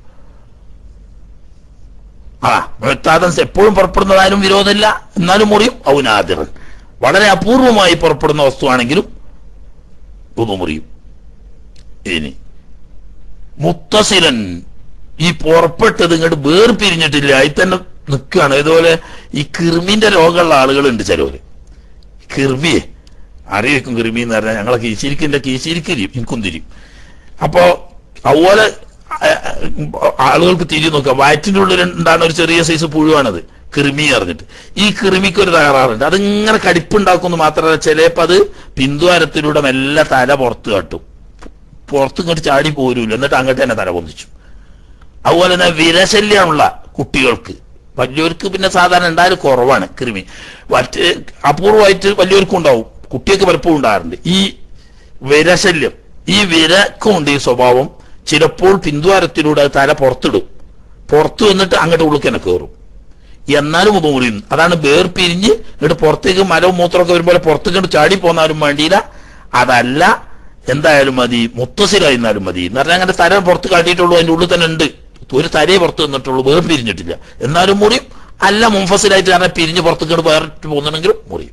ആ മുഴത്താദം എപ്പോഴും പുറപ്പെടുന്നതായാലും വിരോധമില്ല എന്നാലും മുറിയും ഔനാദിറൻ വളരെ അപൂർവമായി പുറപ്പെടുന്ന വസ്തുവാണെങ്കിലും ഒന്ന് മുറിയും ഇനി മുത്തസിലൻ ഈ പുറപ്പെട്ടത് ഇങ്ങോട്ട് വേർപിരിഞ്ഞിട്ടില്ല അതിൽ തന്നെ നിൽക്കുകയാണ് ഇതുപോലെ ഈ കിർമിന്റെ രോഗമുള്ള ആളുകളുണ്ട് ചിലവര് കിർമിയെ അറിയിക്കും കിർമി എന്ന് പറഞ്ഞാൽ ഞങ്ങളെ കീശിരിക്കിന്റെ കീശിരിക്കരിയും എനിക്കും തിരിയും അപ്പോ അതുപോലെ ആളുകൾക്ക് തിരി നോക്കാം വയറ്റിന്റെ ഉള്ളിൽ ഉണ്ടാകുന്ന ഒരു ചെറിയ സൈസ് പുഴുവാണത് കിർമി അറിഞ്ഞിട്ട് ഈ കിർമിക്ക് ഒരു തകരാറുണ്ട് അതിങ്ങനെ കടിപ്പുണ്ടാക്കുന്നു മാത്രമല്ല ചിലപ്പോ അത് പിന്തുവാരത്തിലൂടെ മെല്ലെ തല പുറത്ത് കാട്ടും പുറത്ത് ഇങ്ങോട്ട് ചാടി പോരൂല എന്നിട്ട് അങ്ങോട്ട് തന്നെ തല പൊന്തിച്ചു അതുപോലെ തന്നെ വിരശല്യമുള്ള കുട്ടികൾക്ക് വലിയവർക്ക് പിന്നെ സാധാരണ ഉണ്ടായാലും കുറവാണ് കൃമി മറ്റ് അപൂർവമായിട്ട് വലിയവർക്കും ഉണ്ടാവും കുട്ടികൾക്ക് പലപ്പോഴും ഉണ്ടാകാറുണ്ട് ഈ വിരശല്യം ഈ വിരക്കുണ്ട് ഈ സ്വഭാവം ചിലപ്പോൾ പിന്തുവാരത്തിലൂടെ അത് തല പുറത്തിടും പുറത്തു വന്നിട്ട് അങ്ങോട്ട് ഉള്ളിൽ തന്നെ കയറും എന്നാലും ഇത് മുറിയുന്നു അതാണ് വേർപിരിഞ്ഞ് ഇങ്ങോട്ട് പുറത്തേക്ക് മരവും മൂത്രമൊക്കെ വരുമ്പോൾ പുറത്തേക്ക് ചാടി പോന്നാലും വേണ്ടിയില്ല അതല്ല എന്തായാലും മതി മുത്തസിലായിരുന്നാലും മതി എന്ന് പറഞ്ഞാൽ അങ്ങനെ തല പുറത്ത് കാട്ടിയിട്ടുള്ളൂ അതിന്റെ ഉള്ളിൽ തന്നെ ഉണ്ട് ഒരു തലയെ പുറത്ത് നിന്നിട്ടുള്ളൂ വേറെ പിരിഞ്ഞിട്ടില്ല എന്നാലും മുറിയും അല്ല മുൻഫസിലായിട്ട് കാരണം പിരിഞ്ഞ് പുറത്തേക്ക് വേറെ പോകുന്നുണ്ടെങ്കിലും മുറിയും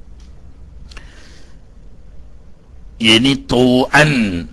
ഇനി തോ അൻ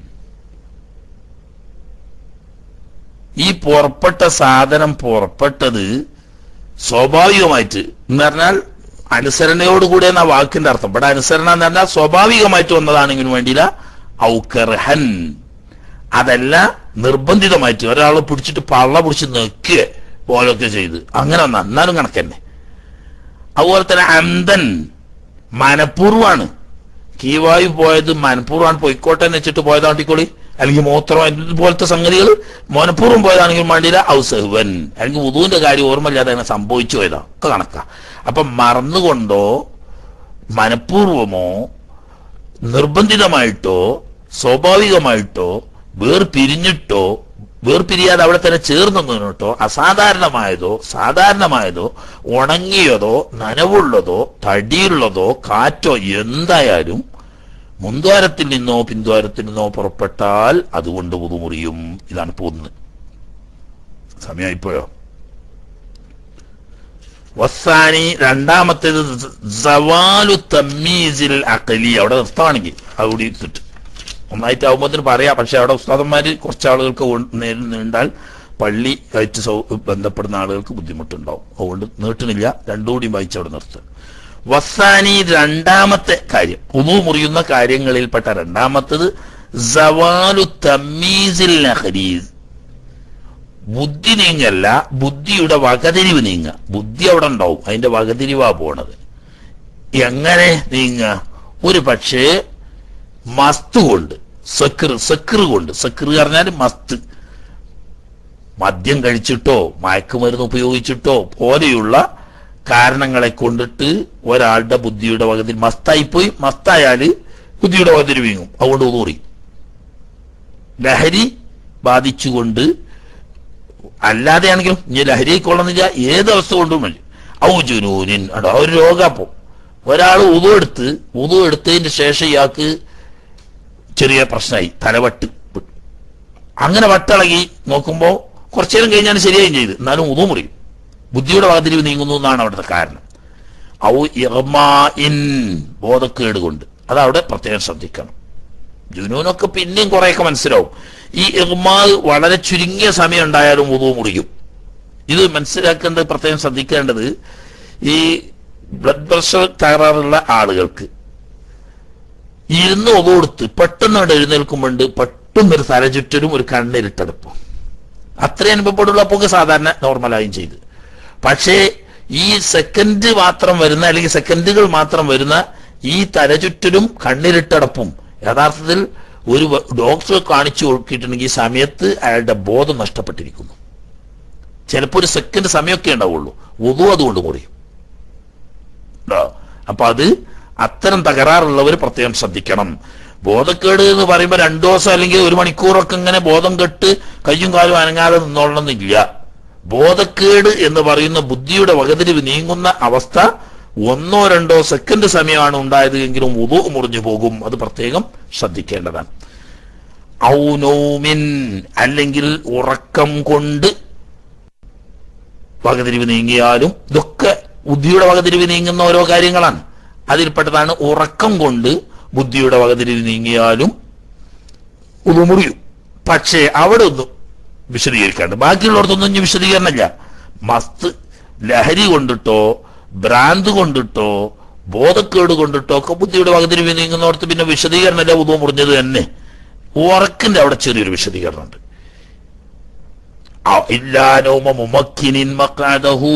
ഈ പുറപ്പെട്ട സാധനം പുറപ്പെട്ടത് സ്വാഭാവികമായിട്ട് എന്ന് പറഞ്ഞാൽ അനുസരണയോടുകൂടി എന്ന വാക്കിന്റെ അർത്ഥം ഇവിടെ അനുസരണ എന്ന് പറഞ്ഞാൽ സ്വാഭാവികമായിട്ട് വന്നതാണെങ്കിലും വേണ്ടിയില്ല ഔക്കർഹൻ അതല്ല നിർബന്ധിതമായിട്ട് ഒരാളെ പിടിച്ചിട്ട് പള്ള പിടിച്ച് നിൽക്കുക പോലൊക്കെ ചെയ്ത് അങ്ങനെ വന്ന എന്നാലും കണക്കന്നെ അതുപോലെ തന്നെ അന്തൻ മനഃപൂർവ്വമാണ് കീവായു പോയത് മനഃപൂർവ്വമാണ് പൊയ്ക്കോട്ടെ എന്ന് വെച്ചിട്ട് പോയതാണ്ടിക്കോളി അല്ലെങ്കിൽ മൂത്രം ഇതുപോലത്തെ സംഗതികൾ മനഃപൂർവ്വം പോയതാണെങ്കിലും വേണ്ടിയില്ല ഔസഹുവൻ അല്ലെങ്കിൽ ഉദുവിന്റെ കാര്യം ഓർമ്മയില്ലാതെ അങ്ങനെ സംഭവിച്ചു പോയതാ ഒക്കെ കണക്കാ അപ്പൊ മറന്നുകൊണ്ടോ മനഃപൂർവമോ നിർബന്ധിതമായിട്ടോ സ്വാഭാവികമായിട്ടോ വേർപിരിഞ്ഞിട്ടോ വേർപിരിയാതെ അവിടെ തന്നെ ചേർന്ന് നിന്നിട്ടോ അസാധാരണമായതോ സാധാരണമായതോ ഉണങ്ങിയതോ നനവുള്ളതോ തടിയുള്ളതോ കാറ്റോ എന്തായാലും മുൻദ്വാരത്തിൽ നിന്നോ പിൻദ്വാരത്തിൽ നിന്നോ പുറപ്പെട്ടാൽ അതുകൊണ്ട് പുതുമുറിയും ഇതാണ് പോകുന്നത് സമയമായിപ്പോയോ വസാനി രണ്ടാമത്തേത് സവാലു തമ്മീസിൽ അക്കലി അവിടെ നിർത്താണെങ്കിൽ അവിടെ ഇട്ടിട്ട് ഒന്നായിട്ടാവുമ്പോൾ പറയാം പക്ഷെ അവിടെ ഉസ്താദന്മാര് കുറച്ച് ആളുകൾക്ക് ഉ- നേരിൽ നീണ്ടാൽ പള്ളി ആയിട്ട് സൗ- ബന്ധപ്പെടുന്ന ആളുകൾക്ക് ബുദ്ധിമുട്ടുണ്ടാവും അതുകൊണ്ട് നീട്ടണില്ല രണ്ടുകൂടി വായിച്ച് അവിടെ നിർത്തുക വസാനി രണ്ടാമത്തെ കാര്യം ഉമു മുറിയുന്ന കാര്യങ്ങളിൽപ്പെട്ട രണ്ടാമത്തത് സവാലു തമ്മീസിൽ അഖരീസ് ബുദ്ധി നീങ്ങല്ല ബുദ്ധിയുടെ വകതിരിവ് നീങ്ങ ബുദ്ധി അവിടെ ഉണ്ടാവും അതിന്റെ വകതിരിവാ പോണത് എങ്ങനെ നീങ്ങ ഒരു പക്ഷേ മസ്ത് കൊണ്ട് സക്ർ സക്ർ കൊണ്ട് സക്ർ പറഞ്ഞാൽ മസ്ത് മദ്യം കഴിച്ചിട്ടോ മയക്കുമരുന്ന് ഉപയോഗിച്ചിട്ടോ പോലെയുള്ള കാരണങ്ങളെ കൊണ്ടിട്ട് ഒരാളുടെ ബുദ്ധിയുടെ വകതിരി മസ്തായിപ്പോയി മസ്തായാല് ബുദ്ധിയുടെ വകതിരി വീങ്ങും അതുകൊണ്ട് ഊറി ലഹരി ബാധിച്ചുകൊണ്ട് അല്ലാതെയാണെങ്കിലും ഇനി ലഹരി കൊള്ളുന്നില്ല ഏത് അവസ്ഥ കൊണ്ടും മതി ഔജുനൂനിൻ അടോ ഒരു രോഗാപ്പോ ഒരാൾ ഉതു എടുത്ത് ഉതു എടുത്തതിന് ശേഷം ഇയാൾക്ക് ചെറിയ പ്രശ്നമായി തലവട്ട് അങ്ങനെ വട്ടിളകി നോക്കുമ്പോ കുറച്ചു നേരം കഴിഞ്ഞാൽ ശരിയായും ചെയ്ത് എന്നാലും ഉതു മുറിയും ബുദ്ധിയുടെ വകതിരിവ് നീങ്ങുന്നു എന്നാണ് അവിടുത്തെ കാരണം ഔ ഇർമാഇൻ ബോധക്കേട് കൊണ്ട് അതവിടെ പ്രത്യേകം ശ്രദ്ധിക്കണം ജുനൂനൊക്കെ പിന്നെയും കുറെയൊക്കെ മനസ്സിലാവും ഈ ഇർമാ വളരെ ചുരുങ്ങിയ സമയം ഉണ്ടായാലും ഉതു മുറിയും ഇത് മനസ്സിലാക്കേണ്ടത് പ്രത്യേകം ശ്രദ്ധിക്കേണ്ടത് ഈ ബ്ലഡ് പ്രഷർ തകരാറുള്ള ആളുകൾക്ക് ഇരുന്ന് ഒതുകൊടുത്ത് പെട്ടെന്ന് അവിടെ എഴുന്നേൽക്കുമ്പോണ്ട് പെട്ടെന്നൊരു തലചുറ്റലും ഒരു കണ്ണിരിട്ടെടുപ്പും അത്ര അനുഭവപ്പെടുള്ളപ്പോൾ സാധാരണ നോർമലായും ചെയ്ത് പക്ഷേ ഈ സെക്കൻഡ് മാത്രം വരുന്ന അല്ലെങ്കിൽ സെക്കൻഡുകൾ മാത്രം വരുന്ന ഈ തലചുറ്റലും കണ്ണിരിട്ടടപ്പും യഥാർത്ഥത്തിൽ ഒരു വ- ഡോക്ടറെ കാണിച്ചു നോക്കിയിട്ടുണ്ടെങ്കിൽ ഈ സമയത്ത് അയാളുടെ ബോധം നഷ്ടപ്പെട്ടിരിക്കുന്നു ചിലപ്പോൾ ഒരു സെക്കൻഡ് സമയമൊക്കെ ഉണ്ടാവുള്ളൂ ഉതു അതുകൊണ്ട് കുറയും ട്ടോ. അപ്പൊ അത് അത്തരം തകരാറുള്ളവർ പ്രത്യേകം ശ്രദ്ധിക്കണം ബോധക്കേട് എന്ന് പറയുമ്പോൾ രണ്ടു ദിവസം അല്ലെങ്കിൽ ഒരു മണിക്കൂറൊക്കെ ഇങ്ങനെ ബോധം കെട്ട് കയ്യും കാലും അനങ്ങാതെ നിന്നോളണമെന്നില്ല ബോധക്കേട് എന്ന് പറയുന്ന ബുദ്ധിയുടെ വകതിരിവ് നീങ്ങുന്ന അവസ്ഥ ഒന്നോ രണ്ടോ സെക്കൻഡ് സമയമാണ് ഉണ്ടായത് എങ്കിലും ഉതു മുറിഞ്ഞു പോകും അത് പ്രത്യേകം ശ്രദ്ധിക്കേണ്ടതാണ് ഔനൗമിൻ അല്ലെങ്കിൽ ഉറക്കം കൊണ്ട് വകതിരിവ് നീങ്ങിയാലും ഇതൊക്കെ ബുദ്ധിയുടെ വകതിരിവ് നീങ്ങുന്ന ഓരോ കാര്യങ്ങളാണ് അതിൽപ്പെട്ടതാണ് ഉറക്കം കൊണ്ട് ബുദ്ധിയുടെ വകതിരിവ് നീങ്ങിയാലും ഉതുമുറിയും പക്ഷേ അവിടെ ഒന്നും വിശദീകരിക്കാണ്ട് ബാക്കിയുള്ളിടത്തൊന്നും ഇനി വിശദീകരണമില്ല മസ്ത് ലഹരി കൊണ്ടിട്ടോ ഭ്രാന്ത് കൊണ്ടിട്ടോ ബോധക്കേട് കൊണ്ടിട്ടോ ഒക്കെ ബുദ്ധിയുടെ വകതിരിവ് നീങ്ങുന്നോടത്ത് പിന്നെ വിശദീകരണമില്ല ഉദു മുറിഞ്ഞത് തന്നെ ഉറക്കിന്റെ അവിടെ ചെറിയൊരു വിശദീകരണമുണ്ട് അ- ഇല്ലാ നൗമ മുമക്കിനിൻ മഖഅദഹു.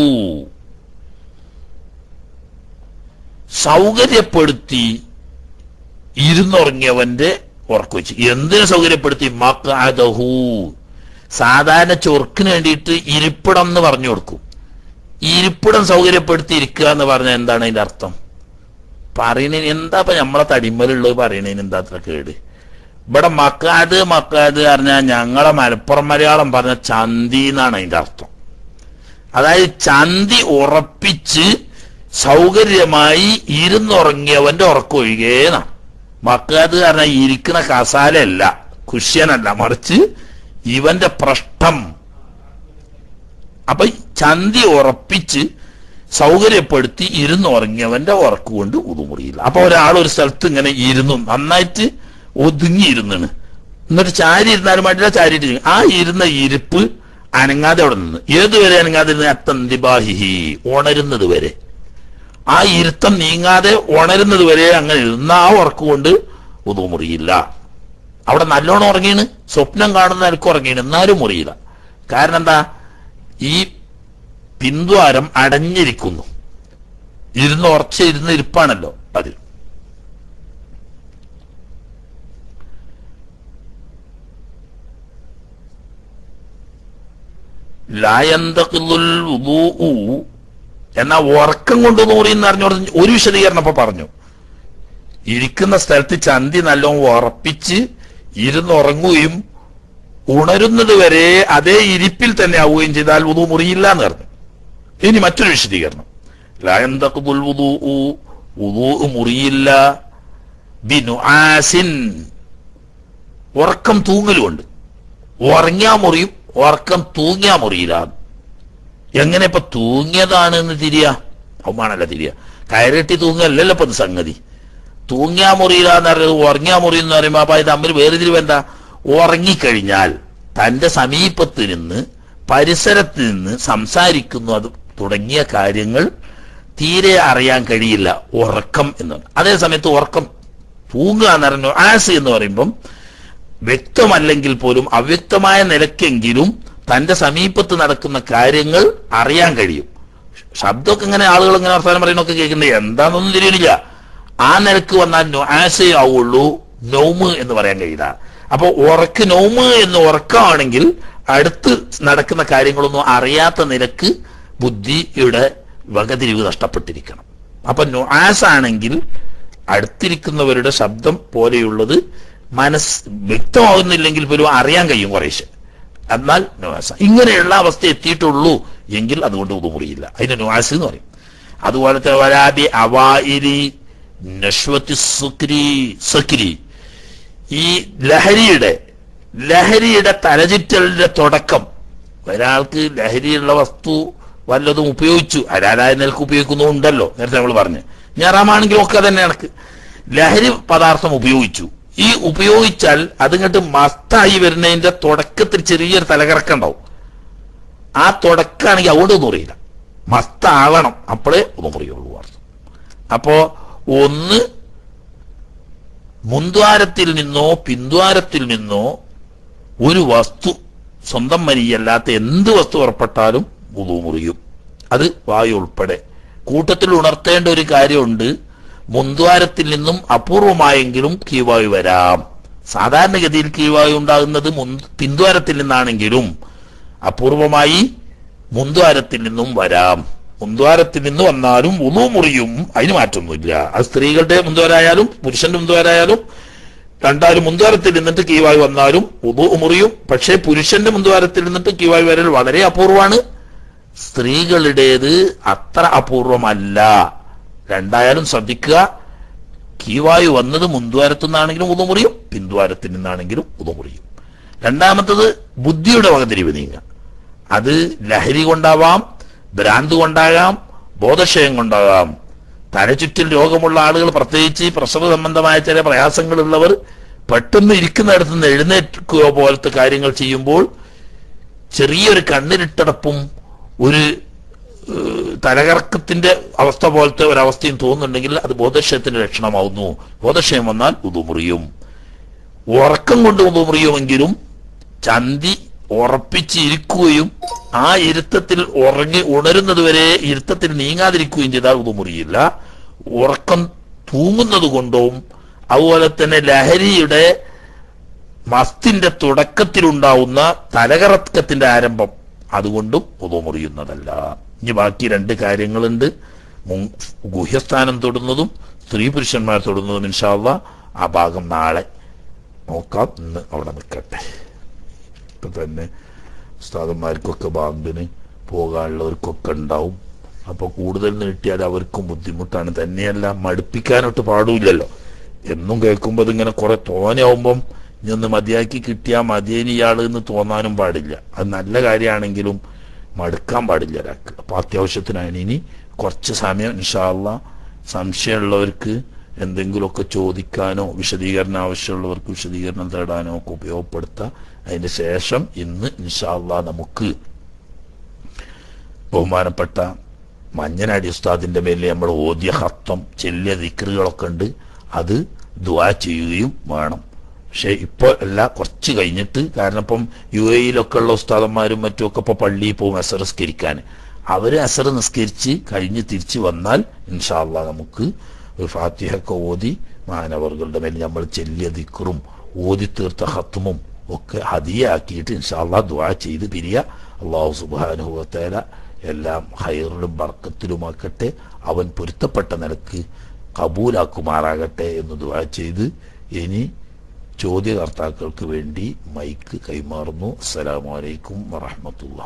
സൗകര്യപ്പെടുത്തി ഇരുന്നുറങ്ങിയവന്റെ ഉറക്കം വെച്ച് എന്തിനു സൗകര്യപ്പെടുത്തി മഖഅദഹു സാധാരണ ചൊർക്കിന് വേണ്ടിയിട്ട് ഇരിപ്പിടം എന്ന് പറഞ്ഞു കൊടുക്കും ഇരിപ്പിടം സൗകര്യപ്പെടുത്തി ഇരിക്കുക എന്ന് പറഞ്ഞാൽ എന്താണ് അതിന്റെ അർത്ഥം പറയണേന് എന്താ ഇപ്പൊ നമ്മളെ തടിമലുള്ളത് പറയണേന് എന്താ അത്ര കേട് ഇവിടെ മക്കാത് മക്കാത് പറഞ്ഞാൽ ഞങ്ങളെ മലപ്പുറം മലയാളം പറഞ്ഞ ചന്തി എന്നാണ് അതിന്റെ അർത്ഥം അതായത് ചന്തി ഉറപ്പിച്ച് സൗകര്യമായി ഇരുന്നുറങ്ങിയവന്റെ ഉറക്കം ഒഴികേന്നാണ് മക്കാത് പറഞ്ഞാൽ ഇരിക്കുന്ന കസാലയല്ല കുഷ്യനല്ല മറിച്ച് ഇവന്റെ പ്രശ്നം അപ്പൊ ചന്തി ഉറപ്പിച്ച് സൗകര്യപ്പെടുത്തി ഇരുന്നുറങ്ങിയവന്റെ ഉറക്ക് കൊണ്ട് ഉതുമുറിയില്ല അപ്പൊ ഒരാൾ ഒരു സ്ഥലത്ത് ഇങ്ങനെ ഇരുന്നു നന്നായിട്ട് ഒതുങ്ങിയിരുന്നാണ് എന്നിട്ട് ചാരി ഇരുന്നാലും വേണ്ടില്ല ചാരിയിട്ട് ഇരിക്കും. ആ ഇരുന്ന ഇരിപ്പ് അനങ്ങാതെ അവിടെ നിന്ന് ഏതുവരെ അനങ്ങാതെ ഇരുന്ന് അത്തന്തിബാഹിഹി ഉണരുന്നത് വരെ ആ ഇരുത്തം നീങ്ങാതെ ഉണരുന്നത് വരെ അങ്ങനെ ഇരുന്ന ആ ഉറക്ക് കൊണ്ട് ഉതു മുറിയില്ല അവിടെ നല്ലോണം ഉറങ്ങിയാണ് സ്വപ്നം കാണുന്ന എനിക്ക് ഉറങ്ങിയാണ് എന്നാലും മുറിയില്ല കാരണം എന്താ ഈ പിന്ദ്വാരം അടഞ്ഞിരിക്കുന്നു ഇരുന്ന് ഉറച്ച ഇരുന്ന് ഇരിപ്പാണല്ലോ അതിൽ ലായന്തഖിലുൽ വുദൂഉ എന്നാ ഉറക്കം കൊണ്ട് നൂറി എന്ന് അറിഞ്ഞോട് ഒരു വിശദീകരണം ഇപ്പൊ പറഞ്ഞു ഇരിക്കുന്ന സ്ഥലത്ത് ചന്തി നല്ലോണം ഉറപ്പിച്ച് ഇരുന്നുറങ്ങുകയും ഉണരുന്നത് വരെ അതേ ഇരിപ്പിൽ തന്നെ ആവുകയും ചെയ്താൽ വുദു മുറിയില്ല എന്ന് പറഞ്ഞു ഇനി മറ്റൊരു വിശദീകരണം ലായന്തഖിലുൽ വുദൂഉ വുദൂ മുറിയില്ല ബിനുആസിൻ ഉറക്കം തൂങ്ങലുമുണ്ട് ഉറങ്ങിയാ മുറിയും ഉറക്കം തൂങ്ങിയാ മുറിയില്ല എങ്ങനെ ഇപ്പൊ തൂങ്ങിയതാണ് എന്ന് തിരിയ അവമാണല്ല തിരിയ കയറിട്ടി തൂങ്ങല്ലല്ലോ ഇപ്പൊ ഇത് സംഗതി തൂങ്ങിയാ മുറിയില്ല എന്ന് പറയുന്നത് ഉറങ്ങിയാ മുറി എന്ന് പറയുമ്പോ അപ്പൊ ഇത് തമ്മിൽ വേർതിരിവ് എന്താ ഉറങ്ങിക്കഴിഞ്ഞാൽ തന്റെ സമീപത്ത് നിന്ന് പരിസരത്ത് നിന്ന് സംസാരിക്കുന്നു അത് തുടങ്ങിയ കാര്യങ്ങൾ തീരെ അറിയാൻ കഴിയില്ല ഉറക്കം എന്ന് പറയും. അതേ സമയത്ത് ഉറക്കം തൂങ്ങുക എന്ന് പറഞ്ഞു ആസ് എന്ന് പറയുമ്പം വ്യക്തമല്ലെങ്കിൽ പോലും അവ്യക്തമായ നിലക്കെങ്കിലും തന്റെ സമീപത്ത് നടക്കുന്ന കാര്യങ്ങൾ അറിയാൻ കഴിയും ശബ്ദമൊക്കെ ഇങ്ങനെ ആളുകൾ ഇങ്ങനെ വർത്തമാനം പറയുന്നൊക്കെ കേൾക്കുന്നത് എന്താണെന്നൊന്നും തിരിയണില്ല ആ നിലക്ക് വന്നാൽ ആശേ ആവുള്ളൂ നോമ് എന്ന് പറയാൻ കഴിയില്ല അപ്പൊ ഉറക്ക് നോമ് എന്ന് ഉറക്കമാണെങ്കിൽ അടുത്ത് നടക്കുന്ന കാര്യങ്ങളൊന്നും അറിയാത്ത നിലക്ക് ബുദ്ധിയുടെ വകതിരിവ് നഷ്ടപ്പെട്ടിരിക്കണം അപ്പൊ നൊആസ് ആണെങ്കിൽ അടുത്തിരിക്കുന്നവരുടെ ശബ്ദം പോലെയുള്ളത് മനസ് വ്യക്തമാകുന്നില്ലെങ്കിൽ പോലും അറിയാൻ കഴിയും കുറേശ്ശെ എന്നാൽ നുവാസ ഇങ്ങനെയുള്ള അവസ്ഥ എത്തിയിട്ടുള്ളൂ എങ്കിൽ അതുകൊണ്ട് ഉതുമുറിയില്ല അതിന് നുവാസ് എന്ന് പറയും അതുപോലത്തെ വരാബി അവായിരി നഷ്വത്തി സുക്രി സക്രി ഈ ലഹരിയുടെ ലഹരിയുടെ തലചുറ്റലിന്റെ തുടക്കം ഒരാൾക്ക് ലഹരിയുള്ള വസ്തു വല്ലതും ഉപയോഗിച്ചു ഹരാലായ നിലക്ക് ഉപയോഗിക്കുന്നുണ്ടല്ലോ നേരത്തെ നമ്മൾ പറഞ്ഞു ഞാറാമാണെങ്കിലും ഒക്കെ തന്നെ കണക്ക് ലഹരി പദാർത്ഥം ഉപയോഗിച്ചു ഈ ഉപയോഗിച്ചാൽ അതിങ്ങോട്ട് മസ്തായി വരുന്നതിന്റെ തുടക്കത്തിൽ ചെറിയൊരു തലകറക്കം ഉണ്ടാവും ആ തുടക്കാണെങ്കിൽ അവിടെ ഒന്നും അറിയില്ല മസ്താവണം അപ്പോഴേ ഒന്നും അറിയുള്ളൂ അർത്ഥം അപ്പോ ഒന്ന് മുൻദ്വാരത്തിൽ നിന്നോ പിന്ദ്വാരത്തിൽ നിന്നോ ഒരു വസ്തു സ്വന്തം മനിയല്ലാത്ത എന്ത് വസ്തു പുറപ്പെട്ടാലും ഉതു മുറിയും അത് വായു ഉൾപ്പെടെ കൂട്ടത്തിൽ ഉണർത്തേണ്ട ഒരു കാര്യമുണ്ട് മുൻദ്വാരത്തിൽ നിന്നും അപൂർവമായെങ്കിലും കീവായു വരാം സാധാരണഗതിയിൽ കീവായു ഉണ്ടാകുന്നത് മുൻ പിന്ദ്വാരത്തിൽ നിന്നാണെങ്കിലും അപൂർവമായി മുൻദ്വാരത്തിൽ നിന്നും വരാം മുൻദ്വാരത്തിൽ നിന്ന് വന്നാലും ഉളു മുറിയും അതിന് മാറ്റമൊന്നുമില്ല അത് സ്ത്രീകളുടെ മുൻദ്വാരായാലും പുരുഷന്റെ മുൻദ്വാരായാലും രണ്ടാലും മുൻദ്വാരത്തിൽ നിന്നിട്ട് കീവായു വന്നാലും ഉളു മുറിയും പക്ഷേ പുരുഷന്റെ മുൻദ്വാരത്തിൽ നിന്നിട്ട് കീവായു വരൽ വളരെ അപൂർവമാണ് സ്ത്രീകളുടേത് അത്ര അപൂർവമല്ല രണ്ടായാലും ശ്രദ്ധിക്കുക കീവായു വന്നത് മുൻദ്വാരത്തു നിന്നാണെങ്കിലും ഉതമുറിയും പിന്ദ്വാരത്തിൽ നിന്നാണെങ്കിലും ഉതമുറിയും രണ്ടാമത്തത് ബുദ്ധിയുടെ വകതിരിവ് നീങ്ങുക അത് ലഹരി കൊണ്ടാവാം ഭ്രാന്ത് കൊണ്ടാകാം ബോധക്ഷയം കൊണ്ടാകാം തലചുറ്റിൽ രോഗമുള്ള ആളുകൾ പ്രത്യേകിച്ച് പ്രസവ സംബന്ധമായ ചില പ്രയാസങ്ങളുള്ളവർ പെട്ടെന്ന് ഇരിക്കുന്നിടത്ത് നിന്ന് എഴുന്നേൽക്കുക പോലത്തെ കാര്യങ്ങൾ ചെയ്യുമ്പോൾ ചെറിയൊരു കണ്ണിരിട്ടടപ്പും ഒരു ഏഹ്, തലകറക്കത്തിന്റെ അവസ്ഥ പോലത്തെ ഒരവസ്ഥയും തോന്നുന്നുണ്ടെങ്കിൽ അത് ബോധക്ഷയത്തിന്റെ ലക്ഷണമാവുന്നു ബോധക്ഷയം വന്നാൽ ഉതുമുറിയും ഉറക്കം കൊണ്ട് ഉതുമുറിയുമെങ്കിലും ചന്തി ഉറപ്പിച്ചിരിക്കുകയും ആ ഇരുത്തത്തിൽ ഉറങ്ങി ഉണരുന്നത് വരെ ഇരുത്തത്തിൽ നീങ്ങാതിരിക്കുകയും ചെയ്താൽ ഉതുമുറിയില്ല ഉറക്കം തൂങ്ങുന്നത് കൊണ്ടും അതുപോലെ തന്നെ ലഹരിയുടെ മസ്തിന്റെ തുടക്കത്തിലുണ്ടാവുന്ന തലകറക്കത്തിന്റെ ആരംഭം അതുകൊണ്ടും ഉതമുറിയുന്നതല്ല ഇനി ബാക്കി രണ്ട് കാര്യങ്ങളുണ്ട് മുൻ- ഗുഹ്യസ്ഥാനം തൊടുന്നതും സ്ത്രീ പുരുഷന്മാർ തൊടുന്നതും ഇൻഷാല്ല ആ ഭാഗം നാളെ നോക്കാം ഇന്ന് അവിടെ നിൽക്കട്ടെ ഇപ്പൊ തന്നെ ഉസ്താദന്മാർക്കൊക്കെ ബാങ്കിന് പോകാനുള്ളവർക്കൊക്കെ ഉണ്ടാവും അപ്പൊ കൂടുതൽ നീട്ടിയാൽ അവർക്കും ബുദ്ധിമുട്ടാണ് തന്നെയല്ല മടുപ്പിക്കാനൊട്ട് പാടില്ലല്ലോ എന്നും കേൾക്കുമ്പോൾ ഇതിങ്ങനെ കുറെ തോനെയാവുമ്പം ഇനി ഒന്ന് മതിയാക്കി കിട്ടിയാൽ മതിയേനി ഇയാള് എന്ന് തോന്നാനും പാടില്ല അത് നല്ല കാര്യമാണെങ്കിലും മടുക്കാൻ പാടില്ല ഒരാൾക്ക് അപ്പൊ അത്യാവശ്യത്തിനാണ് ഇനി കുറച്ച് സമയം ഇൻഷാല്ല സംശയമുള്ളവർക്ക് എന്തെങ്കിലുമൊക്കെ ചോദിക്കാനോ വിശദീകരണം ആവശ്യമുള്ളവർക്ക് വിശദീകരണം തേടാനോ ഒക്കെ ഉപയോഗപ്പെടുത്താം അതിന് ശേഷം ഇന്ന് ഇൻഷാല്ല നമുക്ക് ബഹുമാനപ്പെട്ട മഞ്ഞനാടി ഉസ്താദിന്റെ മേലിൽ നമ്മൾ ഓദ്യ ഹത്തം ചെല്ലിയ ദിക്കറുകളൊക്കെ ഉണ്ട് അത് ദുആ ചെയ്യുകയും വേണം പക്ഷെ ഇപ്പോൾ അല്ല കുറച്ച് കഴിഞ്ഞിട്ട് കാരണം ഇപ്പം യു എയിലൊക്കെ ഉള്ള ഉസ്താദന്മാരും മറ്റും ഒക്കെ ഇപ്പൊ പള്ളിയിൽ പോകും അസർ നിസ്കരിക്കാൻ അവര് അസർ നിസ്കരിച്ച് കഴിഞ്ഞ് തിരിച്ചു വന്നാൽ ഇൻഷാല്ല നമുക്ക് ഒരു ഫാത്തിഹൊക്കെ ഓതി മാനവറുകളുടെ മേൽ നമ്മൾ ചെല്ലിയ ദിക്കറും ഓതി തീർത്ത ഹത്തുമും ഒക്കെ ഹദിയാക്കിയിട്ട് ഇൻഷാല്ല ദുആ ചെയ്ത് പിരിയ അള്ളാഹു സുബാനുഭവത്തേല എല്ലാം ഹൈറിലും ബർക്കത്തിലുമാക്കട്ടെ അവൻ പൊരുത്തപ്പെട്ട നിലക്ക് കബൂലാക്കുമാറാകട്ടെ എന്ന് ദുആ ചെയ്ത് ഇനി ചോദ്യകർത്താക്കൾക്ക് വേണ്ടി മൈക്ക് കൈമാറുന്നു അസ്സലാമു അലൈക്കും വറഹ്മത്തുള്ളാ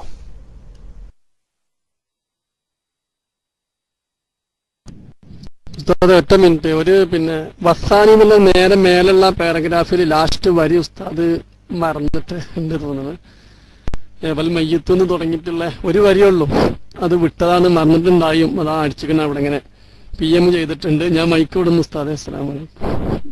ഉസ്താദ് ഒറ്റ മിനിറ്റ് ഒരു പിന്നെ വസാനി എന്നുള്ള നേരെ മേലുള്ള പാരഗ്രാഫിൽ ലാസ്റ്റ് വരി ഉസ്താദ് മറന്നിട്ട് ഉണ്ട് തോന്നുന്നത് ഏവൽ മയ്യത്ത് എന്ന് തുടങ്ങിയിട്ടുള്ള ഒരു വരിയേ ഉള്ളൂ അത് വിട്ടതാണ് മറന്നിട്ടുണ്ടായും അതാ അടിച്ചിക്കണ അവിടെ ഇങ്ങനെ പി എം ചെയ്തിട്ടുണ്ട് ഞാൻ മൈക്ക് വിടുന്നു ഉസ്താദെ അസ്സലാമു അലൈക്കും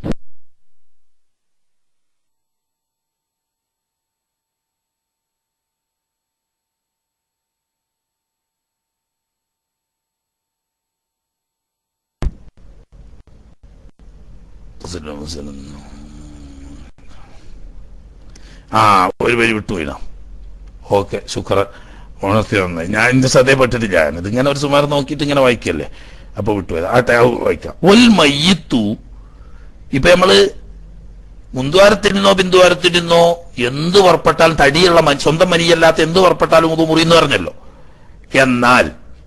ആ ഒരു വരി വിട്ടുപോയിന ഓക്കെ ശുക്ര ഉണർത്തി നന്നായി ഞാൻ എന്റെ ശ്രദ്ധയപ്പെട്ടിട്ടില്ല ഞാനിത് ഇങ്ങനെ ഒരു സുമാരം നോക്കിയിട്ട് ഇങ്ങനെ വായിക്കല്ലേ അപ്പൊ വിട്ടുപോയത് ആ ടാവ് വായിക്കാം ഒൽ മയ്യത്തു ഇപ്പൊ നമ്മള് മുന്തുവാരത്തിൽ നിന്നോ ബിന്ദുവാരത്തിൽ നിന്നോ എന്ത് പുറപ്പെട്ടാലും തടിയുള്ള മനുഷ്യ- സ്വന്തം മനിയല്ലാത്ത എന്ത് പുറപ്പെട്ടാലും ഇത് മുറിയെന്ന് പറഞ്ഞല്ലോ എന്നാൽ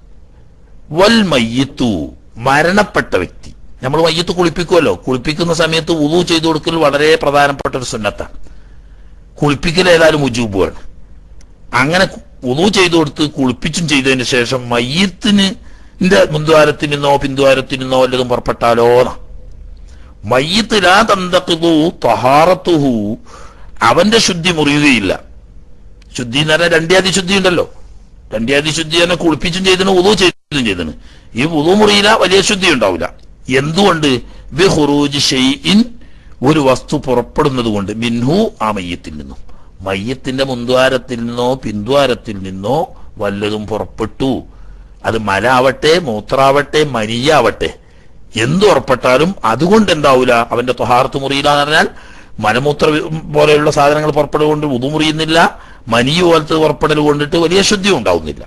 വൽ മയ്യത്തു മരണപ്പെട്ട വ്യക്തി നമ്മൾ മയ്യത്ത് കുളിപ്പിക്കുമല്ലോ കുളിപ്പിക്കുന്ന സമയത്ത് ഉദു ചെയ്തു കൊടുക്കൽ വളരെ പ്രധാനപ്പെട്ട ഒരു സുന്നത്താണ് കുളിപ്പിക്കൽ ഏതായാലും ഉജൂബുമാണ് അങ്ങനെ ഉദു ചെയ്തു കൊടുത്ത് കുളിപ്പിച്ചും ചെയ്തതിന് ശേഷം മയ്യത്തിന് മുൻദ്വാരത്തിൽ നിന്നോ പിന്തുവാരത്തിൽ നിന്നോ വല്ലതും പുറപ്പെട്ടാലോ എന്നാ. മയ്യത്ത് ലാ തന്തക്കിതു തഹാറത്തുഹു അവന്റെ ശുദ്ധി മുറിയുകയില്ല ശുദ്ധി എന്ന് പറഞ്ഞാൽ രണ്ടിയാതി ശുദ്ധി ഉണ്ടല്ലോ രണ്ടിയാതി ശുദ്ധി തന്നെ കുളിപ്പിച്ചും ചെയ്തിന് ഉദു ചെയ്തും ചെയ്തിന് ഈ ഉദു മുറിയില്ല വലിയ ശുദ്ധി ഉണ്ടാവില്ല എന്തുകൊണ്ട് ബി ഖുറൂജ് ഷൈഇൻ ഒരു വസ്തു പുറപ്പെടുന്നത് കൊണ്ട് മിൻഹു ആ മയ്യത്തിൽ നിന്നും മയ്യത്തിന്റെ മുൻദ്വാരത്തിൽ നിന്നോ പിന്ദ്വാരത്തിൽ നിന്നോ വല്ലതും പുറപ്പെട്ടു അത് മല ആവട്ടെ മൂത്രാവട്ടെ മനിയാവട്ടെ എന്ത് ഉറപ്പെട്ടാലും അതുകൊണ്ട് എന്താവൂല അവന്റെ തൊഹാർത്ത് മുറിയില്ല എന്ന് പറഞ്ഞാൽ മലമൂത്ര വി- പോലെയുള്ള സാധനങ്ങൾ പുറപ്പെടുക കൊണ്ട് ഉതു മുറിയുന്നില്ല മനി പോലത്തെ പുറപ്പെടൽ കൊണ്ടിട്ട് വലിയ ശുദ്ധി ഉണ്ടാവുന്നില്ല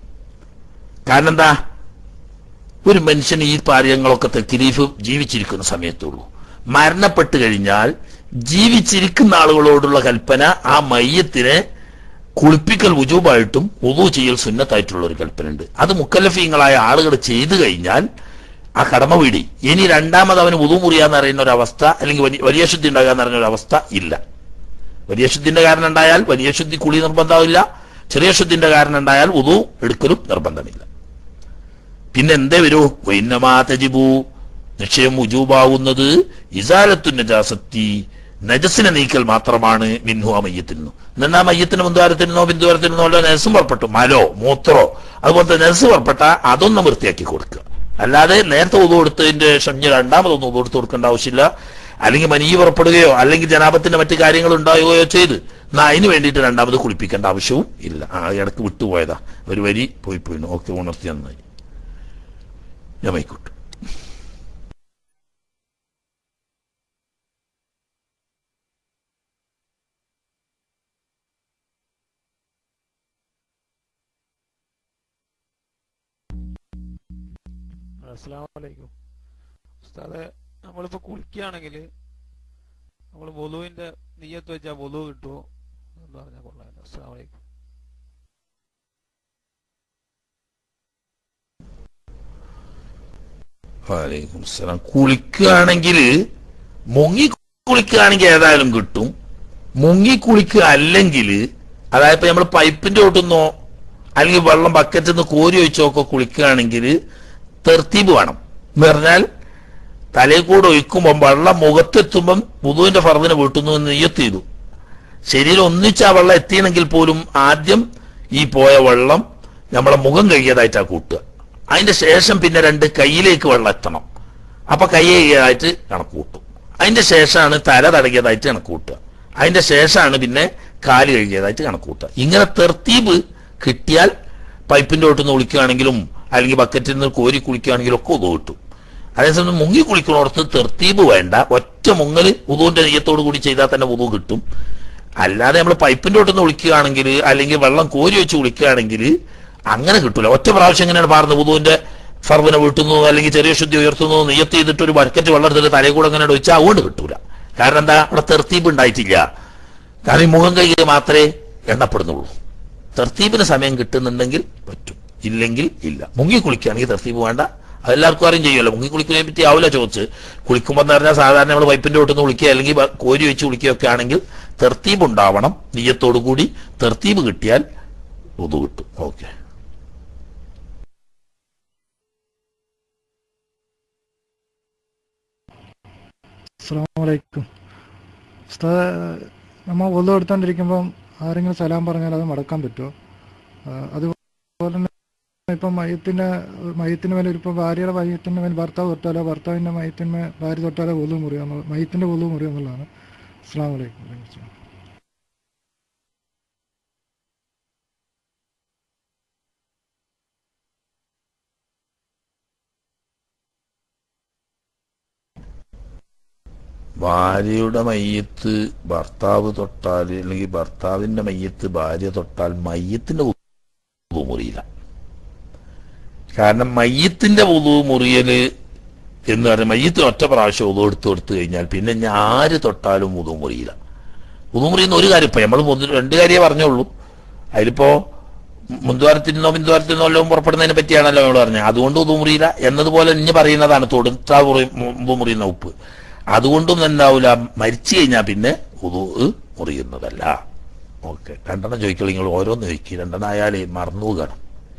കാരണം എന്താ ഒരു മനുഷ്യൻ ഈ കാര്യങ്ങളൊക്കെ തെക്കിലീഫ് ജീവിച്ചിരിക്കുന്ന സമയത്തുള്ളൂ മരണപ്പെട്ട് കഴിഞ്ഞാൽ ജീവിച്ചിരിക്കുന്ന ആളുകളോടുള്ള കൽപ്പന ആ മയ്യത്തിനെ കുളിപ്പിക്കൽ വുജൂബായിട്ടും ഉദു ചെയ്യൽ സുന്നത്തായിട്ടുള്ള ഒരു കൽപ്പന ഉണ്ട് അത് മുക്കല്ലഫീങ്ങളായ ആളുകൾ ചെയ്തു കഴിഞ്ഞാൽ ആ കടമ വീടി ഇനി രണ്ടാമത് അവന് ഉദു മുറിയാന്ന് അറിയുന്ന ഒരു അവസ്ഥ അല്ലെങ്കിൽ വലിയ- വലിയ ശുദ്ധി ഉണ്ടാകാന്ന് അറിയുന്ന ഒരു അവസ്ഥ ഇല്ല വലിയ ശുദ്ധിന്റെ കാരണം ഉണ്ടായാൽ വലിയ ശുദ്ധി കുളി നിർബന്ധമില്ല ചെറിയ ശുദ്ധിന്റെ കാരണം ഉണ്ടായാൽ ഉദു എടുക്കലും നിർബന്ധമില്ല പിന്നെ എന്തേ വരൂ വൈന്നമാ തജിബു നിശ്ചയം ഉജൂബാവുന്നത് ഇസാലത്തു നജാസത്തി നജസിനെ നീക്കൽ മാത്രമാണ് മിൻഹു ആ മയ്യത്തിൽ നിന്നു എന്നാൽ ആ മയ്യത്തിന് മുന്തുവാരത്തിൽ നിന്നോ ബിന്ദുവാരത്തിൽ നിന്നോ വല്ല നജസും പുറപ്പെട്ടു മലോ മൂത്രോ അതുപോലത്തെ നജസ് പുറപ്പെട്ട അതൊന്നും വൃത്തിയാക്കി കൊടുക്കുക അല്ലാതെ നേരത്തെ ഉതു കൊടുത്തതിന്റെ ശേഷം ഇനി രണ്ടാമതൊന്നും ഉതു കൊടുത്ത് കൊടുക്കേണ്ട ആവശ്യമില്ല അല്ലെങ്കിൽ മനീ പുറപ്പെടുകയോ അല്ലെങ്കിൽ ജനാപത്തിന്റെ മറ്റു കാര്യങ്ങൾ ഉണ്ടാവുകയോ ചെയ്ത് എന്നാ അതിന് വേണ്ടിയിട്ട് രണ്ടാമത് കുളിപ്പിക്കേണ്ട ആവശ്യവും ഇല്ല ആ ഇടക്ക് വിട്ടുപോയതാ ഒരു വരി പോയി പോയിന്നു ഓക്കെ ഉണർത്തി നന്നായി ഞാൻ മൈക്കോട്ടെ അസ്സലാമലൈക്കും ഉസ്താദെ നമ്മളിപ്പോ കുളിക്കുകയാണെങ്കിൽ നമ്മൾ വൊലുവിന്റെ നീയത്ത് വെച്ചാൽ വൊലു കിട്ടുമോ എന്ന് പറഞ്ഞാൽ കൊള്ളാമല്ലോ അസ്സലാമലൈക്കും വലൈക്കും സലാം കുളിക്കുകയാണെങ്കിൽ മുങ്ങി കുളിക്കുകയാണെങ്കിൽ ഏതായാലും കിട്ടും മുങ്ങി കുളിക്കുക അല്ലെങ്കിൽ അതായത് ഇപ്പൊ നമ്മൾ പൈപ്പിന്റെ ഒട്ടുന്നോ അല്ലെങ്കിൽ വെള്ളം ബക്കറ്റിൽ നിന്ന് കോരി ഒഴിച്ചോ ഒക്കെ കുളിക്കുകയാണെങ്കിൽ തെർത്തീബ് വേണം എന്ന് പറഞ്ഞാൽ തലയിൽ കൂടെ ഒഴിക്കുമ്പോൾ വെള്ളം മുഖത്തെത്തുമ്പം പുതുവിന്റെ ഫർദിനെ വീട്ടുന്നു എന്ന് നെയ്യത്ത് ചെയ്തു ശരീരം ഒന്നിച്ച് ആ വെള്ളം എത്തിയെങ്കിൽ പോലും ആദ്യം ഈ പോയ വെള്ളം നമ്മളെ മുഖം കഴുകിയതായിട്ടാ കൂട്ടുക അതിന്റെ ശേഷം പിന്നെ രണ്ട് കൈയിലേക്ക് വെള്ളം എത്തണം അപ്പൊ കൈ കഴുകിയതായിട്ട് കണക്ക് കൂട്ടും അതിന്റെ ശേഷമാണ് തല തടകിയതായിട്ട് കണക്ക് കൂട്ടുക അതിന്റെ ശേഷമാണ് പിന്നെ കാല് കഴുകിയതായിട്ട് കണക്ക് കൂട്ടുക ഇങ്ങനെ തെർത്തീബ് കിട്ടിയാൽ പൈപ്പിന്റെ ഒട്ടുന്ന് വിളിക്കുകയാണെങ്കിലും അല്ലെങ്കിൽ ബക്കറ്റിൽ നിന്ന് കോരി കുളിക്കുകയാണെങ്കിലും ഒക്കെ ഉതു കിട്ടും അതേസമയം മുങ്ങി കുളിക്കണോടത്ത് തെർത്തീബ് വേണ്ട ഒറ്റ മുങ്ങൽ ഉതുവിന്റെ നെയ്യത്തോട് കൂടി ചെയ്താൽ തന്നെ ഉതു കിട്ടും അല്ലാതെ നമ്മൾ പൈപ്പിന്റെ ഒട്ടുന്ന് കുളിക്കുകയാണെങ്കിൽ അല്ലെങ്കിൽ വെള്ളം കോരി വെച്ച് കുളിക്കുകയാണെങ്കിൽ അങ്ങനെ കിട്ടൂല ഒറ്റ പ്രാവശ്യം എങ്ങനെയാണ് പാർന്നത് ഉതുവിന്റെ ഫർവിനെ വീട്ടുന്നു അല്ലെങ്കിൽ ചെറിയ ശുദ്ധി ഉയർത്തുന്നു നെയ്യത്ത് ചെയ്തിട്ട് ഒരു ബക്കറ്റ് വെള്ളം എടുത്തിട്ട് തലയിൽ കൂടെ അങ്ങനെ ഒഴിച്ചാൽ അതുകൊണ്ട് കിട്ടൂല കാരണം എന്താ അവിടെ തെർത്തീബ് ഉണ്ടായിട്ടില്ല കാരണം ഈ മുഖം കൈകൾ മാത്രമേ എണ്ണപ്പെടുന്നുള്ളൂ തെർത്തീബിന് സമയം കിട്ടുന്നുണ്ടെങ്കിൽ പറ്റും ഇല്ലെങ്കിൽ ഇല്ല മുങ്ങി കുളിക്കുകയാണെങ്കിൽ തെർത്തീബ് വേണ്ട അതെല്ലാവർക്കും അറിയും ചെയ്യുമല്ലോ മുങ്ങി കുളിക്കുന്നതിനെ പറ്റി ആവില്ല ചോദിച്ച് കുളിക്കുമ്പോൾ എന്ന് പറഞ്ഞാൽ സാധാരണ നമ്മൾ പൈപ്പിന്റെ ഒട്ടുന്ന് കുളിക്കുക അല്ലെങ്കിൽ ബ- കോരി വെച്ച് കുളിക്കുകയൊക്കെ ആണെങ്കിൽ തെർത്തീബ് ഉണ്ടാവണം നീയത്തോടു കൂടി തെർത്തീബ് കിട്ടിയാൽ ഉതു കിട്ടും ഓക്കെ അസ്സാമലൈക്കും ഉസ്താദ് നമ്മൾ ഒന്നു എടുത്തോണ്ടിരിക്കുമ്പം ആരെങ്കിലും സലാം പറഞ്ഞാൽ അത് മടക്കാൻ പറ്റുമോ ആ, അതുപോലെ തന്നെ ഇപ്പം മയത്തിന്റെ മയത്തിന് മേലെ ഇപ്പം ഭാര്യയുടെ മയത്തിന്റെ മേൽ ഭർത്താവ് തൊട്ടാലോ ഭർത്താവിന്റെ മയത്തിന് മേൽ ഭാര്യ തൊട്ടാലോ ഒതു മുറിയാന്നുള്ള മയത്തിന്റെ ഒതു മുറിയാന്നുള്ളതാണ് അസ്സാം വലൈക്കും ഭാര്യയുടെ മയ്യത്ത് ഭർത്താവ് തൊട്ടാൽ അല്ലെങ്കിൽ ഭർത്താവിന്റെ മയ്യത്ത് ഭാര്യ തൊട്ടാൽ മയ്യത്തിന്റെ ഉതു മുറിയില്ല കാരണം മയ്യത്തിന്റെ ഉതു മുറിയല് എന്ന് പറഞ്ഞാൽ മയ്യത്ത് ഒറ്റ പ്രാവശ്യം ഉതു എടുത്ത് കൊടുത്തു കഴിഞ്ഞാൽ പിന്നെ ഞാൻ ആര് തൊട്ടാലും ഉതു മുറിയില്ല ഉതു മുറിയുന്ന ഒരു കാര്യം ഇപ്പൊ നമ്മൾ രണ്ട് കാര്യമേ പറഞ്ഞുള്ളൂ അതിലിപ്പോ മുന്തുവാരത്തിൽ നിന്നോ പിന്തുവാരത്തിൽ നിന്നോ പുറപ്പെടുന്നതിനെ പറ്റിയാണല്ലോ നമ്മൾ പറഞ്ഞത് അതുകൊണ്ട് ഉതു മുറിയില്ല എന്നതുപോലെ ഇനി പറയുന്നതാണ് തൊടുത്ത മുറി മുമ്പ് മുറിയുന്ന ഉപ്പ് അതുകൊണ്ടും എന്താവൂല മരിച്ചു കഴിഞ്ഞാൽ പിന്നെ ഉതു മുറിയുന്നതല്ല ഓക്കെ രണ്ടെണ്ണം ചോദിക്കുള്ളൂ നിങ്ങൾ ഓരോന്ന് ചോദിക്കും രണ്ടെണ്ണം ആയാലേ മറന്നു പോകണം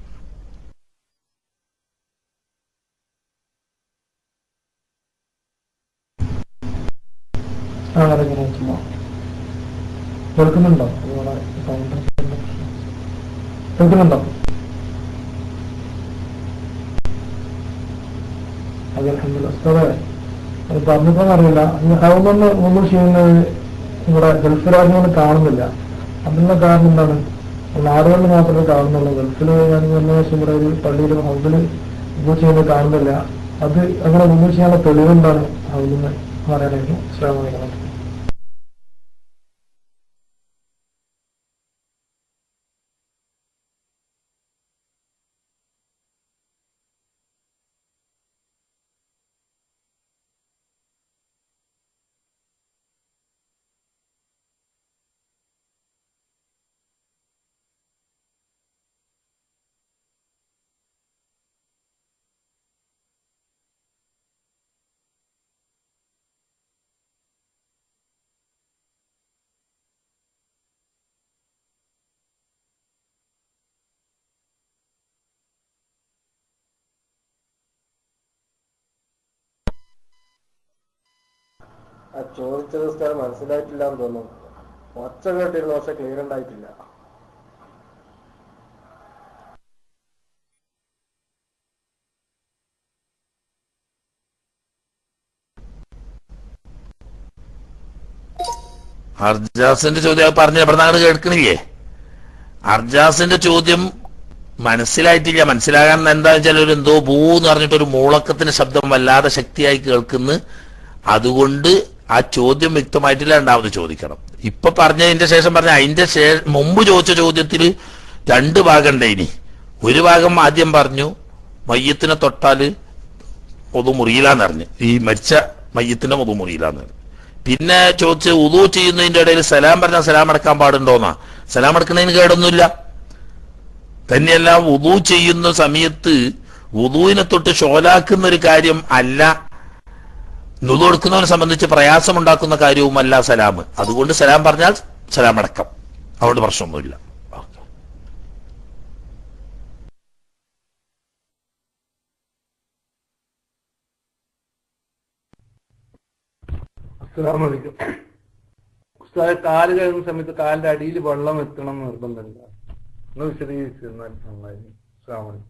കേൾക്കുന്നുണ്ടോ കേൾക്കുന്നുണ്ടോ അതെ അൽഹംദുലില്ലാ. ഉസ്താദേ, അത് പറഞ്ഞപ്പോഴൊന്നും അറിയില്ല ഹൗമെന്ന് ഒന്നും ചെയ്യുന്നത് ഇവിടെ ഗൾഫ് രാജ്യങ്ങൾ കാണുന്നില്ല അതിനുള്ള കാരണം എന്താണ് നാടുകളിൽ മാത്രമേ കാണുന്നുള്ളൂ ഗൾഫിൽ ഞാൻ വന്ന ശേഷം ഇവിടെ ഒരു പള്ളിയിൽ ഹൗദിൽ ഒന്നും ചെയ്യുന്നത് കാണുന്നില്ല അത് അങ്ങനെ ഒന്നും ചെയ്യാനുള്ള തെളിവെന്താണ് ഹൗദിന്ന് പറയാനായിരുന്നു അസ്സലാമു അലൈക്കും ആ ചോദിച്ചത് സ്ഥലം മനസ്സിലായിട്ടില്ല എന്ന് തോന്നുന്നു ഒച്ച കേട്ടിരുന്നു പക്ഷെ ക്ലിയർ ഉണ്ടായിട്ടില്ല അർജാസിന്റെ ചോദ്യം അത് പറഞ്ഞ ഇവിടെ അങ്ങോട്ട് കേൾക്കണില്ലേ അർജാസിന്റെ ചോദ്യം മനസ്സിലായിട്ടില്ല മനസ്സിലാകാൻ എന്താ വെച്ചാൽ ഒരു എന്തോ ഭൂ എന്ന് പറഞ്ഞിട്ട് ഒരു മൂളക്കത്തിന് ശബ്ദം വല്ലാതെ ശക്തിയായി കേൾക്കുന്നു അതുകൊണ്ട് ആ ചോദ്യം വ്യക്തമായിട്ടില്ല രണ്ടാമത് ചോദിക്കണം ഇപ്പൊ പറഞ്ഞതിന്റെ ശേഷം പറഞ്ഞ അതിന്റെ ശേ- മുമ്പ് ചോദിച്ച ചോദ്യത്തിൽ രണ്ട് ഭാഗം ഉണ്ട് ഇനി ഒരു ഭാഗം ആദ്യം പറഞ്ഞു മയ്യത്തിനെ തൊട്ടാല് ഒതു മുറിയില്ലാന്ന് പറഞ്ഞു ഈ മരിച്ച മയ്യത്തിന്റെ ഒതു മുറിയില്ലാന്ന് പറഞ്ഞു പിന്നെ ചോദിച്ച് ഉദു ചെയ്യുന്നതിന്റെ ഇടയിൽ സലാം പറഞ്ഞാൽ സലാം അടക്കാൻ പാടുണ്ടോന്നാ സലാം അടക്കുന്നതിന് കേടൊന്നുമില്ല തന്നെയല്ല ഉദു ചെയ്യുന്ന സമയത്ത് ഉദുവിനെ തൊട്ട് ഷോലാക്കുന്ന ഒരു കാര്യം അല്ല നുതു എടുക്കുന്നവനെ സംബന്ധിച്ച് പ്രയാസമുണ്ടാക്കുന്ന കാര്യവുമല്ല സലാം അതുകൊണ്ട് സലാം പറഞ്ഞാൽ സലാം അടക്കം അതുകൊണ്ട് പ്രശ്നമൊന്നുമില്ല ഓക്കേ. അസ്സലാമലൈക്കും ഉസ്താദ് കാല് കഴുകുന്ന സമയത്ത് കാലിന്റെ അടിയിൽ വെള്ളം എത്തണം എന്ന് നിർബന്ധമില്ല ഒന്ന് വിശദീകരിച്ചിരുന്നാൽ നന്നായിരുന്നു അസ്സലാമലൈക്കും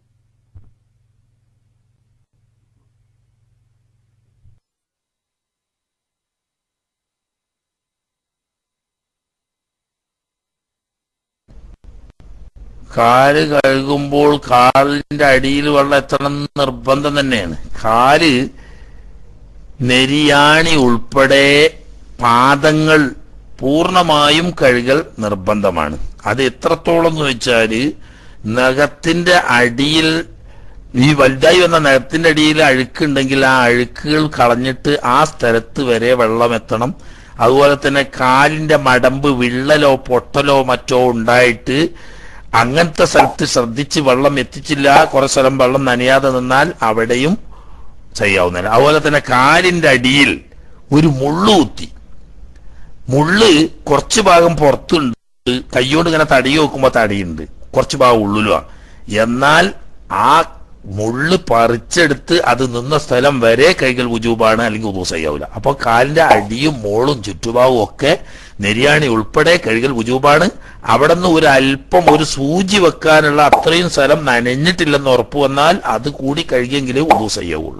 കാല് കഴുകുമ്പോൾ കാലിന്റെ അടിയിൽ വെള്ളം എത്തണം എന്ന് നിർബന്ധം തന്നെയാണ് കാല് നെരിയാണി ഉൾപ്പെടെ പാദങ്ങൾ പൂർണ്ണമായും കഴുകൽ നിർബന്ധമാണ് അത് എത്രത്തോളം എന്ന് വെച്ചാല് നഖത്തിന്റെ അടിയിൽ ഈ വലുതായി വന്ന നഖത്തിന്റെ അടിയിൽ അഴുക്കുണ്ടെങ്കിൽ ആ അഴുക്കുകൾ കളഞ്ഞിട്ട് ആ സ്ഥലത്ത് വരെ വെള്ളം എത്തണം അതുപോലെ തന്നെ കാലിന്റെ മടമ്പ് വിള്ളലോ പൊട്ടലോ മറ്റോ ഉണ്ടായിട്ട് അങ്ങനത്തെ സ്ഥലത്ത് ശ്രദ്ധിച്ച് വെള്ളം എത്തിച്ചില്ല കുറെ സ്ഥലം വെള്ളം നനയാതെ നിന്നാൽ അവിടെയും ചെയ്യാവുന്നതാണ് അതുപോലെ തന്നെ കാലിന്റെ അടിയിൽ ഒരു മുള്ളു കുത്തി മുള്ള് കുറച്ച് ഭാഗം പുറത്തുണ്ട് കൈകൊണ്ട് ഇങ്ങനെ തടി നോക്കുമ്പോ തടിയുണ്ട് കുറച്ച് ഭാഗം ഉള്ളിലുമാണ് എന്നാൽ ആ മുള്ള് പറിച്ചെടുത്ത് അത് നിന്ന സ്ഥലം വരെ കൈകൾ ഉജൂബാണ് അല്ലെങ്കിൽ ഉദൂ ചെയ്യാവില്ല അപ്പൊ കാലിന്റെ അടിയും മോളും ചുറ്റുഭാഗവും ഒക്കെ നെരിയാണി ഉൾപ്പെടെ കഴുകൽ ഉജൂബാണ് അവിടെ നിന്ന് ഒരു അല്പം ഒരു സൂചി വെക്കാനുള്ള അത്രയും സ്ഥലം നനഞ്ഞിട്ടില്ലെന്ന് ഉറപ്പ് വന്നാൽ അത് കൂടി കഴുകിയെങ്കിലേ ഉദൂ ചെയ്യാവുള്ളൂ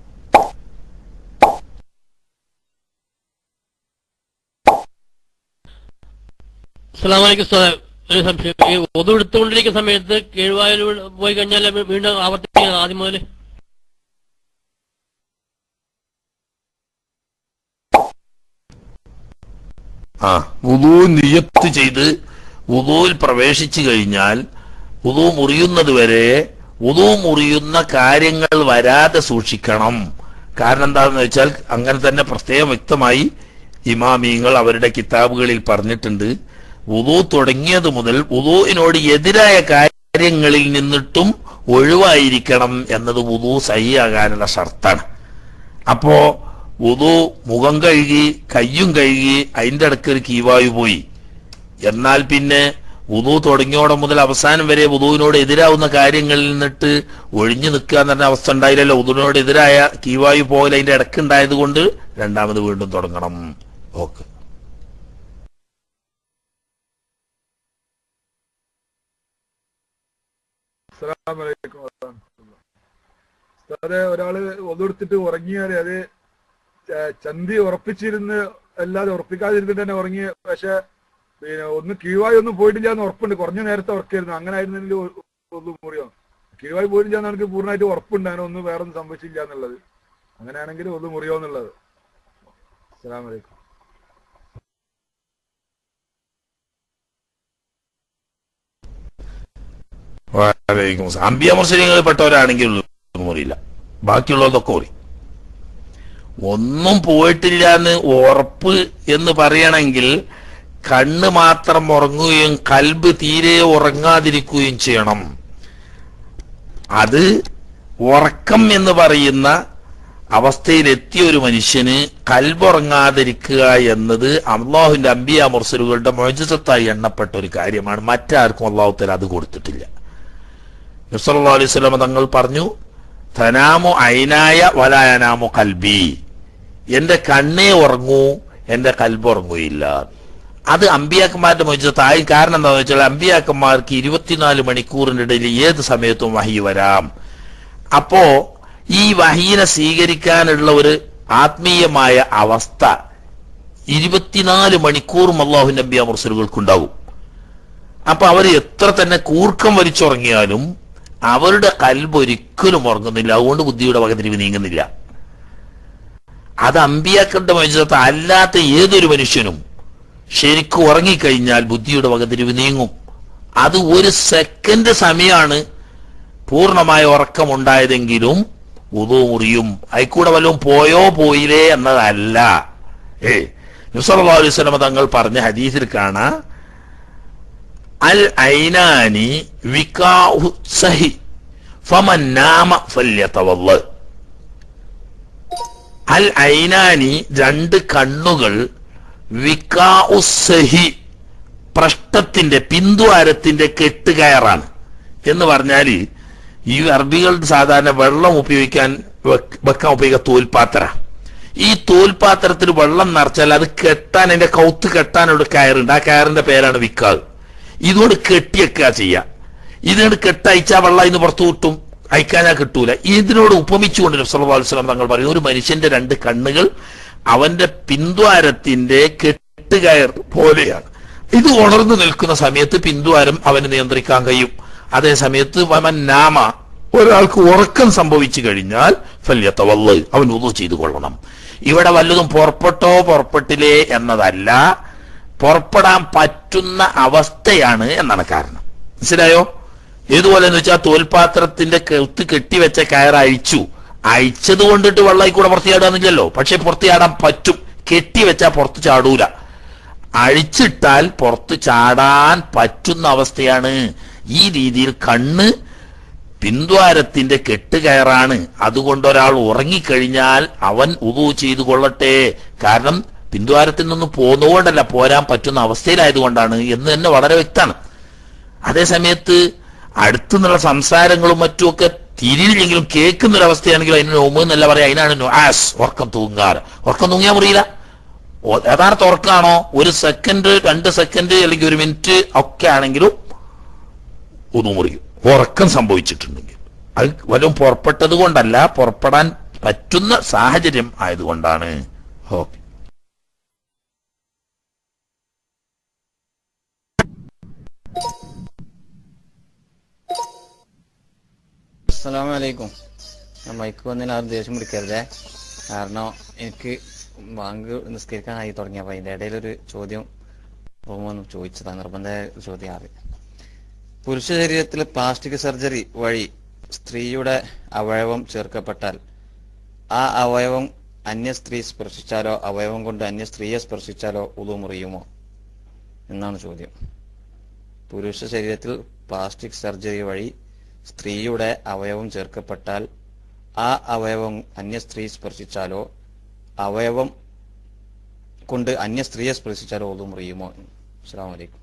അസ്സലാമലൈക്കും സാർ ഒരു സംശയം ഈ ഒതു എടുത്തുകൊണ്ടിരിക്കുന്ന സമയത്ത് കീഴ്വായിൽ പോയി കഴിഞ്ഞാൽ വീണ്ടും ആവർത്തിക്കുക ആദ്യം മുതൽ ആ വുദൂ നിയത്ത് ചെയ്ത് വുദൂയിൽ പ്രവേശിച്ചു കഴിഞ്ഞാൽ വുദൂ മുറിയുന്നത് വരെ വുദൂ മുറിയുന്ന കാര്യങ്ങൾ വരാതെ സൂക്ഷിക്കണം കാരണം എന്താണെന്ന് വെച്ചാൽ അങ്ങനെ തന്നെ പ്രത്യേകം വ്യക്തമായി ഇമാമീങ്ങൾ അവരുടെ കിതാബുകളിൽ പറഞ്ഞിട്ടുണ്ട് വുദൂ തുടങ്ങിയത് മുതൽ വുദൂവിനോട് എതിരായ കാര്യങ്ങളിൽ നിന്നിട്ടും ഒഴിവായിരിക്കണം എന്നത് വുദൂ സഹിയാകാനുള്ള ഷർത്താണ് അപ്പോ ഉതു മുഖം കഴുകി കയ്യും കഴുകി അതിന്റെ ഇടയ്ക്ക് ഒരു കീവായു പോയി എന്നാൽ പിന്നെ ഉതു തുടങ്ങിയോടെ മുതൽ അവസാനം വരെ ഉതുവിനോട് എതിരാവുന്ന കാര്യങ്ങളിൽ നിന്നിട്ട് ഒഴിഞ്ഞു നിൽക്കുക എന്ന് പറഞ്ഞ അവസ്ഥ ഉണ്ടായില്ലല്ലോ ഉതുവിനോട് എതിരായ കീവായു പോകൽ അതിന്റെ ഇടയ്ക്ക് ഉണ്ടായത് കൊണ്ട് രണ്ടാമത് വീണ്ടും തുടങ്ങണം ഓക്കെ അസ്സലാമലൈക്കും വറഹ്മത്തുള്ളാഹി. ഉസ്താദെ ഒരാള് ഒതെടുത്തിട്ട് ഉറങ്ങിയാല് അത് ച- ചന്തി ഉറപ്പിച്ചിരുന്ന് അല്ലാതെ ഉറപ്പിക്കാതിരുന്നിട്ട് തന്നെ ഉറങ്ങി പക്ഷെ പിന്നെ ഒന്ന് കീഴ്വായി ഒന്നും പോയിട്ടില്ല എന്ന് ഉറപ്പുണ്ട് കുറഞ്ഞ നേരത്തെ ഉറക്കായിരുന്നു അങ്ങനെ ആയിരുന്നെങ്കിൽ ഒന്നും മുറിയോ കീഴ്വായി പോയിട്ടില്ല എന്ന് എനിക്ക് പൂർണ്ണമായിട്ട് ഉറപ്പുണ്ട് അങ്ങനെ ഒന്നും വേറെ ഒന്നും സംഭവിച്ചില്ല എന്നുള്ളത് അങ്ങനെയാണെങ്കിൽ ഒന്ന് മുറിയോ എന്നുള്ളത് അസ്സലാമലൈക്കും വാലൈക്കും സലാം. അമ്പിയ മുസ്ലിങ്ങളിൽ പെട്ടവരാണെങ്കിൽ മുറിയില്ല ബാക്കിയുള്ളതൊക്കെ മുറി ഒന്നും പോയിട്ടില്ല എന്ന് ഉറപ്പ് എന്ന് പറയണമെങ്കിൽ കണ്ണ് മാത്രം ഉറങ്ങുകയും കൽബ് തീരെ ഉറങ്ങാതിരിക്കുകയും ചെയ്യണം അത് ഉറക്കം എന്ന് പറയുന്ന അവസ്ഥയിലെത്തിയ ഒരു മനുഷ്യന് കൽബുറങ്ങാതിരിക്കുക എന്നത് അള്ളാഹുവിന്റെ അമ്പിയ മുർസലുകളുടെ മോചിതത്തായി എണ്ണപ്പെട്ട ഒരു കാര്യമാണ് മറ്റാർക്കും അള്ളാഹുത്തല അത് കൊടുത്തിട്ടില്ല നബ്സല്ലാ അലൈഹി സ്വലമ തങ്ങൾ പറഞ്ഞു തനാമു ഐനായ വലായനാമു കൽബി എന്റെ കണ്ണേ ഉറങ്ങൂ എന്റെ കൽബ് ഉറങ്ങുകയില്ല അത് അമ്പിയാക്കന്മാരുടെ മോചിതത്തായി കാരണം എന്താണെന്ന് വെച്ചാൽ അമ്പിയാക്കന്മാർക്ക് ഇരുപത്തിനാല് മണിക്കൂറിനിടയിൽ ഏത് സമയത്തും വഹി വരാം അപ്പോ ഈ വഹീനെ സ്വീകരിക്കാനുള്ള ഒരു ആത്മീയമായ അവസ്ഥ ഇരുപത്തിനാല് മണിക്കൂറും അള്ളാഹു നബി മുർസലുകൾക്കുണ്ടാകും അപ്പൊ അവർ എത്ര തന്നെ കൂർക്കം വലിച്ചുറങ്ങിയാലും അവരുടെ കൽബ് ഒരിക്കലും ഉറങ്ങുന്നില്ല അതുകൊണ്ട് ബുദ്ധിയുടെ വകതിരിവ് നീങ്ങുന്നില്ല അത് അമ്പിയാക്കളുടെ മനുഷ്യത്തെ അല്ലാത്ത ഏതൊരു മനുഷ്യനും ശരിക്കും ഉറങ്ങിക്കഴിഞ്ഞാൽ ബുദ്ധിയുടെ വകതിരിവ് നീങ്ങും അത് ഒരു സെക്കൻഡ് സമയമാണ് പൂർണ്ണമായ ഉറക്കമുണ്ടായതെങ്കിലും ഉതു മുറിയും അയക്കൂടെ വല്ലതും പോയോ പോയില്ലേ എന്നതല്ല ഏ നുസല്ലാ അലൈഹി സ്വലമ തങ്ങൾ പറഞ്ഞ ഹദീസിൽ കാണാ അൽ ഐനാനി വികാഹു സഹി ഫമൻ നാമ ഫല്യതവല്ല അൽ ഐനാനി രണ്ട് കണ്ണുകൾ വികാഉ സഹി പ്രഷ്ടത്തിന്റെ പിന്തുവാരത്തിന്റെ കെട്ടുകയറാണ് എന്ന് പറഞ്ഞാല് ഈ അറബികൾ സാധാരണ വെള്ളം ഉപയോഗിക്കാൻ വെക്ക- വെക്കാൻ ഉപയോഗിക്കുക തോൽപാത്ര ഈ തോൽപാത്രത്തിൽ വെള്ളം നിറച്ചാൽ അത് കെട്ടാൻ അതിന്റെ കൗത്ത് കെട്ടാനുള്ള കയറുണ്ട് ആ കയറിന്റെ പേരാണ് വിക്കാവ് ഇതുകൊണ്ട് കെട്ടിയൊക്കെ ചെയ്യുക ഇതിനോട് കെട്ടയച്ചാൽ വെള്ളം ഇന്ന് പുറത്തു കിട്ടും അയക്കാനാ കിട്ടൂല ഇതിനോട് ഉപമിച്ചുകൊണ്ട് നബ്സല്ലാസ്ലാം തങ്ങൾ പറയുന്നു ഒരു മനുഷ്യന്റെ രണ്ട് കണ്ണുകൾ അവന്റെ പിന്ദ്വാരത്തിന്റെ കെട്ടുകയർ പോലെയാണ് ഇത് ഉണർന്നു നിൽക്കുന്ന സമയത്ത് പിന്ദ്വാരം അവന് നിയന്ത്രിക്കാൻ കഴിയും അതേ സമയത്ത് വമൻ നാമ ഒരാൾക്ക് ഉറക്കം സംഭവിച്ചു കഴിഞ്ഞാൽ ഫല്യത്തവല്ല് അവൻ ഉതു ചെയ്തു കൊള്ളണം ഇവിടെ വല്ലതും പുറപ്പെട്ടോ പുറപ്പെട്ടില്ലേ എന്നതല്ല പുറപ്പെടാൻ പറ്റുന്ന അവസ്ഥയാണ് എന്നാണ് കാരണം മനസ്സിലായോ ഏതുപോലെ എന്ന് വെച്ചാൽ തോൽപാത്രത്തിന്റെ കെത്ത് കെട്ടിവെച്ച കയർ അഴിച്ചു അഴിച്ചത് കൊണ്ടിട്ട് വെള്ളത്തിൽ കൂടെ പുറത്ത് ചാടാന്നില്ലല്ലോ പക്ഷെ പുറത്ത് ചാടാൻ പറ്റും കെട്ടിവെച്ചാൽ പുറത്ത് ചാടൂല അഴിച്ചിട്ടാൽ പുറത്ത് ചാടാൻ പറ്റുന്ന അവസ്ഥയാണ് ഈ രീതിയിൽ കണ്ണ് പിന്ദ്വാരത്തിന്റെ കെട്ടുകയറാണ് അതുകൊണ്ട് ഒരാൾ ഉറങ്ങിക്കഴിഞ്ഞാൽ അവൻ ഉതു ചെയ്തു കൊള്ളട്ടെ കാരണം പിന്ദ്വാരത്തിൽ നിന്ന് പോന്നുകൊണ്ടല്ല പോരാൻ പറ്റുന്ന അവസ്ഥയിലായതുകൊണ്ടാണ് എന്ന് തന്നെ വളരെ വ്യക്തമാണ് അതേസമയത്ത് അടുത്തുനിന്നുള്ള സംസാരങ്ങളും മറ്റുമൊക്കെ തിരിയില്ലെങ്കിലും കേൾക്കുന്ന ഒരു അവസ്ഥയാണെങ്കിൽ അതിന് നോമ്പ് എന്നല്ല പറയാം അതിനാണ് നുആസ് ഉറക്കം തൂങ്ങാറ് ഉറക്കം തൂങ്ങിയാൽ മുറിയില്ല ഓ- യഥാർത്ഥ ഉറക്കാണോ ഒരു സെക്കൻഡ് രണ്ട് സെക്കൻഡ് അല്ലെങ്കിൽ ഒരു മിനിറ്റ് ഒക്കെ ആണെങ്കിലും ഒന്ന് മുറിയും ഉറക്കം സംഭവിച്ചിട്ടുണ്ടെങ്കിൽ അത് വല്ലതും പുറപ്പെട്ടത് കൊണ്ടല്ല പുറപ്പെടാൻ പറ്റുന്ന സാഹചര്യം ആയതുകൊണ്ടാണ് ഓക്കെ അസ്സലാമു അലൈക്കും ഞാൻ മൈക്ക് വന്നതിന് ആരും ദേഷ്യം പിടിക്കരുതേ കാരണം എനിക്ക് ബാങ്ക് നിസ്കരിക്കാനായി തുടങ്ങിയപ്പോൾ അതിൻ്റെ ഇടയിലൊരു ചോദ്യം റൂമൊന്ന് ചോദിച്ചതാണ് നിർബന്ധ ചോദ്യം ആറ് പുരുഷ ശരീരത്തിൽ പ്ലാസ്റ്റിക് സർജറി വഴി സ്ത്രീയുടെ അവയവം ചേർക്കപ്പെട്ടാൽ ആ അവയവം അന്യ സ്ത്രീ സ്പർശിച്ചാലോ അവയവം കൊണ്ട് അന്യ സ്ത്രീയെ സ്പർശിച്ചാലോ ഉളു മുറിയുമോ എന്നാണ് ചോദ്യം പുരുഷ ശരീരത്തിൽ പ്ലാസ്റ്റിക് സർജറി വഴി സ്ത്രീയുടെ അവയവം ചേർക്കപ്പെട്ടാൽ ആ അവയവം അന്യ സ്ത്രീ സ്പർശിച്ചാലോ അവയവം കൊണ്ട് അന്യ സ്ത്രീയെ സ്പർശിച്ചാലോ ഒതു മുറിയുമോ അസ്സാം വലൈക്കും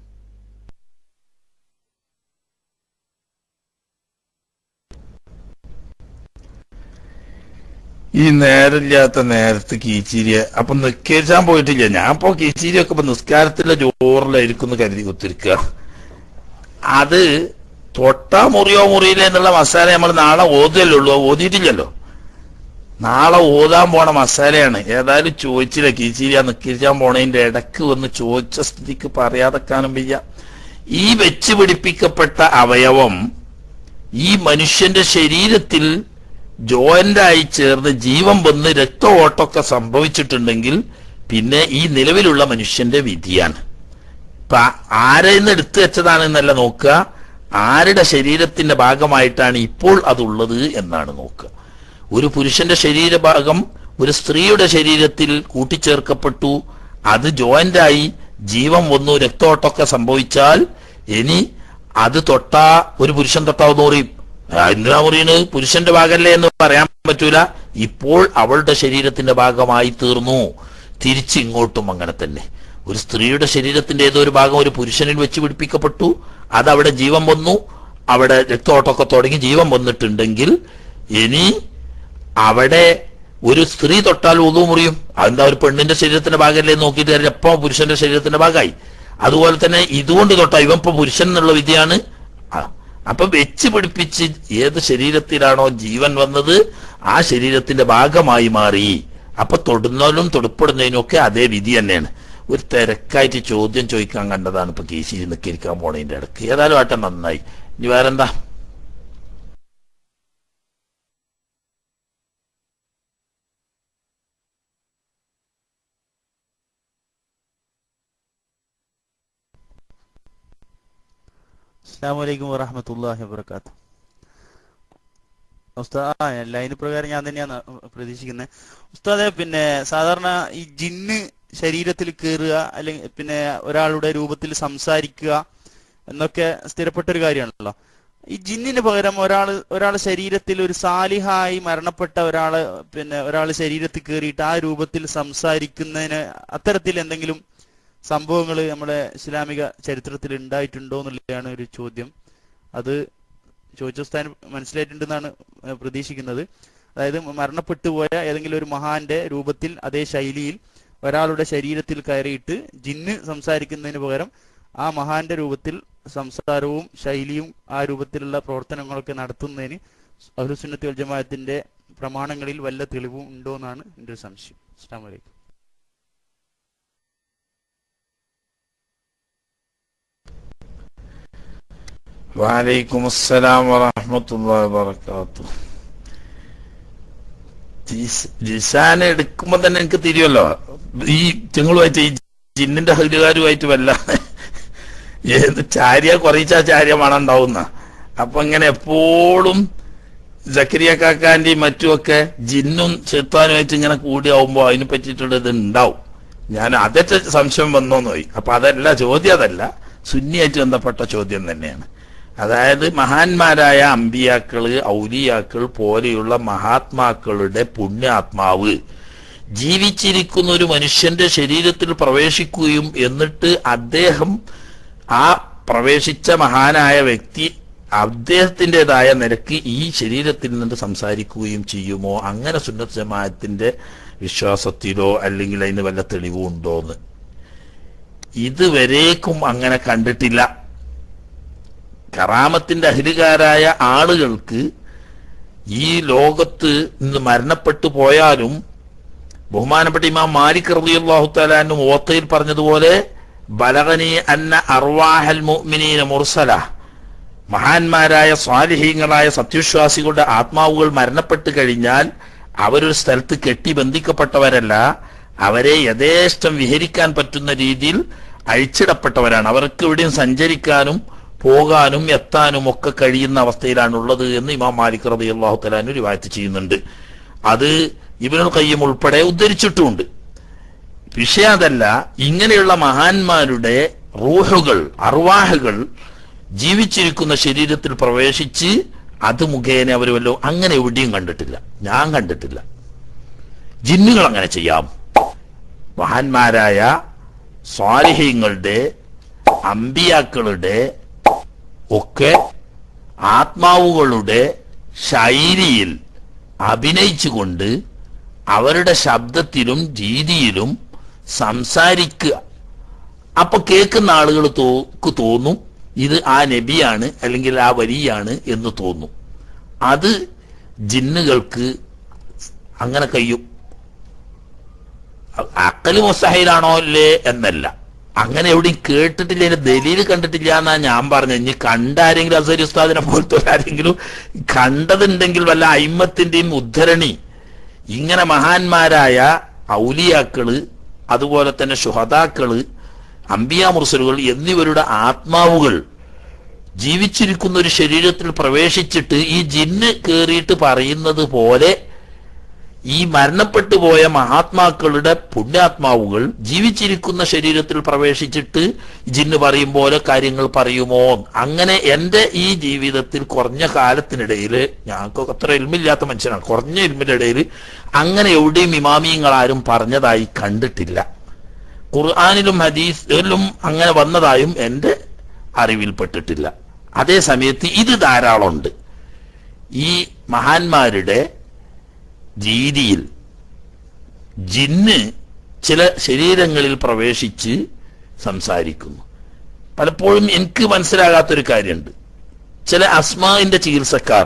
ഈ നേരമില്ലാത്ത നേരത്ത് കീച്ചീരിയ അപ്പൊ നിസ്കരിച്ചാൻ പോയിട്ടില്ല ഞാൻ ഇപ്പൊ കീച്ചീരിയൊക്കെ ഇപ്പൊ നിസ്കാരത്തിന്റെ ജോറിലായിരിക്കും കരുതി കുത്തിരിക്കുക അത് തൊട്ടാ മുറിയോ മുറിയില്ല എന്നുള്ള മസാല നമ്മൾ നാളെ ഓതുകയല്ലേ ഉള്ളൂ അത് ഓതിയിട്ടില്ലല്ലോ നാളെ ഓതാൻ പോണ മസാലയാണ് ഏതായാലും ചോദിച്ചില്ല കീച്ചീരിയ നിസ്കരിച്ചാൻ പോണതിന്റെ ഇടക്ക് വന്ന് ചോദിച്ച സ്ഥിതിക്ക് പറയാതെക്കാനും വയ്യ ഈ വെച്ച് പിടിപ്പിക്കപ്പെട്ട അവയവം ഈ മനുഷ്യന്റെ ശരീരത്തിൽ ജോയിന്റായി ചേർന്ന് ജീവൻ വന്ന് രക്ത ഓട്ടമൊക്കെ സംഭവിച്ചിട്ടുണ്ടെങ്കിൽ പിന്നെ ഈ നിലവിലുള്ള മനുഷ്യന്റെ വിധിയാണ് ഇപ്പൊ ആരെ നിന്ന് എടുത്തു വെച്ചതാണെന്നല്ല നോക്കുക ആരുടെ ശരീരത്തിന്റെ ഭാഗമായിട്ടാണ് ഇപ്പോൾ അതുള്ളത് എന്നാണ് നോക്കുക ഒരു പുരുഷന്റെ ശരീരഭാഗം ഒരു സ്ത്രീയുടെ ശരീരത്തിൽ കൂട്ടിച്ചേർക്കപ്പെട്ടു അത് ജോയിന്റായി ജീവൻ വന്നു രക്തോട്ടമൊക്കെ സംഭവിച്ചാൽ ഇനി അത് തൊട്ടാ ഒരു പുരുഷൻ തൊട്ടാവുന്ന പറയും "ആ, എന്തിനാ പറയുന്നത് പുരുഷന്റെ ഭാഗമല്ലേ എന്ന് പറയാൻ പറ്റൂല ഇപ്പോൾ അവളുടെ ശരീരത്തിന്റെ ഭാഗമായി തീർന്നു തിരിച്ച് ഇങ്ങോട്ടും അങ്ങനെ തന്നെ ഒരു സ്ത്രീയുടെ ശരീരത്തിന്റെ ഏതോ ഒരു ഭാഗം ഒരു പുരുഷനിൽ വെച്ച് പിടിപ്പിക്കപ്പെട്ടു അത് അവിടെ ജീവൻ വന്നു അവിടെ രക്തോട്ടമൊക്കെ തുടങ്ങി ജീവൻ വന്നിട്ടുണ്ടെങ്കിൽ ഇനി അവിടെ ഒരു സ്ത്രീ തൊട്ടാൽ ഉതു മുറിയും അതെന്താ ഒരു പെണ്ണിന്റെ ശരീരത്തിന്റെ ഭാഗമല്ലേ എന്ന് നോക്കിയിട്ട് കാര്യം എപ്പോ പുരുഷന്റെ ശരീരത്തിന്റെ ഭാഗമായി അതുപോലെ തന്നെ ഇതുകൊണ്ട് തൊട്ടാ ഇവൻ ഇപ്പൊ പുരുഷൻ എന്നുള്ള വിധിയാണ് ആ, അപ്പൊ വെച്ച് പിടിപ്പിച്ച് ഏത് ശരീരത്തിലാണോ ജീവൻ വന്നത് ആ ശരീരത്തിന്റെ ഭാഗമായി മാറി അപ്പൊ തൊടുന്നതിനും തൊടുപ്പെടുന്നതിനും ഒക്കെ അതേ വിധി തന്നെയാണ് ഒരു തിരക്കായിട്ട് ചോദ്യം ചോദിക്കാൻ കണ്ടതാണ് ഇപ്പൊ കേസിയിൽ നിൽക്കിരിക്കാൻ പോണതിന്റെ ഇടക്ക് ഏതായാലും ആട്ടെ നന്നായി ഇനി വേറെന്താ അസ്സാം വലൈക്കും വറഹമത്തല്ലാഹി വബർക്കാത്തു ഉസ്താദ് ആ ലൈന് പ്രകാരം ഞാൻ തന്നെയാണ് പ്രതീക്ഷിക്കുന്നത് ഉസ്താദെ പിന്നെ സാധാരണ ഈ ജിന്ന് ശരീരത്തിൽ കയറുക അല്ലെങ്കിൽ പിന്നെ ഒരാളുടെ രൂപത്തിൽ സംസാരിക്കുക എന്നൊക്കെ സ്ഥിരപ്പെട്ട ഒരു കാര്യമാണല്ലോ ഈ ജിന്നിന് പകരം ഒരാൾ ഒരാളെ ശരീരത്തിൽ ഒരു സാലിഹായി മരണപ്പെട്ട ഒരാള് പിന്നെ ഒരാൾ ശരീരത്തിൽ കയറിയിട്ട് ആ രൂപത്തിൽ സംസാരിക്കുന്നതിന് അത്തരത്തിൽ എന്തെങ്കിലും സംഭവങ്ങൾ നമ്മുടെ ഇസ്ലാമിക ചരിത്രത്തിൽ ഉണ്ടായിട്ടുണ്ടോ എന്നുള്ളതാണ് ഒരു ചോദ്യം അത് ചോദിച്ച സ്ഥാനം മനസ്സിലായിട്ടുണ്ടെന്നാണ് ഏഹ് പ്രതീക്ഷിക്കുന്നത് അതായത് മരണപ്പെട്ടു പോയ ഏതെങ്കിലും ഒരു മഹാന്റെ രൂപത്തിൽ അതേ ശൈലിയിൽ ഒരാളുടെ ശരീരത്തിൽ കയറിയിട്ട് ജിന്ന് സംസാരിക്കുന്നതിന് പകരം ആ മഹാന്റെ രൂപത്തിൽ സംസാരവും ശൈലിയും ആ രൂപത്തിലുള്ള പ്രവർത്തനങ്ങളൊക്കെ നടത്തുന്നതിന് അഹ്ലുസുന്നത്തി വൽ ജമാഅത്തിന്റെ പ്രമാണങ്ങളിൽ വല്ല തെളിവും ഉണ്ടോ എന്നാണ് എൻ്റെ ഒരു സംശയം അസ്സാം വലൈക്കും വാലൈക്കും അസ്സലാം വറഹമത്തുള്ളാഹി വബറകാത്തു ജിസാന എടുക്കുമ്പോ തന്നെ എനിക്ക് തിരിയല്ലോ ഈ ചെങ്ങളുമായിട്ട് ഈ ജിന്നിന്റെ ഹരികാരുമായിട്ട് വല്ല ഏത് ചാരിയ കുറയിച്ചാ ചാരിയ മണം ഉണ്ടാവുന്ന അപ്പൊ ഇങ്ങനെ എപ്പോഴും ജക്കരിയ കാക്കാന്റെയും മറ്റുമൊക്കെ ജിന്നും ചെത്താനുമായിട്ട് ഇങ്ങനെ കൂടിയാവുമ്പോ അതിനെ പറ്റിയിട്ടുള്ള ഇത് ഉണ്ടാവും ഞാൻ അതേറ്റ സംശയം വന്നോന്ന് പോയി അപ്പൊ അതല്ല ചോദ്യം അതല്ല സുന്നിയായിട്ട് ബന്ധപ്പെട്ട ചോദ്യം തന്നെയാണ് അതായത് മഹാന്മാരായ അമ്പിയാക്കള് ഔലിയാക്കൾ പോലെയുള്ള മഹാത്മാക്കളുടെ പുണ്യാത്മാവ് ജീവിച്ചിരിക്കുന്ന ഒരു മനുഷ്യന്റെ ശരീരത്തിൽ പ്രവേശിക്കുകയും എന്നിട്ട് അദ്ദേഹം ആ പ്രവേശിച്ച മഹാനായ വ്യക്തി അദ്ദേഹത്തിൻ്റെതായ നിരക്ക് ഈ ശരീരത്തിൽ നിന്ന് സംസാരിക്കുകയും ചെയ്യുമോ അങ്ങനെ സുന്നത്ത് ജമാഅത്തിന്റെ വിശ്വാസത്തിലോ അല്ലെങ്കിൽ അതിന് വല്ല തെളിവും ഉണ്ടോന്ന് ഇതുവരേക്കും അങ്ങനെ കണ്ടിട്ടില്ല കറാമത്തിന്റെ അഹിലുകാരായ ആളുകൾക്ക് ഈ ലോകത്ത് നിന്ന് മരണപ്പെട്ടു പോയാലും ബഹുമാനപ്പെട്ട ഇമാം മാലിക് റളിയല്ലാഹു തആലാനും ഓത്തയിൽ പറഞ്ഞതുപോലെ ബലഗനി അന്ന അർവാഹൽ മുഅ്മിനീന മുർസല മഹാന്മാരായ സ്വാലിഹീങ്ങളായ സത്യവിശ്വാസികളുടെ ആത്മാവുകൾ മരണപ്പെട്ടു കഴിഞ്ഞാൽ അവരൊരു സ്ഥലത്ത് കെട്ടി ബന്ധിക്കപ്പെട്ടവരല്ല അവരെ യഥേഷ്ടം വിഹരിക്കാൻ പറ്റുന്ന രീതിയിൽ അഴിച്ചിടപ്പെട്ടവരാണ് അവർക്ക് എവിടെയും സഞ്ചരിക്കാനും പോകാനും എത്താനും ഒക്കെ കഴിയുന്ന അവസ്ഥയിലാണുള്ളത് എന്ന് ഇമാം മാലിക് റബി അള്ളാഹു തലാനു റിവായത്ത് ചെയ്യുന്നുണ്ട് അത് ഇബനുൽ കയ്യം ഉൾപ്പെടെ ഉദ്ധരിച്ചിട്ടുമുണ്ട് വിഷയം അതല്ല ഇങ്ങനെയുള്ള മഹാന്മാരുടെ റൂഹുകൾ അർവാഹുകൾ ജീവിച്ചിരിക്കുന്ന ശരീരത്തിൽ പ്രവേശിച്ച് അത് മുഖേന അവർ വല്ലോ അങ്ങനെ എവിടെയും കണ്ടിട്ടില്ല ഞാൻ കണ്ടിട്ടില്ല ജിന്നുകൾ അങ്ങനെ ചെയ്യാം മഹാന്മാരായ സ്വാലിഹ്യങ്ങളുടെ അമ്പിയാക്കളുടെ ഒക്കെ ആത്മാവുകളുടെ ശൈലിയിൽ അഭിനയിച്ചുകൊണ്ട് അവരുടെ ശബ്ദത്തിലും രീതിയിലും സംസാരിക്കുക അപ്പൊ കേൾക്കുന്ന ആളുകൾ തോക്ക് തോന്നും ഇത് ആ നബിയാണ് അല്ലെങ്കിൽ ആ വലിയാണ് എന്ന് തോന്നും അത് ജിന്നുകൾക്ക് അങ്ങനെ കഴിയും അക്കല് മുസ്തഹയിലാണോ അല്ലേ എന്നല്ല അങ്ങനെ എവിടെയും കേട്ടിട്ടില്ല അതിന്റെ ദലീൽ കണ്ടിട്ടില്ല എന്നാ ഞാൻ പറഞ്ഞത് ഇനി കണ്ടാരെങ്കിലും അസരി ഉസ്താദിനെ പോലത്തെ ആരെങ്കിലും കണ്ടതുണ്ടെങ്കിൽ വല്ല അയിമത്തിന്റെയും ഉദ്ധരണി ഇങ്ങനെ മഹാന്മാരായ ഔലിയാക്കള് അതുപോലെ തന്നെ ശുഹതാക്കള് അമ്പിയ മുർസലുകൾ എന്നിവരുടെ ആത്മാവുകൾ ജീവിച്ചിരിക്കുന്ന ഒരു ശരീരത്തിൽ പ്രവേശിച്ചിട്ട് ഈ ജിന്ന് കേറിയിട്ട് പറയുന്നത് പോലെ ഈ മരണപ്പെട്ടു പോയ മഹാത്മാക്കളുടെ പുണ്യാത്മാവുകൾ ജീവിച്ചിരിക്കുന്ന ശരീരത്തിൽ പ്രവേശിച്ചിട്ട് ജിന്ന് പറയും പോലെ കാര്യങ്ങൾ പറയുമോ അങ്ങനെ എന്റെ ഈ ജീവിതത്തിൽ കുറഞ്ഞ കാലത്തിനിടയിൽ ഞങ്ങൾക്ക് അത്ര ഇൽമില്ലാത്ത മനുഷ്യനാണ് കുറഞ്ഞ ഇൽമിന്റെ ഇടയിൽ അങ്ങനെ എവിടെയും ഇമാമിയങ്ങൾ ആരും പറഞ്ഞതായി കണ്ടിട്ടില്ല ഖുർആാനിലും ഹദീസിലും അങ്ങനെ വന്നതായും എന്റെ അറിവിൽപ്പെട്ടിട്ടില്ല അതേ സമയത്ത് ഇത് ധാരാളമുണ്ട് ഈ മഹാന്മാരുടെ രീതിയിൽ ജിന്ന് ചില ശരീരങ്ങളിൽ പ്രവേശിച്ച് സംസാരിക്കുന്നു പലപ്പോഴും എനിക്ക് മനസ്സിലാകാത്തൊരു കാര്യമുണ്ട് ചില അസ്മാവിന്റെ ചികിത്സക്കാർ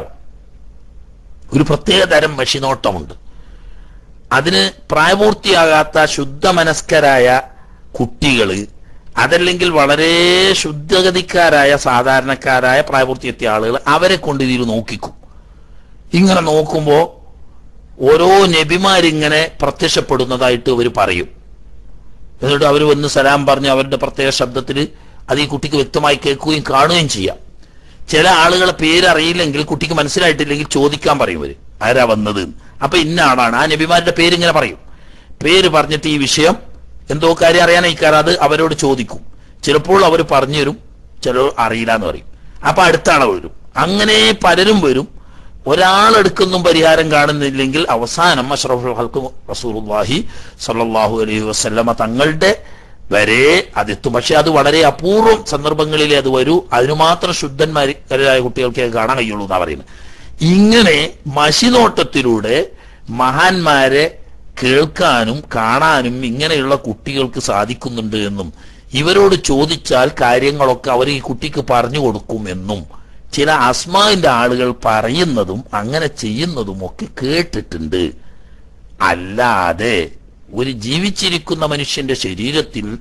ഒരു പ്രത്യേക തരം മഷിനോട്ടമുണ്ട് അതിന് പ്രായപൂർത്തിയാകാത്ത ശുദ്ധമനസ്കരായ കുട്ടികള് അതല്ലെങ്കിൽ വളരെ ശുദ്ധഗതിക്കാരായ സാധാരണക്കാരായ പ്രായപൂർത്തിയെത്തിയ ആളുകൾ അവരെ കൊണ്ട് ഇതിൽ നോക്കിക്കും ഇങ്ങനെ നോക്കുമ്പോ ഓരോ നബിമാരിങ്ങനെ പ്രത്യക്ഷപ്പെടുന്നതായിട്ട് അവർ പറയും എന്നിട്ട് അവർ വന്ന് സലാം പറഞ്ഞ് അവരുടെ പ്രത്യേക ശബ്ദത്തിൽ അത് ഈ കുട്ടിക്ക് വ്യക്തമായി കേൾക്കുകയും കാണുകയും ചെയ്യാം ചില ആളുകളെ പേരറിയില്ലെങ്കിൽ കുട്ടിക്ക് മനസ്സിലായിട്ടില്ലെങ്കിൽ ചോദിക്കാൻ പറയും അവര് ആരാ വന്നത് എന്ന്. അപ്പൊ ഇന്ന ആളാണ് ആ നബിമാരുടെ പേര് ഇങ്ങനെ പറയും പേര് പറഞ്ഞിട്ട് ഈ വിഷയം എന്തോ കാര്യം അറിയാനായിക്കാറ് അത് അവരോട് ചോദിക്കും ചിലപ്പോൾ അവർ പറഞ്ഞു തരും ചിലർ അറിയില്ല എന്ന് പറയും അപ്പൊ അടുത്ത ആളെ വരും അങ്ങനെ പലരും വരും ഒരാളെടുക്കൊന്നും പരിഹാരം കാണുന്നില്ലെങ്കിൽ അവസാനം അഷ്റഫുൽ ഹൽക്ക് റസൂലുള്ളാഹി സല്ലല്ലാഹു അലൈഹി വസല്ലമ തങ്ങളുടെ വരെ അതെത്തും പക്ഷെ അത് വളരെ അപൂർവം സന്ദർഭങ്ങളിലേ അത് വരൂ അതിനു മാത്രം ശുദ്ധന്മാരായ കുട്ടികൾക്ക് അത് കാണാൻ കഴിയുള്ളൂ എന്നാ പറയുന്നത് ഇങ്ങനെ മഷിനോട്ടത്തിലൂടെ മഹാന്മാരെ കേൾക്കാനും കാണാനും ഇങ്ങനെയുള്ള കുട്ടികൾക്ക് സാധിക്കുന്നുണ്ട് എന്നും ഇവരോട് ചോദിച്ചാൽ കാര്യങ്ങളൊക്കെ അവർ ഈ കുട്ടിക്ക് പറഞ്ഞു കൊടുക്കും എന്നും ചില അസ്മാവിന്റെ ആളുകൾ പറയുന്നതും അങ്ങനെ ചെയ്യുന്നതും ഒക്കെ കേട്ടിട്ടുണ്ട് അല്ലാതെ ഒരു ജീവിച്ചിരിക്കുന്ന മനുഷ്യന്റെ ശരീരത്തിൽ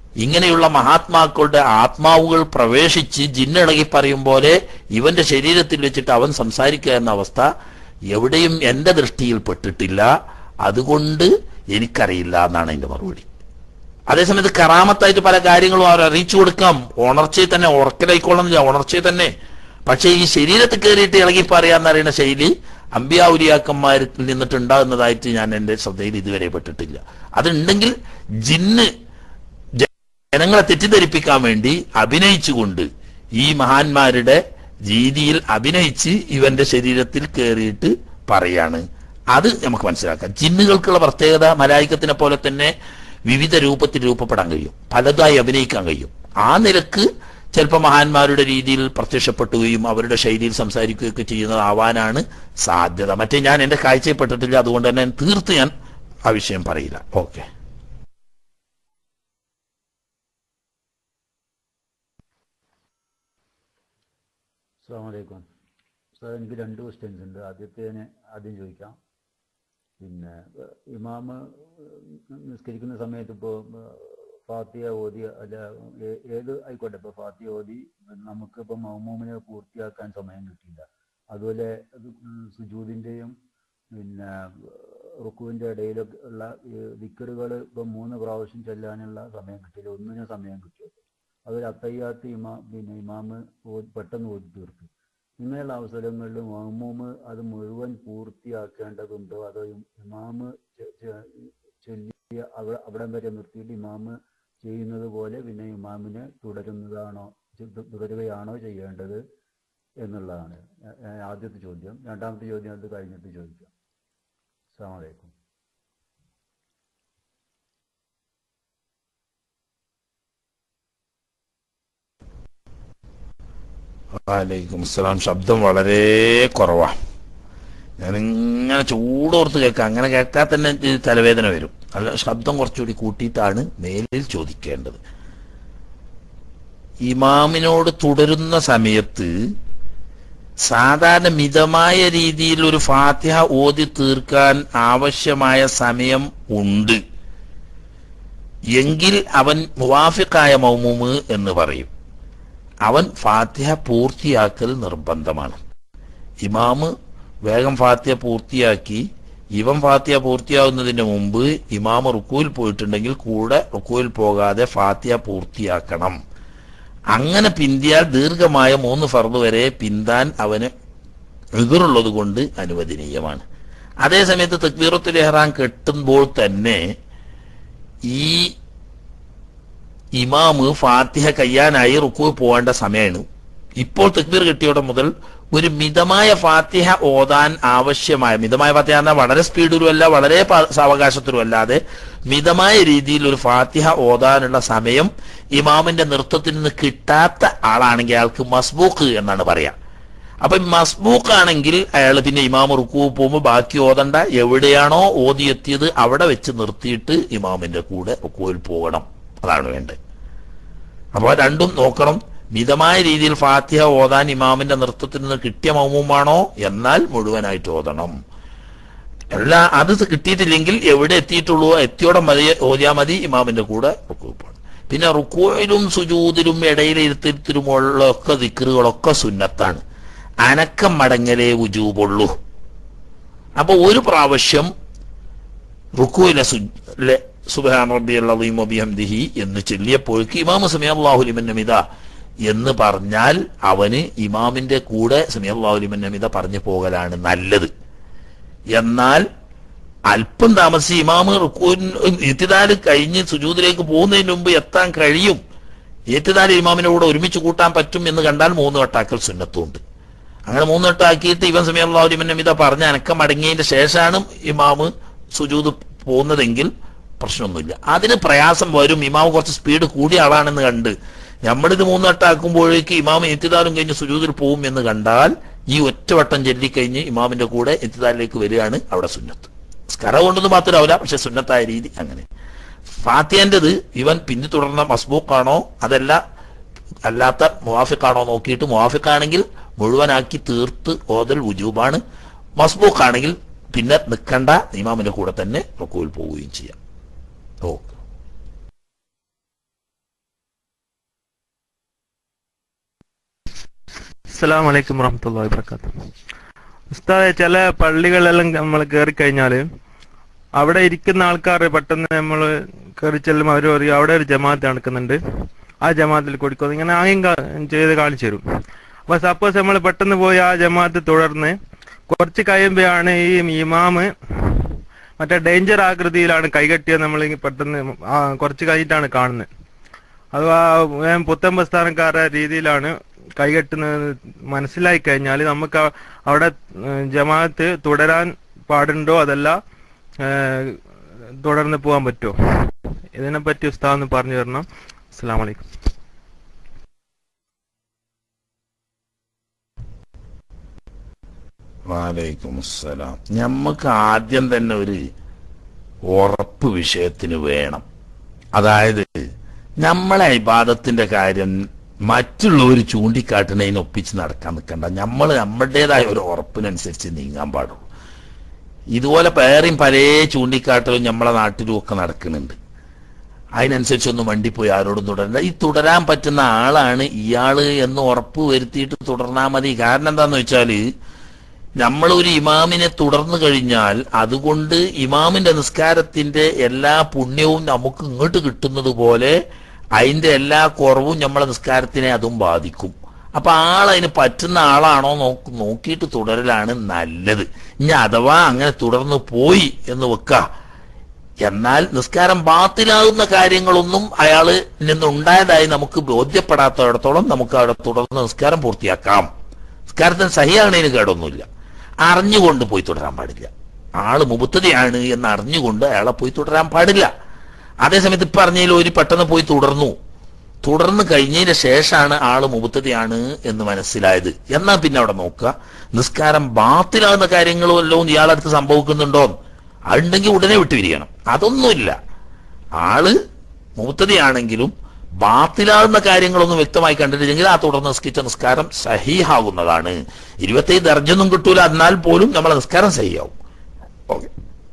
ഇങ്ങനെയുള്ള മഹാത്മാക്കളുടെ ആത്മാവുകൾ പ്രവേശിച്ച് ജിന്നിളകി പറയും പോലെ ഇവന്റെ ശരീരത്തിൽ വെച്ചിട്ട് അവൻ സംസാരിക്കുക എന്ന അവസ്ഥ എവിടെയും എന്റെ ദൃഷ്ടിയിൽ പെട്ടിട്ടില്ല അതുകൊണ്ട് എനിക്കറിയില്ല എന്നാണ് എന്റെ മറുപടി അതേസമയത്ത് കറാമത്തായിട്ട് പല കാര്യങ്ങളും അവർ അറിയിച്ചു കൊടുക്കാം ഉണർച്ചയിൽ തന്നെ ഉറക്കലായിക്കോളന്നില്ല ഉണർച്ചയിൽ തന്നെ പക്ഷേ ഈ ശരീരത്തിൽ കയറിയിട്ട് ഇളകി പറയാന്ന് അറിയുന്ന ശൈലി അമ്പ്യാവുലിയാക്കന്മാരിൽ നിന്നിട്ട് ഉണ്ടാകുന്നതായിട്ട് ഞാൻ എന്റെ ശ്രദ്ധയിൽ ഇതുവരെ പെട്ടിട്ടില്ല അതുണ്ടെങ്കിൽ ജിന്ന് ജ- ജനങ്ങളെ തെറ്റിദ്ധരിപ്പിക്കാൻ വേണ്ടി അഭിനയിച്ചുകൊണ്ട് ഈ മഹാന്മാരുടെ രീതിയിൽ അഭിനയിച്ച് ഇവന്റെ ശരീരത്തിൽ കയറിയിട്ട് പറയാണ് അത് നമുക്ക് മനസ്സിലാക്കാം ജിന്നുകൾക്കുള്ള പ്രത്യേകത മലായിക്കത്തിനെ പോലെ തന്നെ വിവിധ രൂപത്തിൽ രൂപപ്പെടാൻ കഴിയും പലതായി അഭിനയിക്കാൻ കഴിയും ആ നിലക്ക് ചിലപ്പോൾ മഹാന്മാരുടെ രീതിയിൽ പ്രത്യക്ഷപ്പെട്ടുകയും അവരുടെ ശൈലിയിൽ സംസാരിക്കുകയൊക്കെ ചെയ്യുന്നതാവാനാണ് സാധ്യത മറ്റേ ഞാൻ എന്റെ കാഴ്ചയിൽപ്പെട്ടിട്ടില്ല അതുകൊണ്ട് തന്നെ തീർത്ത് ഞാൻ ആ വിഷയം പറയില്ല ഓക്കെ അസ്സാമലൈക്കും സാർ എനിക്ക് രണ്ട് ക്വസ്റ്റ്യൻസ് ഉണ്ട് ആദ്യത്തേന് ആദ്യം ചോദിക്കാം പിന്നെ ഏഹ്, ഇമാമ് ഏഹ്, നിസ്കരിക്കുന്ന സമയത്ത് ഇപ്പോൾ ഫാത്തിയ ഓതി അല്ല ഏ- ഏത് ആയിക്കോട്ടെ ഇപ്പോൾ ഫാത്തിയ ഓതി നമുക്കിപ്പോൾ മൗമൂമിനെ പൂർത്തിയാക്കാൻ സമയം കിട്ടിയില്ല അതുപോലെ അത് സുജൂദിൻ്റെയും പിന്നെ റുക്കുവിൻ്റെ ഇടയിലൊക്കെ ഉള്ള ദിക്കറുകൾ ഇപ്പം മൂന്ന് പ്രാവശ്യം ചെല്ലാനുള്ള സമയം കിട്ടിയില്ല ഒന്നിനും സമയം കിട്ടിയത് അതൊരു അത്തയ്യാത്ത് ഇമാ പിന്നെ ഇമാമ് ഓതി- പെട്ടെന്ന് ഓതി തീർത്തു ഇങ്ങനെയുള്ള അവസരങ്ങളിൽ മഹ്മൂമ് അത് മുഴുവൻ പൂർത്തിയാക്കേണ്ടതുണ്ടോ അതോ ഇം- ഇമാമ് ചെ- ചെ- ചൊല്ലിയ അവിടെ അവിടം വരെ നിർത്തിയിട്ട് ഇമാമ് ചെയ്യുന്നത് പോലെ പിന്നെ ഇമാമിനെ തുടരുന്നതാണോ ചെ- തു- തുടരുകയാണോ ചെയ്യേണ്ടത് എന്നുള്ളതാണ് ഏ- ഏ, ആദ്യത്തെ ചോദ്യം രണ്ടാമത്തെ ചോദ്യം അത് കഴിഞ്ഞിട്ട് ചോദിക്കാം അസ്സാം വലൈക്കും വാലൈക്കും അസ്സലാം ശബ്ദം വളരെ കുറവാ ഞാനിങ്ങനെ ചൂടോർത്ത് കേൾക്കാം അങ്ങനെ കേൾക്കാൻ തന്നെ ഇത് തലവേദന വരും അല്ല ശബ്ദം കുറച്ചുകൂടി കൂട്ടിയിട്ടാണ് മേലിൽ ചോദിക്കേണ്ടത് ഇമാമിനോട് തുടരുന്ന സമയത്ത് സാധാരണ മിതമായ രീതിയിൽ ഒരു ഫാത്തിഹ ഓതി തീർക്കാൻ ആവശ്യമായ സമയം ഉണ്ട് എങ്കിൽ അവൻ മുവാഫിക്കായ മൗമൂമ് എന്ന് പറയും അവൻ ഫാത്തിഹ പൂർത്തിയാക്കൽ നിർബന്ധമാണ് ഇമാമ് വേഗം ഫാത്തിഹ പൂർത്തിയാക്കി ഇവൻ ഫാത്തിഹ പൂർത്തിയാകുന്നതിന് മുമ്പ് ഇമാമ് റുക്കുവിൽ പോയിട്ടുണ്ടെങ്കിൽ കൂടെ റുക്കുവിൽ പോകാതെ ഫാത്തിഹ പൂർത്തിയാക്കണം അങ്ങനെ പിന്തിയാൽ ദീർഘമായ മൂന്ന് ഫർദ് വരെ പിന്താൻ അവന് എതിറുള്ളത് കൊണ്ട് അനുവദനീയമാണ് അതേസമയത്ത് തക്ബീറത്തുൽ ഇഹ്റാം കെട്ടുമ്പോൾ തന്നെ ഈ ഇമാമ് ഫാത്തിഹ കയ്യാനായി റുക്കു പോകേണ്ട സമയമാണ് ഇപ്പോൾ തക്ബീർ കിട്ടിയോടെ മുതൽ ഒരു മിതമായ ഫാത്തിഹ ഓതാൻ ആവശ്യമായ മിതമായ ഫാത്തിഹ എന്നാൽ വളരെ സ്പീഡിലും അല്ല വളരെ പ- സാവകാശത്തിലും അല്ലാതെ മിതമായ രീതിയിൽ ഒരു ഫാത്തിഹ ഓതാനുള്ള സമയം ഇമാമിന്റെ നൃത്തത്തിൽ നിന്ന് കിട്ടാത്ത ആളാണെങ്കിൽ അയാൾക്ക് മസ്ബൂക്ക് എന്നാണ് പറയാ അപ്പൊ മസ്ബൂക്ക് ആണെങ്കിൽ അയാൾ പിന്നെ ഇമാം റുക്കു പോകുമ്പോൾ ബാക്കി ഓതണ്ട എവിടെയാണോ ഓതിയെത്തിയത് അവിടെ വെച്ച് നിർത്തിയിട്ട് ഇമാമിന്റെ കൂടെ റുക്കുവിൽ പോകണം അതാണ് വേണ്ടത് അപ്പോൾ രണ്ടും നോക്കണം മിതമായ രീതിയിൽ ഫാത്തിഹ ഓതാൻ ഇമാമിന്റെ നൃത്തത്തിൽ നിന്ന് കിട്ടിയ മൗമുമാണോ എന്നാൽ മുഴുവനായിട്ട് ഓതണം എല്ലാ അത് കിട്ടിയിട്ടില്ലെങ്കിൽ എവിടെ എത്തിയിട്ടുള്ളൂ എത്തിയോടെ മതി ഓതിയാ മതി ഇമാമിന്റെ കൂടെ റുക്കു പോകണം പിന്നെ റുക്കുവിലും സുജൂദിലും ഇടയിലിരുത്തിരുമുള്ള ഒക്കെ ദിക്കറുകളൊക്കെ സുന്നത്താണ് അനക്കം മടങ്ങലേ ഉജൂബുള്ളൂ അപ്പൊ ഒരു പ്രാവശ്യം റുക്കുവിലെ സുബാൻ റബ്ബി അള്ളീം വബിഹംദിഹി എന്ന് ചൊല്ലിയപ്പോഴേക്ക് ഇമാമ സമയ അള്ളാഹുലിമൻ നമിത എന്ന് പറഞ്ഞാൽ അവന് ഇമാമിന്റെ കൂടെ സമയ അള്ളാഹുലിമൻ നമിത പറഞ്ഞു പോകലാണ് നല്ലത് എന്നാൽ അല്പം താമസിച്ച് ഇമാമ് ഇത്തിദാല് കഴിഞ്ഞ് സുജൂദിലേക്ക് പോകുന്നതിന് മുമ്പ് എത്താൻ കഴിയും ഏറ്റുദാല് ഇമാമിന്റെ കൂടെ ഒരുമിച്ച് കൂട്ടാൻ പറ്റും എന്ന് കണ്ടാൽ മൂന്ന് വട്ടാക്കൽ സുന്നത്തുണ്ട് അങ്ങനെ മൂന്ന് വട്ടാക്കിയിട്ട് ഇവൻ സമയ അള്ളാഹുലിമൻ നമിത പറഞ്ഞ് അനക്കം അടങ്ങിയതിന്റെ ശേഷമാണ് ഇമാമ് സുജൂദ് പോകുന്നതെങ്കിൽ പ്രശ്നമൊന്നുമില്ല അതിന് പ്രയാസം വരും ഇമാമ് കുറച്ച് സ്പീഡ് കൂടിയ ആളാണെന്ന് കണ്ട് നമ്മളിത് മൂന്ന് വട്ടാക്കുമ്പോഴേക്ക് ഇമാം എത്തിദാലും കഴിഞ്ഞ് സുജൂദിൽ പോകും എന്ന് കണ്ടാൽ ഈ ഒറ്റ വട്ടം ചൊല്ലിക്കഴിഞ്ഞ് ഇമാമിന്റെ കൂടെ എത്തിദാലിലേക്ക് വരികയാണ് അവിടെ സുന്നത്ത് സ്കര കൊണ്ടൊന്നും മാത്രമാവില്ല പക്ഷെ സുന്നത്തായ രീതി അങ്ങനെ ഫാത്തിയന്റേത് ഇവൻ പിന്നെ തുടർന്ന മസ്ബൂക്കാണോ അതല്ല അല്ലാത്ത മുവാഫിക്കാണോ നോക്കിയിട്ട് മുവാഫിക്കാണെങ്കിൽ മുഴുവനാക്കി തീർത്ത് ഓതൽ വുജൂബാണ് മസ്ബൂക്കാണെങ്കിൽ പിന്നെ നിൽക്കണ്ട ഇമാമിന്റെ കൂടെ തന്നെ റുക്കുവിൽ പോവുകയും ചെയ്യാം ഓ അസ്സലാം വലൈക്കും വറഹമത്തുള്ള വാബർക്കാത്തു ഉസ്താദെ ചില പള്ളികളിലെല്ലാം നമ്മൾ കയറി കഴിഞ്ഞാല് അവിടെ ഇരിക്കുന്ന ആൾക്കാർ പെട്ടെന്ന് നമ്മൾ കയറി ചെല്ലുമ്പോൾ അവർ പറയും അവിടെ ഒരു ജമാഅത്ത് നടക്കുന്നുണ്ട് ആ ജമാഅത്തിൽ കൊടുക്കുന്നു ഇങ്ങനെ ആയും കാ- ചെയ്ത് കാണിച്ചു തരും അപ്പൊ സപ്പോസ് നമ്മൾ പെട്ടെന്ന് പോയി ആ ജമാഅത്ത് തുടർന്ന് കുറച്ച് കഴിയുമ്പോഴാണ് ഈ ഇമാമ് മറ്റേ ഡേഞ്ചർ ആകൃതിയിലാണ് കൈകെട്ടിയത് നമ്മൾ പെട്ടെന്ന് ആ കുറച്ച് കഴിഞ്ഞിട്ടാണ് കാണുന്നത് അത് ആ വേഗം പുത്തൻ പ്രസ്ഥാനക്കാരുടെ രീതിയിലാണ് കൈകെട്ടുന്നത് മനസ്സിലായി കഴിഞ്ഞാൽ നമുക്ക് ആ- അവിടെ ഏഹ്, ജമാഅത്ത് തുടരാൻ പാടുണ്ടോ അതല്ല ഏഹ്, തുടർന്ന് പോകാൻ പറ്റുമോ ഇതിനെപ്പറ്റി ഉസ്താദ് ഒന്ന് പറഞ്ഞു തരണം അസ്സാം വലൈക്കും വാലൈക്കും അസ്സലാം ഞമ്മക്ക് ആദ്യം തന്നെ ഒരു ഉറപ്പ് വിഷയത്തിന് വേണം അതായത് നമ്മളെ ഇബാദത്തിന്റെ കാര്യം മറ്റുള്ളവർ ചൂണ്ടിക്കാട്ടുന്നതിന് ഒപ്പിച്ച് നടക്കാൻ നിൽക്കണ്ട നമ്മൾ നമ്മുടേതായ ഒരു ഉറപ്പിനനുസരിച്ച് നീങ്ങാൻ പാടുള്ളൂ ഇതുപോലെ പേരെയും പല ചൂണ്ടിക്കാട്ടലും നമ്മളെ നാട്ടിലും ഒക്കെ നടക്കുന്നുണ്ട് അതിനനുസരിച്ചൊന്നും വണ്ടി പോയി ആരോടും തുടരണ്ട ഈ തുടരാൻ പറ്റുന്ന ആളാണ് ഇയാള് എന്ന് ഉറപ്പ് വരുത്തിയിട്ട് തുടർന്നാൽ മതി കാരണം എന്താന്ന് വെച്ചാല് നമ്മൾ ഒരു ഇമാമിനെ തുടർന്നു കഴിഞ്ഞാൽ അതുകൊണ്ട് ഇമാമിന്റെ നിസ്കാരത്തിന്റെ എല്ലാ പുണ്യവും നമുക്ക് ഇങ്ങോട്ട് കിട്ടുന്നത് പോലെ അതിന്റെ എല്ലാ കുറവും നമ്മളെ നിസ്കാരത്തിനെ അതും ബാധിക്കും അപ്പൊ ആളതിന് പറ്റുന്ന ആളാണോ നോക്ക് നോക്കിയിട്ട് തുടരലാണ് നല്ലത് ഇനി അഥവാ അങ്ങനെ തുടർന്ന് പോയി എന്ന് വെക്ക എന്നാൽ നിസ്കാരം ബാത്തിലാകുന്ന കാര്യങ്ങളൊന്നും അയാള് നിന്നുണ്ടായതായി നമുക്ക് ബോധ്യപ്പെടാത്തിടത്തോളം നമുക്ക് അവിടെ തുടർന്ന് നിസ്കാരം പൂർത്തിയാക്കാം നിസ്കാരത്തിന് സഹിയാകണേന് കേടൊന്നുമില്ല അറിഞ്ഞുകൊണ്ട് പോയി തുടരാൻ പാടില്ല ആള് മുബത്തതയാണ് എന്ന് അറിഞ്ഞുകൊണ്ട് അയാളെ പോയി തുടരാൻ പാടില്ല അതേസമയത്ത് ഇപ്പൊ പറഞ്ഞതിൽ ഒരു പെട്ടെന്ന് പോയി തുടർന്നു തുടർന്ന് കഴിഞ്ഞതിന് ശേഷമാണ് ആള് മുബത്തതയാണ് എന്ന് മനസ്സിലായത് എന്നാ പിന്നെ അവിടെ നോക്കുക നിസ്കാരം ബാത്തിലാകുന്ന കാര്യങ്ങളും വല്ലതും ഇയാളടുത്ത് സംഭവിക്കുന്നുണ്ടോ അതുണ്ടെങ്കിൽ ഉടനെ വിട്ടുപിരിയണം അതൊന്നുമില്ല ആള് മുബത്തതയാണെങ്കിലും ബാത്തിലാകുന്ന കാര്യങ്ങളൊന്നും വ്യക്തമായി കണ്ടിട്ടില്ലെങ്കിൽ ആ തുടർന്ന് നിസ്കരിച്ച നിസ്കാരം സഹീഹാകുന്നതാണ് ഇരുപത്തേഴ് ദർജൊന്നും കിട്ടൂല എന്നാൽ പോലും നമ്മളെ നിസ്കാരം സഹിയാവും ഓക്കെ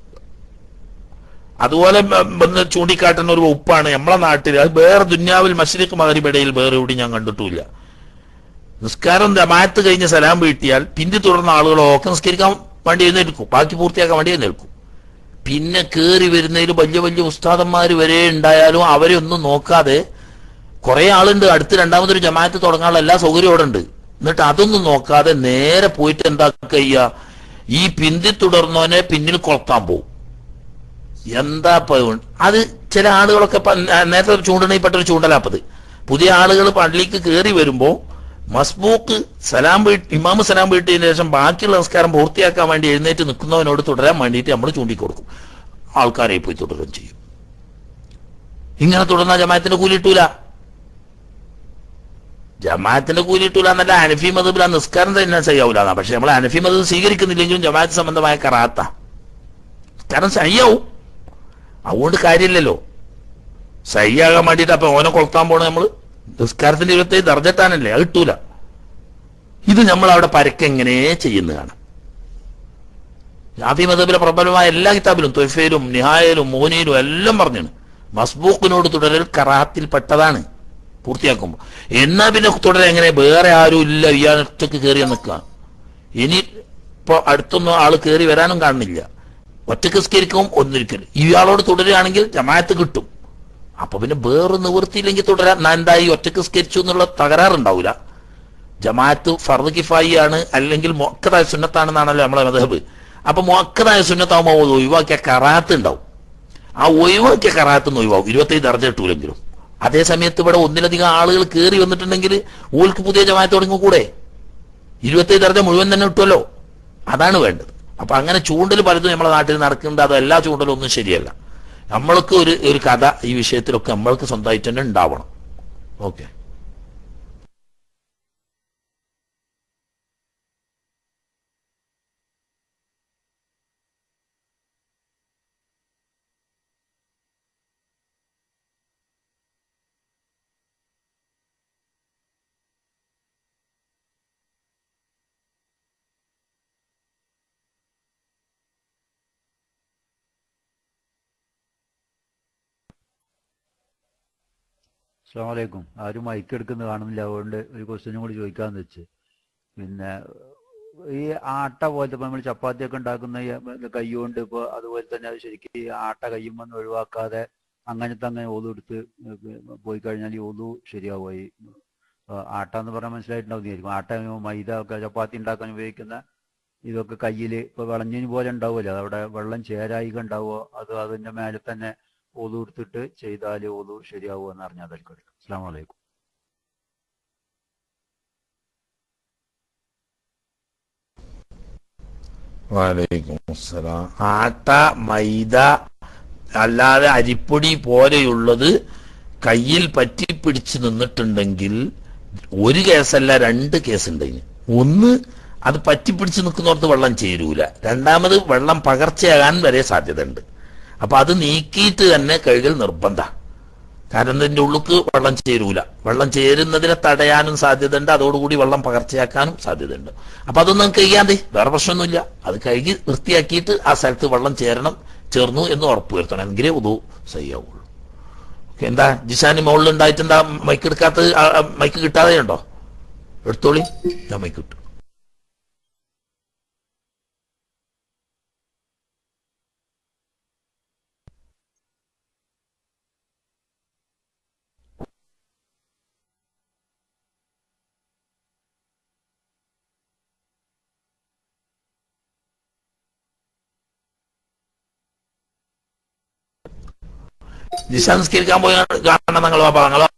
അതുപോലെ ബ- വന്ന് ചൂണ്ടിക്കാട്ടുന്ന ഒരു വകുപ്പാണ് നമ്മളെ നാട്ടിൽ അത് വേറെ ദുന്യാവിൽ മഷരിഖ് മകരിബിടയിൽ വേറെ എവിടെ ഞാൻ കണ്ടിട്ടില്ല നിസ്കാരം ജമാഅത്ത് കഴിഞ്ഞ് സലാം വീട്ടിയാൽ പിന്നെ തുടർന്ന ആളുകളൊക്കെ നിസ്കരിക്കാൻ വേണ്ടി എഴുന്നേൽക്കും ബാക്കി പൂർത്തിയാക്കാൻ വേണ്ടി എഴുന്നേൽക്കും പിന്നെ കേറി വരുന്നതിൽ വലിയ വലിയ ഉസ്താദന്മാർ വരെ ഉണ്ടായാലും അവരെ ഒന്നും നോക്കാതെ കുറെ ആളുണ്ട് അടുത്ത് രണ്ടാമതൊരു ജമാഅത്ത് തുടങ്ങാനുള്ള എല്ലാ സൗകര്യവും അവിടെ ഉണ്ട് എന്നിട്ട് അതൊന്നും നോക്കാതെ നേരെ പോയിട്ട് എന്താ ചെയ്യുക ഈ പിന്തി തുടർന്നവനെ പിന്നിൽ കൊളത്താൻ പോകും എന്താ ഇപ്പൊ ഇത്? അത് ചില ആളുകളൊക്കെ ഇപ്പൊ നേ- നേരത്തെ ചൂണ്ടണയിൽ പെട്ടൊരു ചൂണ്ടലാപ്പത് പുതിയ ആളുകൾ പള്ളിക്ക് കയറി വരുമ്പോ മസ്ബൂക്ക് സലാം വീട്ട് ഇമാമ് സലാം വീട്ടിയതിനു ശേഷം ബാക്കിയുള്ള നമസ്കാരം പൂർത്തിയാക്കാൻ വേണ്ടി എഴുന്നേറ്റ് നിൽക്കുന്നവനോട് തുടരാൻ വേണ്ടിയിട്ട് നമ്മൾ ചൂണ്ടിക്കൊടുക്കും ആൾക്കാരെ പോയി തുടരുകയും ചെയ്യും ഇങ്ങനെ തുടർന്ന ജമാഅത്തിന്റെ കൂലി കിട്ടൂല ജമാഅത്തിന്റെ കൂലി കിട്ടൂല എന്നല്ല അനഫി മതബിൽ ആ നിസ്കാരം തന്നെ ചെയ്യാവൂല എന്നാ പക്ഷെ നമ്മൾ അനഫി മതം സ്വീകരിക്കുന്നില്ലെങ്കിലും ജമാഅത്ത് സംബന്ധമായ കറാത്ത കാരണം സയ്യാവും അതുകൊണ്ട് കാര്യമില്ലല്ലോ സയ്യാകാൻ വേണ്ടിയിട്ട് അപ്പൊ ഓനെ കൊളുത്താൻ പോണ നമ്മള് നിസ്കാരത്തിന്റെ ഇരുപത്തി ദർജത്താനല്ലേ അത് കിട്ടൂല ഇത് നമ്മൾ അവിടെ പരക്കെങ്ങനെ ചെയ്യുന്നതാണ് ജാഫി മതബിലെ പ്രബലമായ എല്ലാ കിതാബിലും തൊയ്ഫയിലും നിഹായയിലും മോനിയിലും എല്ലാം പറഞ്ഞാണ് മസ്ബൂക്കിനോട് തുടരൽ കറാത്തിൽ പെട്ടതാണ് പൂർത്തിയാക്കുമ്പോൾ എന്നാ പിന്നെ തുടരാൻ എങ്ങനെ വേറെ ആരും ഇല്ല ഇയാൾ ഒറ്റക്ക് കയറി നിൽക്കുക ഇനി ഇപ്പൊ അടുത്തൊന്നും ആള് കയറി വരാനും കാണുന്നില്ല ഒറ്റക്ക് സ്കരിക്കും ഒന്നിരിക്കൽ ഇയാളോട് തുടരുകയാണെങ്കിൽ ജമാഅത്ത് കിട്ടും അപ്പൊ പിന്നെ വേറെ നിവൃത്തിയില്ലെങ്കിൽ തുടരാൻ ഞാൻ എന്തായി ഒറ്റക്ക് സ്കരിച്ചു എന്നുള്ള തകരാറുണ്ടാവില്ല ജമാഅത്ത് ഫർദ് കിഫായി ആണ് അല്ലെങ്കിൽ മൊക്കതായ സുന്നത്താണെന്നാണല്ലോ നമ്മളെ മതഹബ് അപ്പൊ മൊക്കതായ സുന്നത്താവുമ്പോൾ അത് ഒഴിവാക്കിയ കറാത്ത് ഉണ്ടാവും ആ ഒഴിവാക്കിയ കറാത്ത് ഒഴിവാകും ഇരുപത്തേഴ് ദർജ കിട്ടൂലെങ്കിലും അതേ സമയത്ത് ഇവിടെ ഒന്നിലധികം ആളുകൾ കയറി വന്നിട്ടുണ്ടെങ്കിൽ ഓൾക്ക് പുതിയ ജമാഅത്ത് തുടങ്ങി കൂടെ ഇരുപത്തേഴ് ദർജ മുഴുവൻ തന്നെ കിട്ടുമല്ലോ അതാണ് വേണ്ടത് അപ്പൊ അങ്ങനെ ചൂണ്ടൽ പലതും നമ്മളെ നാട്ടിൽ നടക്കുന്നുണ്ട് അത് എല്ലാ ചൂണ്ടലും ഒന്നും ശരിയല്ല നമ്മൾക്ക് ഒരു ഒരു കഥ ഈ വിഷയത്തിലൊക്കെ നമ്മൾക്ക് സ്വന്തമായിട്ട് തന്നെ ഉണ്ടാവണം ഓക്കെ അസ്സാം വലൈക്കും ആരും മൈക്ക് എടുക്കുന്നത് കാണുന്നില്ല അതുകൊണ്ട് ഒരു ക്വസ്റ്റ്യനും കൂടി ചോദിക്കാന്ന് വെച്ച് പിന്നെ ഈ ആട്ട പോലത്തെ ഇപ്പൊ നമ്മൾ ചപ്പാത്തിയൊക്കെ ഉണ്ടാക്കുന്ന ഈ കൈ കൊണ്ട് ഇപ്പോൾ അതുപോലെ തന്നെ അത് ശരിക്കും ഈ ആട്ട കയ്യുമെന്ന് ഒഴിവാക്കാതെ അങ്ങനത്തെ അങ്ങനെ ഒതു എടുത്ത് പോയി കഴിഞ്ഞാൽ ഈ ഒതു ശരിയാവുക ഈ ആ, ആട്ട എന്ന് പറഞ്ഞാൽ മനസ്സിലായിട്ടുണ്ടാവുന്നതായിരിക്കും ആട്ട മൈദ ഒക്കെ ചപ്പാത്തി ഉണ്ടാക്കാൻ ഉപയോഗിക്കുന്ന ഇതൊക്കെ കയ്യിൽ ഇപ്പൊ വിളഞ്ഞിന് പോലെ ഉണ്ടാവുമല്ലോ അതവിടെ വെള്ളം ചേരായിക ഉണ്ടാവുമോ അത് അതിന്റെ മേലെ തന്നെ ഒതു എടുത്തിട്ട് ചെയ്താൽ ഒതു ശരിയാവുമോ എന്ന് അറിഞ്ഞാൽ അതായിരിക്കും അസ്സാം വലൈക്കും വാലൈക്കും അസ്സലാം ആട്ട മൈദ അല്ലാതെ അരിപ്പൊടി പോലെയുള്ളത് കയ്യിൽ പറ്റിപ്പിടിച്ച് നിന്നിട്ടുണ്ടെങ്കിൽ ഒരു കേസല്ല രണ്ട് കേസുണ്ട് ഇതിന് ഒന്ന് അത് പറ്റിപ്പിടിച്ച് നിൽക്കുന്നിടത്ത് വെള്ളം ചേരൂല രണ്ടാമത് വെള്ളം പകർച്ചയാകാൻ വരെ സാധ്യതയുണ്ട് അപ്പൊ അത് നീക്കിയിട്ട് തന്നെ കഴുകൽ നിർബന്ധ കാരണം ഇതിന്റെ ഉള്ളിക്ക് വെള്ളം ചേരൂല വെള്ളം ചേരുന്നതിനെ തടയാനും സാധ്യതയുണ്ട് അതോടുകൂടി വെള്ളം പകർച്ചയാക്കാനും സാധ്യതയുണ്ട് അപ്പൊ അതൊന്നും നമുക്ക് കഴിയാതെ വേറെ പ്രശ്നമൊന്നുമില്ല അത് കഴുകി വൃത്തിയാക്കിയിട്ട് ആ സ്ഥലത്ത് വെള്ളം ചേരണം ചേർന്നു എന്ന് ഉറപ്പ് വരുത്തണം എങ്കിലേ ഉദു സയ്യാവുള്ളൂ ഓക്കെ എന്താ ജിഷാനി മുകളിൽ ഉണ്ടായിട്ടെന്താ മൈക്ക് എടുക്കാത്തത് ആ, ആ, മൈക്ക് കിട്ടാതെ ഉണ്ടോ എടുത്തോളി ഞാൻ മൈക്ക് കിട്ടും ജിഷ നിസ്കരിക്കാൻ പോയി കാണണം നിങ്ങൾ അപ്പൊ ഞങ്ങളോ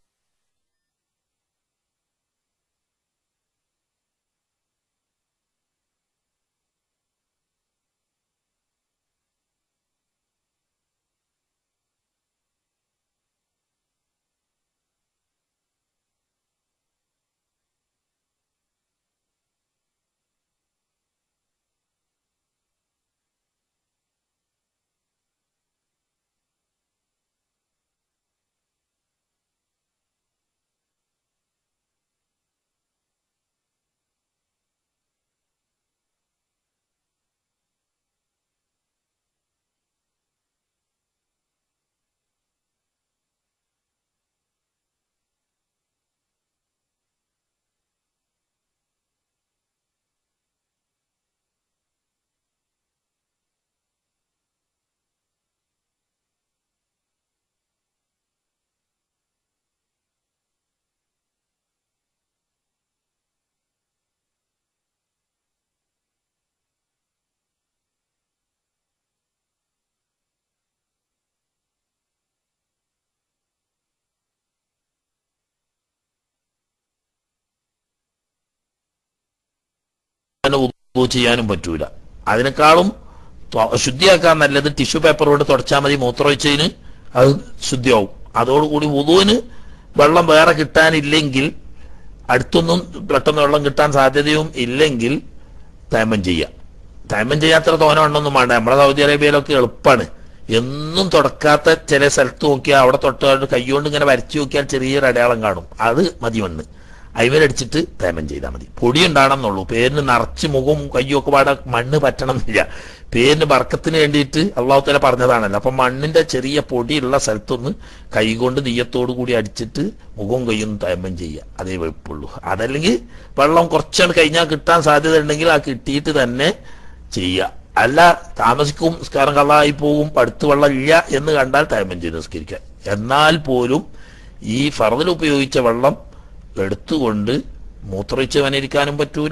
അങ്ങനെ ഉദു ചെയ്യാനും പറ്റൂല അതിനേക്കാളും ത്വ- ശുദ്ധിയാക്കാൻ നല്ലത് ടിഷ്യൂ പേപ്പർ കൊണ്ട് തുടച്ചാൽ മതി മൂത്രമൊഴിച്ചതിന് അത് ശുദ്ധിയാവും അതോടുകൂടി ഉദുവിന് വെള്ളം വേറെ കിട്ടാനില്ലെങ്കിൽ അടുത്തൊന്നും പെട്ടെന്ന് വെള്ളം കിട്ടാൻ സാധ്യതയും ഇല്ലെങ്കിൽ തൈമം ചെയ്യാം തൈമം ചെയ്യാത്ര തോന വേണമെന്നും വേണ്ട നമ്മുടെ സൗദി അറേബ്യയിലൊക്കെ എളുപ്പമാണ് എന്നും തുടക്കാത്ത ചില സ്ഥലത്ത് നോക്കിയാൽ അവിടെ തൊട്ട് കൈകൊണ്ട് ഇങ്ങനെ വരച്ചു നോക്കിയാൽ ചെറിയൊരു അടയാളം കാണും അത് മതി മണ്ണ് അയിമലടിച്ചിട്ട് തേമം ചെയ്താൽ മതി പൊടി ഉണ്ടാണെന്നുള്ളൂ പേരിന് നിറച്ച് മുഖവും കയ്യും ഒക്കെ പാടെ മണ്ണ് പറ്റണം എന്നില്ല പേരിന് ബർക്കത്തിന് വേണ്ടിയിട്ട് അള്ളാഹു തല പറഞ്ഞതാണല്ലോ അപ്പൊ മണ്ണിന്റെ ചെറിയ പൊടിയുള്ള സ്ഥലത്തൊന്ന് കൈകൊണ്ട് നെയ്യത്തോടു കൂടി അടിച്ചിട്ട് മുഖവും കയ്യും തേമം ചെയ്യുക അതേ വെളുപ്പുള്ളൂ അതല്ലെങ്കിൽ വെള്ളം കുറച്ചാണ് കഴിഞ്ഞാൽ കിട്ടാൻ സാധ്യത ഉണ്ടെങ്കിൽ ആ കിട്ടിയിട്ട് തന്നെ ചെയ്യുക അല്ല താമസിക്കും നിസ്കാരം കള്ളായി പോകും അടുത്ത് വെള്ളം ഇല്ല എന്ന് കണ്ടാൽ തേമം ചെയ്ത് നിസ്കരിക്കുക എന്നാൽ പോലും ഈ ഫറദിൽ ഉപയോഗിച്ച വെള്ളം എടുത്തുകൊണ്ട് മൂത്രയിച്ച് വനരിക്കാനും പറ്റൂല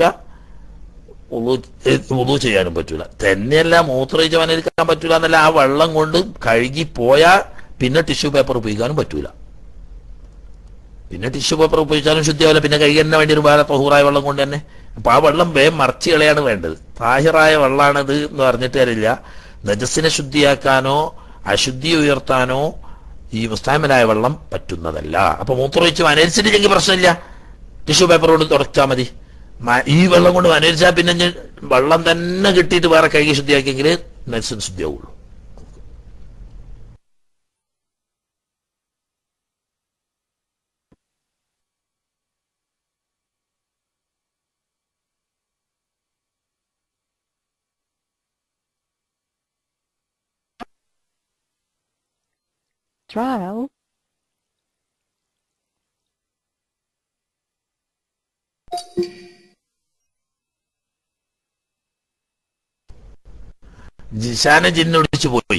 ഉളു ചെയ്യാനും പറ്റൂല തന്നെയല്ല മൂത്രയിച്ച് വനരിക്കാൻ പറ്റൂല എന്നല്ല ആ വെള്ളം കൊണ്ട് കഴുകി പോയാൽ പിന്നെ ടിഷ്യൂ പേപ്പർ ഉപയോഗിക്കാനും പറ്റൂല പിന്നെ ടിഷ്യൂ പേപ്പർ ഉപയോഗിച്ചാലും ശുദ്ധിയാവില്ല പിന്നെ കഴുകി തന്നെ വേണ്ടി ഒരു വേറെ തൊഹൂറായ വെള്ളം കൊണ്ട് തന്നെ അപ്പൊ ആ വെള്ളം വേഗം മറച്ചു കളയാണ് വേണ്ടത് താഹിറായ വെള്ളമാണിത് എന്ന് പറഞ്ഞിട്ട് കാര്യമില്ല നജസ്സിനെ ശുദ്ധിയാക്കാനോ അശുദ്ധി ഉയർത്താനോ ഈ മുസ്താമലായ വെള്ളം പറ്റുന്നതല്ല അപ്പൊ മൂത്രമൊഴിച്ച് വനരിച്ചിട്ടില്ലെങ്കിൽ പ്രശ്നമില്ല ടിഷ്യൂ പേപ്പർ കൊണ്ട് തുടച്ചാൽ മതി മ- ഈ വെള്ളം കൊണ്ട് വനരിച്ചാൽ പിന്നെ ഇഞ്ഞ് വെള്ളം തന്നെ കിട്ടിയിട്ട് വേറെ കഴുകി ശുദ്ധിയാക്കിയെങ്കിൽ നജസ്സിന് ശുദ്ധിയാവുള്ളൂ Trial. ജിഷാനെ ജിന്നൊടിച്ചു പോയി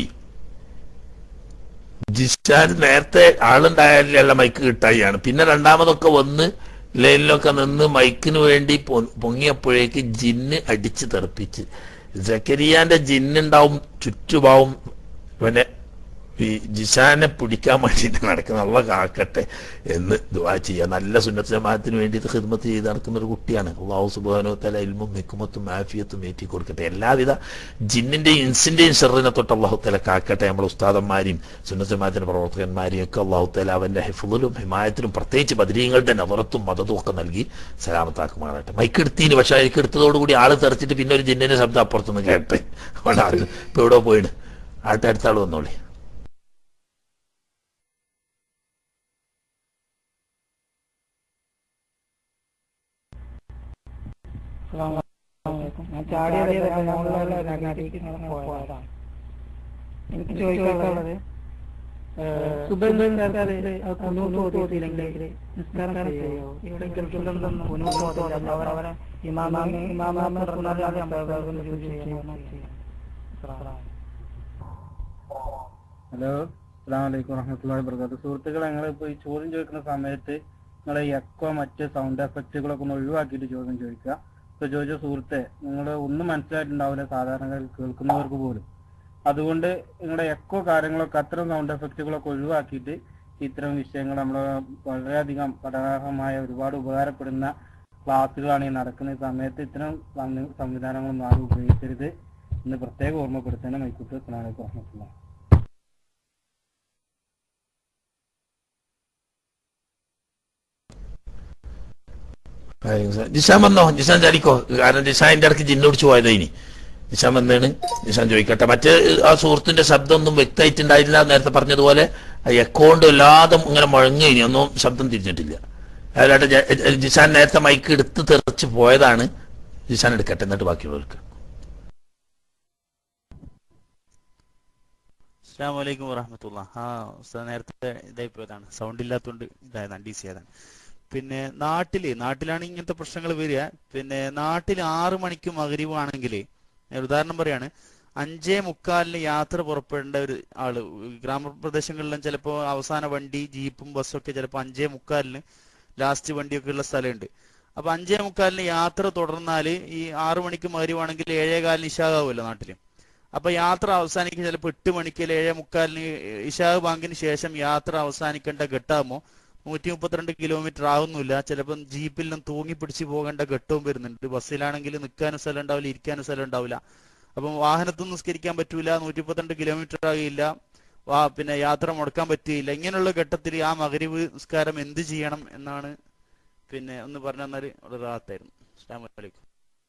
ജിഷാൻ നേരത്തെ ആളുണ്ടായാലുള്ള മൈക്ക് കിട്ടായിയാണ് പിന്നെ രണ്ടാമതൊക്കെ വന്ന് ലൈനിലൊക്കെ നിന്ന് മൈക്കിന് വേണ്ടി പൊ- പൊങ്ങിയപ്പോഴേക്ക് ജിന്ന് അടിച്ച് തെറിപ്പിച്ച് ജക്കരിയാന്റെ ജിന്നുണ്ടാവും ചുറ്റുപാവും പിന്നെ ഈ ജിഷാനെ പിടിക്കാൻ വേണ്ടിയിട്ട് നടക്കുന്ന നല്ല കാക്കട്ടെ എന്ന് ദുവാ ചെയ്യുക നല്ല സുന്നത്ത് ജമാഅത്തിന് വേണ്ടിയിട്ട് ഹിദ്മത്ത് ചെയ്ത് നടക്കുന്ന ഒരു കുട്ടിയാണ് അള്ളാഹു സുബാനോ തല ഇൽമും നിക്കുമത്തും ആഫിയത്തും ഏറ്റി കൊടുക്കട്ടെ എല്ലാവിധ ജിന്നിന്റെയും ഇൻസിന്റെയും ഷെറിനെ തൊട്ട് അള്ളാഹു തല കാക്കട്ടെ നമ്മുടെ ഉസ്താദന്മാരെയും സുന്നത്ത് ജമാഅത്തിന്റെ പ്രവർത്തകന്മാരെയും ഒക്കെ അള്ളാഹു തല അവന്റെ ഹിഫുലും ഹിമായത്തിലും പ്രത്യേകിച്ച് ബദരീങ്ങളുടെ നവറത്തും മതത്തും ഒക്കെ നൽകി സലാമത്താക്കുമാറാട്ടെ മൈക്ക് എടുത്തിന് പക്ഷെ മൈക്ക് എടുത്തതോടുകൂടി ആള് തെറിച്ചിട്ട് പിന്നെ ഒരു ജിന്നിന്റെ ശബ്ദം അപ്പുറത്തുനിന്ന് കേട്ടെ അവിടെ ആള് ഇപ്പൊ എവിടെ പോയിണ് ആട്ടെ അടുത്ത ആള് വന്നോളി ഞാൻ ചാടിയത് മുകളിലുള്ള നഗരത്തിലേക്ക് നടന്ന് പോയതാണ് എനിക്ക് ചോദിക്കാനുള്ളത് സുബന്ധം ചേർത്താല് കുനൂത്ത് ഓതിയില്ലെങ്കിൽ നിസ്കാരം ചെയ്യോ ഇവിടെ ഗൾഫിലൊന്നും കുനൂത്ത് ഓതില്ല അവർ അവരെ ഇമാമാമി ഇമാമാമ ഹലോ അസ്സാം വലൈക്കും വറഹമത്തല്ലാ വർക്കാത്തു സുഹൃത്തുക്കൾ ഞങ്ങൾ ഇപ്പോൾ ഈ ചോദ്യം ചോദിക്കുന്ന സമയത്ത് നിങ്ങൾ എക്കോ മറ്റ് സൗണ്ട് എഫക്റ്റുകളൊക്കെ ഒന്ന് ഒഴിവാക്കിയിട്ട് ചോദ്യം ചോദിക്കുക ഇപ്പോൾ ചോദിച്ച സുഹൃത്തെ നിങ്ങൾ ഒന്നും മനസ്സിലായിട്ടുണ്ടാവില്ല സാധാരണ കേൾക്കുന്നവർക്ക് പോലും അതുകൊണ്ട് നിങ്ങളുടെ എക്കോ കാര്യങ്ങളൊക്കെ അത്തരം സൗണ്ട് എഫക്റ്റുകളൊക്കെ ഒഴിവാക്കിയിട്ട് ഇത്തരം വിഷയങ്ങൾ നമ്മൾ വളരെയധികം പഠനാർഹമായ ഒരുപാട് ഉപകാരപ്പെടുന്ന ക്ലാസ്സുകളാണ് ഈ നടക്കുന്ന ഈ സമയത്ത് ഇത്തരം സംവി- സംവിധാനങ്ങളൊന്നും ആരും ഉപയോഗിക്കരുത് എന്ന് പ്രത്യേകം ഓർമ്മപ്പെടുത്തേണ്ട മൈക്കൂട്ട് അസ്സലാമു അലൈക്കും വറഹമത്തുള്ള ജിഷാൻ വന്നോ ജിഷാൻ ചാടിക്കോ കാരണം ജിഷാന്റെ ഇടയ്ക്ക് ജിന്നോടിച്ചു പോയതാ ഇനി ജിഷാൻ വന്നാണ് ജിഷാൻ ചോദിക്കട്ടെ മറ്റേ ആ സുഹൃത്തിന്റെ ശബ്ദം ഒന്നും വ്യക്തമായിട്ടുണ്ടായില്ല നേരത്തെ പറഞ്ഞതുപോലെ എക്കോണ്ട് എല്ലാതും ഇങ്ങനെ മുഴങ്ങി ഇനി ഒന്നും ശബ്ദം തിരിഞ്ഞിട്ടില്ല അതിലാട്ടെ ജ- ജിഷാൻ നേരത്തെ മൈക്ക് എടുത്ത് തെറിച്ച് പോയതാണ് ജിഷാൻ എടുക്കട്ടെ എന്നിട്ട് ബാക്കിയുള്ളവർക്ക് അസ്സാം വലൈക്കും വറഹമത്തുള്ള ആ ഉസ്താദ് നേരത്തെ ഇതായി പോയതാണ് സൗണ്ട് ഇല്ലാത്തതുകൊണ്ട് ഇതായതാണ് ഡി സി ആയതാണ് പിന്നെ നാട്ടില് നാട്ടിലാണ് ഇങ്ങനത്തെ പ്രശ്നങ്ങൾ വരിക പിന്നെ നാട്ടിൽ ആറ് മണിക്ക് മകരിവാണെങ്കിൽ ഉദാഹരണം പറയാണ് അഞ്ചേ മുക്കാലിന് യാത്ര പുറപ്പെടേണ്ട ഒരു ആള് ഗ്രാമപ്രദേശങ്ങളിലും ചിലപ്പോൾ അവസാന വണ്ടി ജീപ്പും ബസ്സും ഒക്കെ ചിലപ്പോൾ അഞ്ചേ മുക്കാലിന് ലാസ്റ്റ് വണ്ടിയൊക്കെ ഉള്ള സ്ഥലമുണ്ട് അപ്പൊ അഞ്ചേ മുക്കാലിന് യാത്ര തുടർന്നാൽ ഈ ആറു മണിക്ക് മകരിവാണെങ്കിൽ ഏഴേ കാലിന് ഇഷാകാവുമല്ലോ നാട്ടില് അപ്പൊ യാത്ര അവസാനിക്കുക ചിലപ്പോൾ എട്ട് മണിക്ക് അല്ലെങ്കിൽ ഏഴേ മുക്കാലിന് ഇഷാ ബാങ്കിന് ശേഷം യാത്ര അവസാനിക്കേണ്ട ഘട്ടമാകുമ്പോൾ നൂറ്റി മുപ്പത്തിരണ്ട് കിലോമീറ്റർ ആവുന്നില്ല ചിലപ്പം ജീപ്പിൽ നിന്ന് തൂങ്ങി പിടിച്ച് പോകേണ്ട ഘട്ടവും വരുന്നുണ്ട് ബസ്സിലാണെങ്കിൽ നിൽക്കാനും സ്ഥലം ഉണ്ടാവില്ല ഇരിക്കാനും സ്ഥലം ഉണ്ടാവില്ല അപ്പം വാഹനത്തിൽ നിസ്കരിക്കാൻ പറ്റൂല നൂറ്റി മുപ്പത്തിരണ്ട് കിലോമീറ്റർ ആകില്ല വാ പിന്നെ യാത്ര മുടക്കാൻ പറ്റുകയില്ല ഇങ്ങനെയുള്ള ഘട്ടത്തിൽ ആ മകരിവ് നിസ്കാരം എന്ത് ചെയ്യണം എന്നാണ് പിന്നെ ഒന്ന് പറഞ്ഞു തന്നാൽ വളരെ റാത്തായിരുന്നു അസ്സാം വലൈക്കും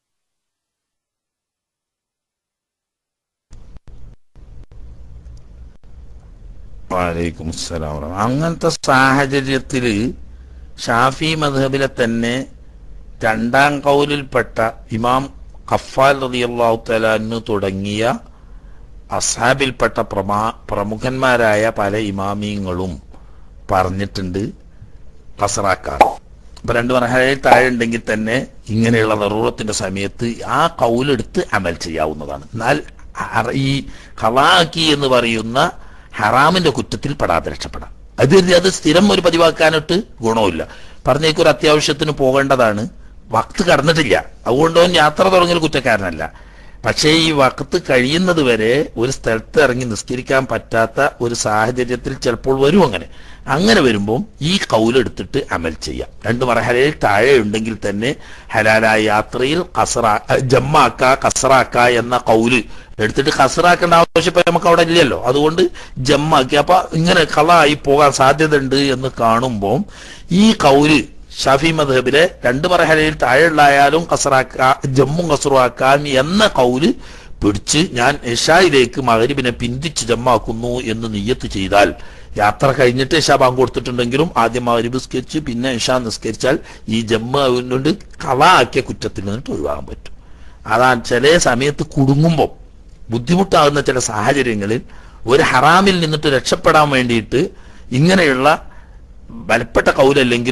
വാലൈക്കും അസ്സലാം വറഹ്മ- അങ്ങനത്തെ സാഹചര്യത്തില് ഷാഫി മധബിലെ തന്നെ രണ്ടാം കൗലിൽപ്പെട്ട ഇമാം ഖഫാൽ റളിയല്ലാഹു തലാന്നു തുടങ്ങിയ അസാബിൽപ്പെട്ട പ്രമാ പ്രമുഖന്മാരായ പല ഇമാമിയങ്ങളും പറഞ്ഞിട്ടുണ്ട് കസറാക്കാൻ അപ്പൊ രണ്ട് മർഹലയിൽ താഴെ ഉണ്ടെങ്കിൽ തന്നെ ഇങ്ങനെയുള്ള നെറൂറത്തിന്റെ സമയത്ത് ആ കൗലെടുത്ത് അമൽ ചെയ്യാവുന്നതാണ് എന്നാൽ ഹറ- ഈ ഖലാക്കി എന്ന് പറയുന്ന ഹറാമിന്റെ കുറ്റത്തിൽ പെടാതെ രക്ഷപ്പെടാം അത് കരുതി അത് സ്ഥിരം ഒരു പതിവാക്കാനിട്ട് ഗുണമില്ല പറഞ്ഞേക്ക് ഒരു അത്യാവശ്യത്തിന് പോകേണ്ടതാണ് വക്ത് കടന്നിട്ടില്ല അതുകൊണ്ട് അവൻ യാത്ര തുടങ്ങിയ കുറ്റക്കാരനല്ല പക്ഷേ ഈ വക്കത്ത് കഴിയുന്നത് വരെ ഒരു സ്ഥലത്ത് ഇറങ്ങി നിസ്കരിക്കാൻ പറ്റാത്ത ഒരു സാഹചര്യത്തിൽ ചിലപ്പോൾ വരും അങ്ങനെ അങ്ങനെ വരുമ്പോൾ ഈ കൗലെടുത്തിട്ട് അമൽ ചെയ്യാം രണ്ട് മറഹലയിൽ താഴെ ഉണ്ടെങ്കിൽ തന്നെ ഹലാലായ യാത്രയിൽ കസറാ ജമ്മാക്ക കസറാക്ക എന്ന കൗല് എടുത്തിട്ട് കസറാക്കേണ്ട ആവശ്യം ഇപ്പൊ നമുക്ക് അവിടെ ഇല്ലല്ലോ അതുകൊണ്ട് ജമ്മാക്കി അപ്പൊ ഇങ്ങനെ കളായി പോകാൻ സാധ്യതയുണ്ട് എന്ന് കാണുമ്പോൾ ഈ കൗല് ഷാഫി മധബിലെ രണ്ട് മറഹലയിൽ താഴെയുള്ളായാലും കസറാക്ക ജമ്മും കസറുമാക്കാൻ എന്ന കൗല് പിടിച്ച് ഞാൻ ഇഷായിലേക്ക് മകരിബിനെ പിന്തിച്ച് ജമ്മാക്കുന്നു എന്ന് നിയ്യത്ത് ചെയ്താൽ യാത്ര കഴിഞ്ഞിട്ട് ഇഷ ബാങ്ക് കൊടുത്തിട്ടുണ്ടെങ്കിലും ആദ്യം മകരിബ് നിസ്കരിച്ച് പിന്നെ ഇഷ നിസ്കരിച്ചാൽ ഈ ജമ്മ കൊണ്ട് കള ആക്കിയ കുറ്റത്തിൽ നിന്നിട്ട് ഒഴിവാകാൻ പറ്റും അതാണ് ചില സമയത്ത് കുടുങ്ങുമ്പോൾ ബുദ്ധിമുട്ടാകുന്ന ചില സാഹചര്യങ്ങളിൽ ഒരു ഹറാമിൽ നിന്നിട്ട് രക്ഷപ്പെടാൻ വേണ്ടിയിട്ട് ഇങ്ങനെയുള്ള ബലപ്പെട്ട കൗലല്ലെങ്കിലും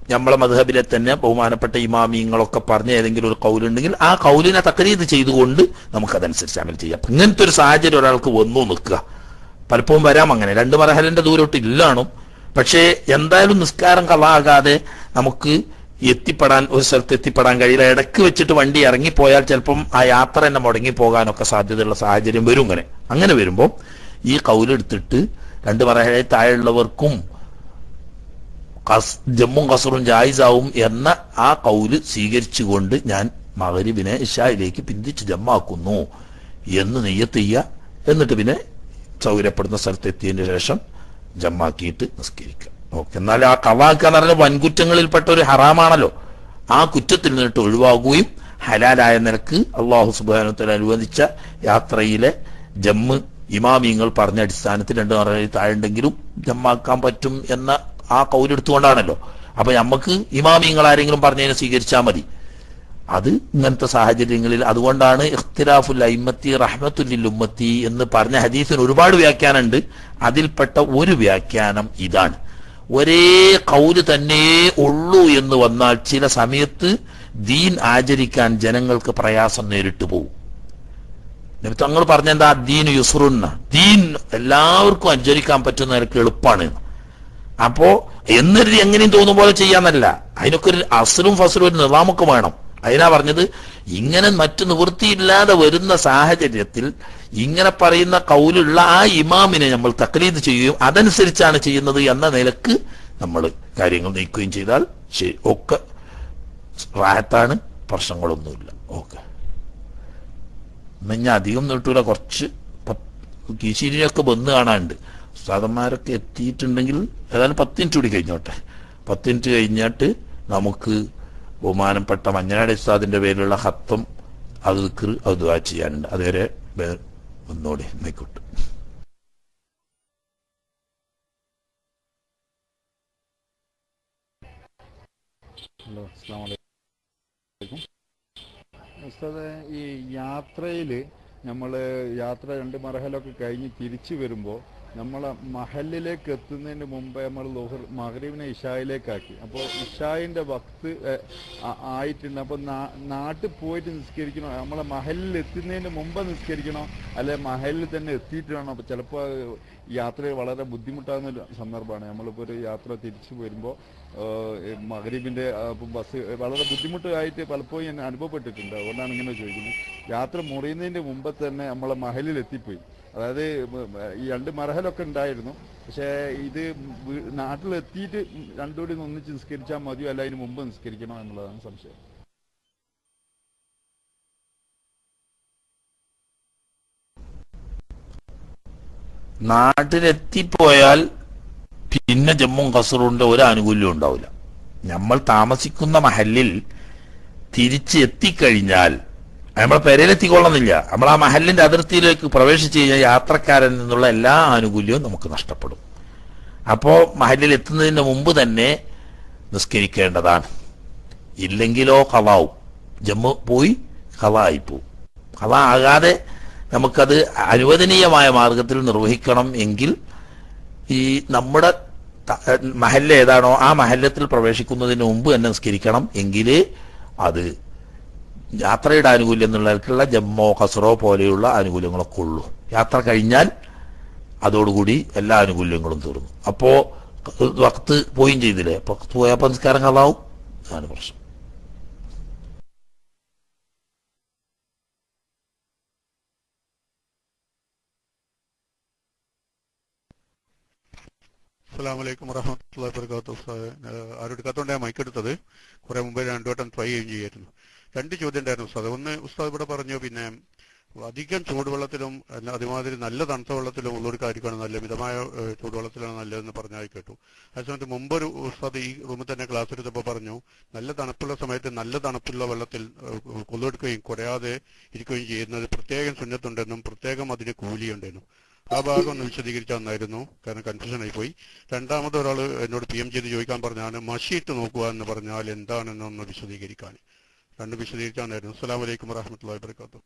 നമ്മളെ മധുഹബിലെ തന്നെ ബഹുമാനപ്പെട്ട ഇമാമിങ്ങളൊക്കെ പറഞ്ഞ ഏതെങ്കിലും ഒരു കൗലുണ്ടെങ്കിൽ ആ കൗലിനെ തക്കരീത് ചെയ്തുകൊണ്ട് നമുക്കതനുസരിച്ച് അമൽ ചെയ്യാം അപ്പൊ ഇങ്ങനത്തെ ഒരു സാഹചര്യം ഒരാൾക്ക് വന്നു നിൽക്കുക പലപ്പോഴും വരാം അങ്ങനെ രണ്ട് മറഹലിന്റെ ദൂരോട്ട് ഇല്ലാണു പക്ഷേ എന്തായാലും നിസ്കാരം കളാകാതെ നമുക്ക് എത്തിപ്പെടാൻ ഒരു സ്ഥലത്ത് എത്തിപ്പെടാൻ കഴിയില്ല ഇടയ്ക്ക് വെച്ചിട്ട് വണ്ടി ഇറങ്ങിപ്പോയാൽ ചിലപ്പം ആ യാത്ര തന്നെ മുടങ്ങി പോകാനൊക്കെ സാധ്യതയുള്ള സാഹചര്യം വരും അങ്ങനെ അങ്ങനെ വരുമ്പോൾ ഈ കൗലെടുത്തിട്ട് രണ്ട് മറഹലെ താഴെയുള്ളവർക്കും കസ്- ജമ്മും കസറും ജായിസാവും എന്ന ആ കൗല് സ്വീകരിച്ചുകൊണ്ട് ഞാൻ മകരിബിനെ ഇഷായിലേക്ക് പിന്തിച്ച് ജമ്മാക്കുന്നു എന്ന് നെയ്യത്ത് ചെയ്യുക എന്നിട്ട് പിന്നെ സൗകര്യപ്പെടുന്ന സ്ഥലത്ത് എത്തിയതിന് ശേഷം ജമ്മാക്കിയിട്ട് നിസ്കരിക്കുക ഓക്കെ എന്നാൽ ആ കവാക്ക എന്ന് പറഞ്ഞ വൻകുറ്റങ്ങളിൽപ്പെട്ട ഒരു ഹറാമാണല്ലോ ആ കുറ്റത്തിൽ നിന്നിട്ട് ഒഴിവാകുകയും ഹലാലായ നിലക്ക് അള്ളാഹു സുബാനത്തിൽ അനുവദിച്ച യാത്രയിലെ ജമ്മ് ഇമാമിങ്ങൾ പറഞ്ഞ അടിസ്ഥാനത്തിൽ രണ്ട് മറയിൽ താഴെണ്ടെങ്കിലും ജമ്മാക്കാൻ പറ്റും എന്ന ആ കൗലെടുത്തുകൊണ്ടാണല്ലോ അപ്പൊ നമുക്ക് ഇമാമിങ്ങൾ ആരെങ്കിലും പറഞ്ഞതിനെ സ്വീകരിച്ചാൽ മതി അത് ഇങ്ങനത്തെ സാഹചര്യങ്ങളിൽ അതുകൊണ്ടാണ് ഇഖ്തിലാഫുൽ അയിമത്തി റഹ്മത്തുല്ലിൽ ഉമ്മത്തി എന്ന് പറഞ്ഞ ഹദീസിന് ഒരുപാട് വ്യാഖ്യാനമുണ്ട് അതിൽപ്പെട്ട ഒരു വ്യാഖ്യാനം ഇതാണ് ഒരേ കൗല് തന്നെ ഉള്ളൂ എന്ന് വന്നാൽ ചില സമയത്ത് ദീൻ ആചരിക്കാൻ ജനങ്ങൾക്ക് പ്രയാസം നേരിട്ട് പോകും നബി തങ്ങൾ പറഞ്ഞെന്താ ദീൻ യുസുറുന്ന ദീൻ എല്ലാവർക്കും ആചരിക്കാൻ പറ്റുന്ന നിലക്ക് എളുപ്പമാണ് അപ്പോ എന്നൊരു എങ്ങനെയും തോന്നുന്ന പോലെ ചെയ്യാന്നല്ല അതിനൊക്കെ ഒരു അസലും ഫസലും ഒരു നിറാമൊക്കെ വേണം അതിനാ പറഞ്ഞത് ഇങ്ങനെ മറ്റു നിവൃത്തിയില്ലാതെ വരുന്ന സാഹചര്യത്തിൽ ഇങ്ങനെ പറയുന്ന കൗലുള്ള ആ ഇമാമിനെ നമ്മൾ തക്ലീദ് ചെയ്യുകയും അതനുസരിച്ചാണ് ചെയ്യുന്നത് എന്ന നിലക്ക് നമ്മൾ കാര്യങ്ങൾ നീക്കുകയും ചെയ്താൽ ശരി ഒക്കെ റാഹത്താണ് പ്രശ്നങ്ങളൊന്നുമില്ല ഓക്കെ ഞാൻ അധികം നീട്ടൂല കുറച്ച് കീശീരിയൊക്കെ വന്ന് കാണാനുണ്ട് ഉസ്താദന്മാരൊക്കെ എത്തിയിട്ടുണ്ടെങ്കിൽ ഏതായാലും പത്ത് മിനിറ്റ് കൂടി കഴിഞ്ഞോട്ടെ പത്ത് മിനിറ്റ് കഴിഞ്ഞിട്ട് നമുക്ക് ബഹുമാനപ്പെട്ട മഞ്ഞനാട് ഉസ്താദിന്റെ പേരിലുള്ള ഹത്തം അത് ദിക്ർ അത് ദുആ ചെയ്യാനുണ്ട് അതുവരെ വേ- ഒന്നുകൂടി നോക്കോട്ടെ ഹലോ അസ്സാം വലൈക്കും ഉസ്താദെ ഈ യാത്രയിൽ നമ്മൾ യാത്ര രണ്ട് മറഹലൊക്കെ കഴിഞ്ഞ് തിരിച്ചു വരുമ്പോൾ നമ്മളെ മഹലിലേക്ക് എത്തുന്നതിന് മുമ്പേ നമ്മൾ ലോഹർ മഹരീബിനെ ഇഷായിലേക്കാക്കി അപ്പോൾ ഇഷായിൻ്റെ വക്ത് ഏഹ്, ആ- ആയിട്ടുണ്ട് അപ്പോൾ നാട്ടിൽ പോയിട്ട് നിസ്കരിക്കണോ നമ്മളെ മഹലിൽ എത്തുന്നതിന് മുമ്പ് നിസ്കരിക്കണോ അല്ലെ മഹലിൽ തന്നെ എത്തിയിട്ട് വേണോ അപ്പോൾ ചിലപ്പോൾ യാത്ര വളരെ ബുദ്ധിമുട്ടാകുന്ന ഒരു സന്ദർഭമാണ് നമ്മളിപ്പോൾ ഒരു യാത്ര തിരിച്ചു വരുമ്പോൾ മകരീബിൻ്റെ ബസ് വളരെ ബുദ്ധിമുട്ടായിട്ട് പലപ്പോഴും ഞാൻ അനുഭവപ്പെട്ടിട്ടുണ്ട് അതുകൊണ്ടാണ് ഇങ്ങനെ ചോദിക്കുന്നത് യാത്ര മുറിയുന്നതിൻ്റെ മുമ്പ് തന്നെ നമ്മളെ മഹലിൽ എത്തിപ്പോയി അതായത് ഈ രണ്ട് മറഹലൊക്കെ ഉണ്ടായിരുന്നു പക്ഷേ ഇത് വീ- നാട്ടിലെത്തിയിട്ട് രണ്ടുകൂടി ഒന്ന് ഒന്നിച്ച് നിസ്കരിച്ചാൽ മതിയോ അല്ല അതിന് മുമ്പ് നിസ്കരിക്കണോ എന്നുള്ളതാണ് സംശയം നാട്ടിലെത്തിപ്പോയാൽ പിന്നെ ജമ്മും കസറുണ്ട് ഒരു ആനുകൂല്യം ഉണ്ടാവില്ല നമ്മൾ താമസിക്കുന്ന മഹലിൽ തിരിച്ച് എത്തിക്കഴിഞ്ഞാൽ നമ്മളെ പെരയിലെത്തിക്കൊള്ളുന്നില്ല നമ്മൾ ആ മഹലിന്റെ അതിർത്തിയിലേക്ക് പ്രവേശിച്ചു കഴിഞ്ഞാൽ യാത്രക്കാരൻ നിന്നുള്ള എല്ലാ ആനുകൂല്യവും നമുക്ക് നഷ്ടപ്പെടും അപ്പോ മഹലിൽ എത്തുന്നതിന് മുമ്പ് തന്നെ നിസ്കരിക്കേണ്ടതാണ് ഇല്ലെങ്കിലോ കളാവും ജമ്മു പോയി കളായി പോവും കള ആകാതെ നമുക്കത് അനുവദനീയമായ മാർഗത്തിൽ നിർവഹിക്കണം എങ്കിൽ ഈ നമ്മുടെ ത- മഹല്ല് ഏതാണോ ആ മഹല്ലത്തിൽ പ്രവേശിക്കുന്നതിന് മുമ്പ് തന്നെ നിസ്കരിക്കണം എങ്കിലേ അത് യാത്രയുടെ ആനുകൂല്യം എന്നുള്ളവർക്കുള്ള ജമ്മോ കസറോ പോലെയുള്ള ആനുകൂല്യങ്ങളൊക്കെ ഉള്ളൂ യാത്ര കഴിഞ്ഞാൽ അതോടുകൂടി എല്ലാ ആനുകൂല്യങ്ങളും തീർന്നു അപ്പോ വക്ത് പോയും ചെയ്തില്ലേ അപ്പൊ വക്ത് പോയപ്പോ നിസ്കാരം കളാവും അതാണ് പ്രശ്നം അസ്സാം വലൈക്കും വറഹമത്തുള്ള വർക്കാത്തു ആരെടുക്കാത്തോണ്ട് ഞാൻ മൈക്കെടുത്തത് കുറെ മുമ്പ് രണ്ടു വട്ടം ട്രൈ ചെയ്യുകയും ചെയ്യായിരുന്നു രണ്ട് ചോദ്യം ഉണ്ടായിരുന്നു ഉസ്താദ് ഒന്ന് ഉസ്താദ് ഇവിടെ പറഞ്ഞു പിന്നെ അധികം ചൂടുവെള്ളത്തിലും അല്ല അതുമാതിരി നല്ല തണുത്ത വെള്ളത്തിലും ഉള്ളൊരുക്കായിരിക്കാണ് നല്ല മിതമായ ഏഹ്, ചൂടുവെള്ളത്തിലാണ് നല്ലതെന്ന് പറഞ്ഞായി കേട്ടു അതേസമയത്ത് മുമ്പൊരു ഉസ്താദ് ഈ റൂമിൽ തന്നെ ക്ലാസ് എടുത്തപ്പോൾ പറഞ്ഞു നല്ല തണുപ്പുള്ള സമയത്ത് നല്ല തണുപ്പുള്ള വെള്ളത്തിൽ കൊള്ളെടുക്കുകയും കുറയാതെ ഇരിക്കുകയും ചെയ്യുന്നത് പ്രത്യേകം സുന്നത്തുണ്ടെന്നും പ്രത്യേകം അതിന് കൂലിയുണ്ടെന്നും ആ ഭാഗം ഒന്ന് വിശദീകരിച്ചാൽ നന്നായിരുന്നു കാരണം കൺഫ്യൂഷൻ ആയി പോയി രണ്ടാമത് ഒരാൾ എന്നോട് പി എം ചെയ്ത് ചോദിക്കാൻ പറഞ്ഞാണ് മഷീട്ട് നോക്കുക എന്ന് പറഞ്ഞാൽ എന്താണെന്നൊന്ന് വിശദീകരിക്കാൻ രണ്ടും വിശദീകരിച്ചാൽ നന്നായിരുന്നു അസ്സലാമു അലൈക്കും വറഹമത്തുള്ളാഹി വബറകാതുഹു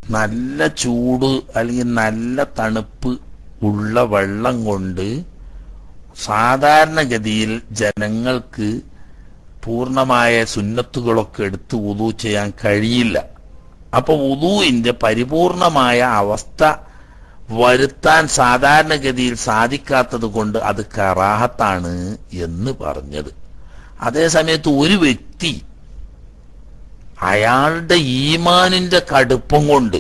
നല്ല ചൂട് അല്ലെങ്കിൽ നല്ല തണുപ്പ് ഉള്ള വെള്ളം കൊണ്ട് സാധാരണഗതിയിൽ ജനങ്ങൾക്ക് പൂർണ്ണമായ സുന്നത്തുകളൊക്കെ എടുത്ത് ഉദു ചെയ്യാൻ കഴിയില്ല അപ്പൊ ഉദുവിന്റെ പരിപൂർണമായ അവസ്ഥ വരുത്താൻ സാധാരണഗതിയിൽ സാധിക്കാത്തത് കൊണ്ട് അത് കറാഹത്താണ് എന്ന് പറഞ്ഞത് അതേ സമയത്ത് ഒരു വ്യക്തി അയാളുടെ ഈമാനിന്റെ കടുപ്പം കൊണ്ട്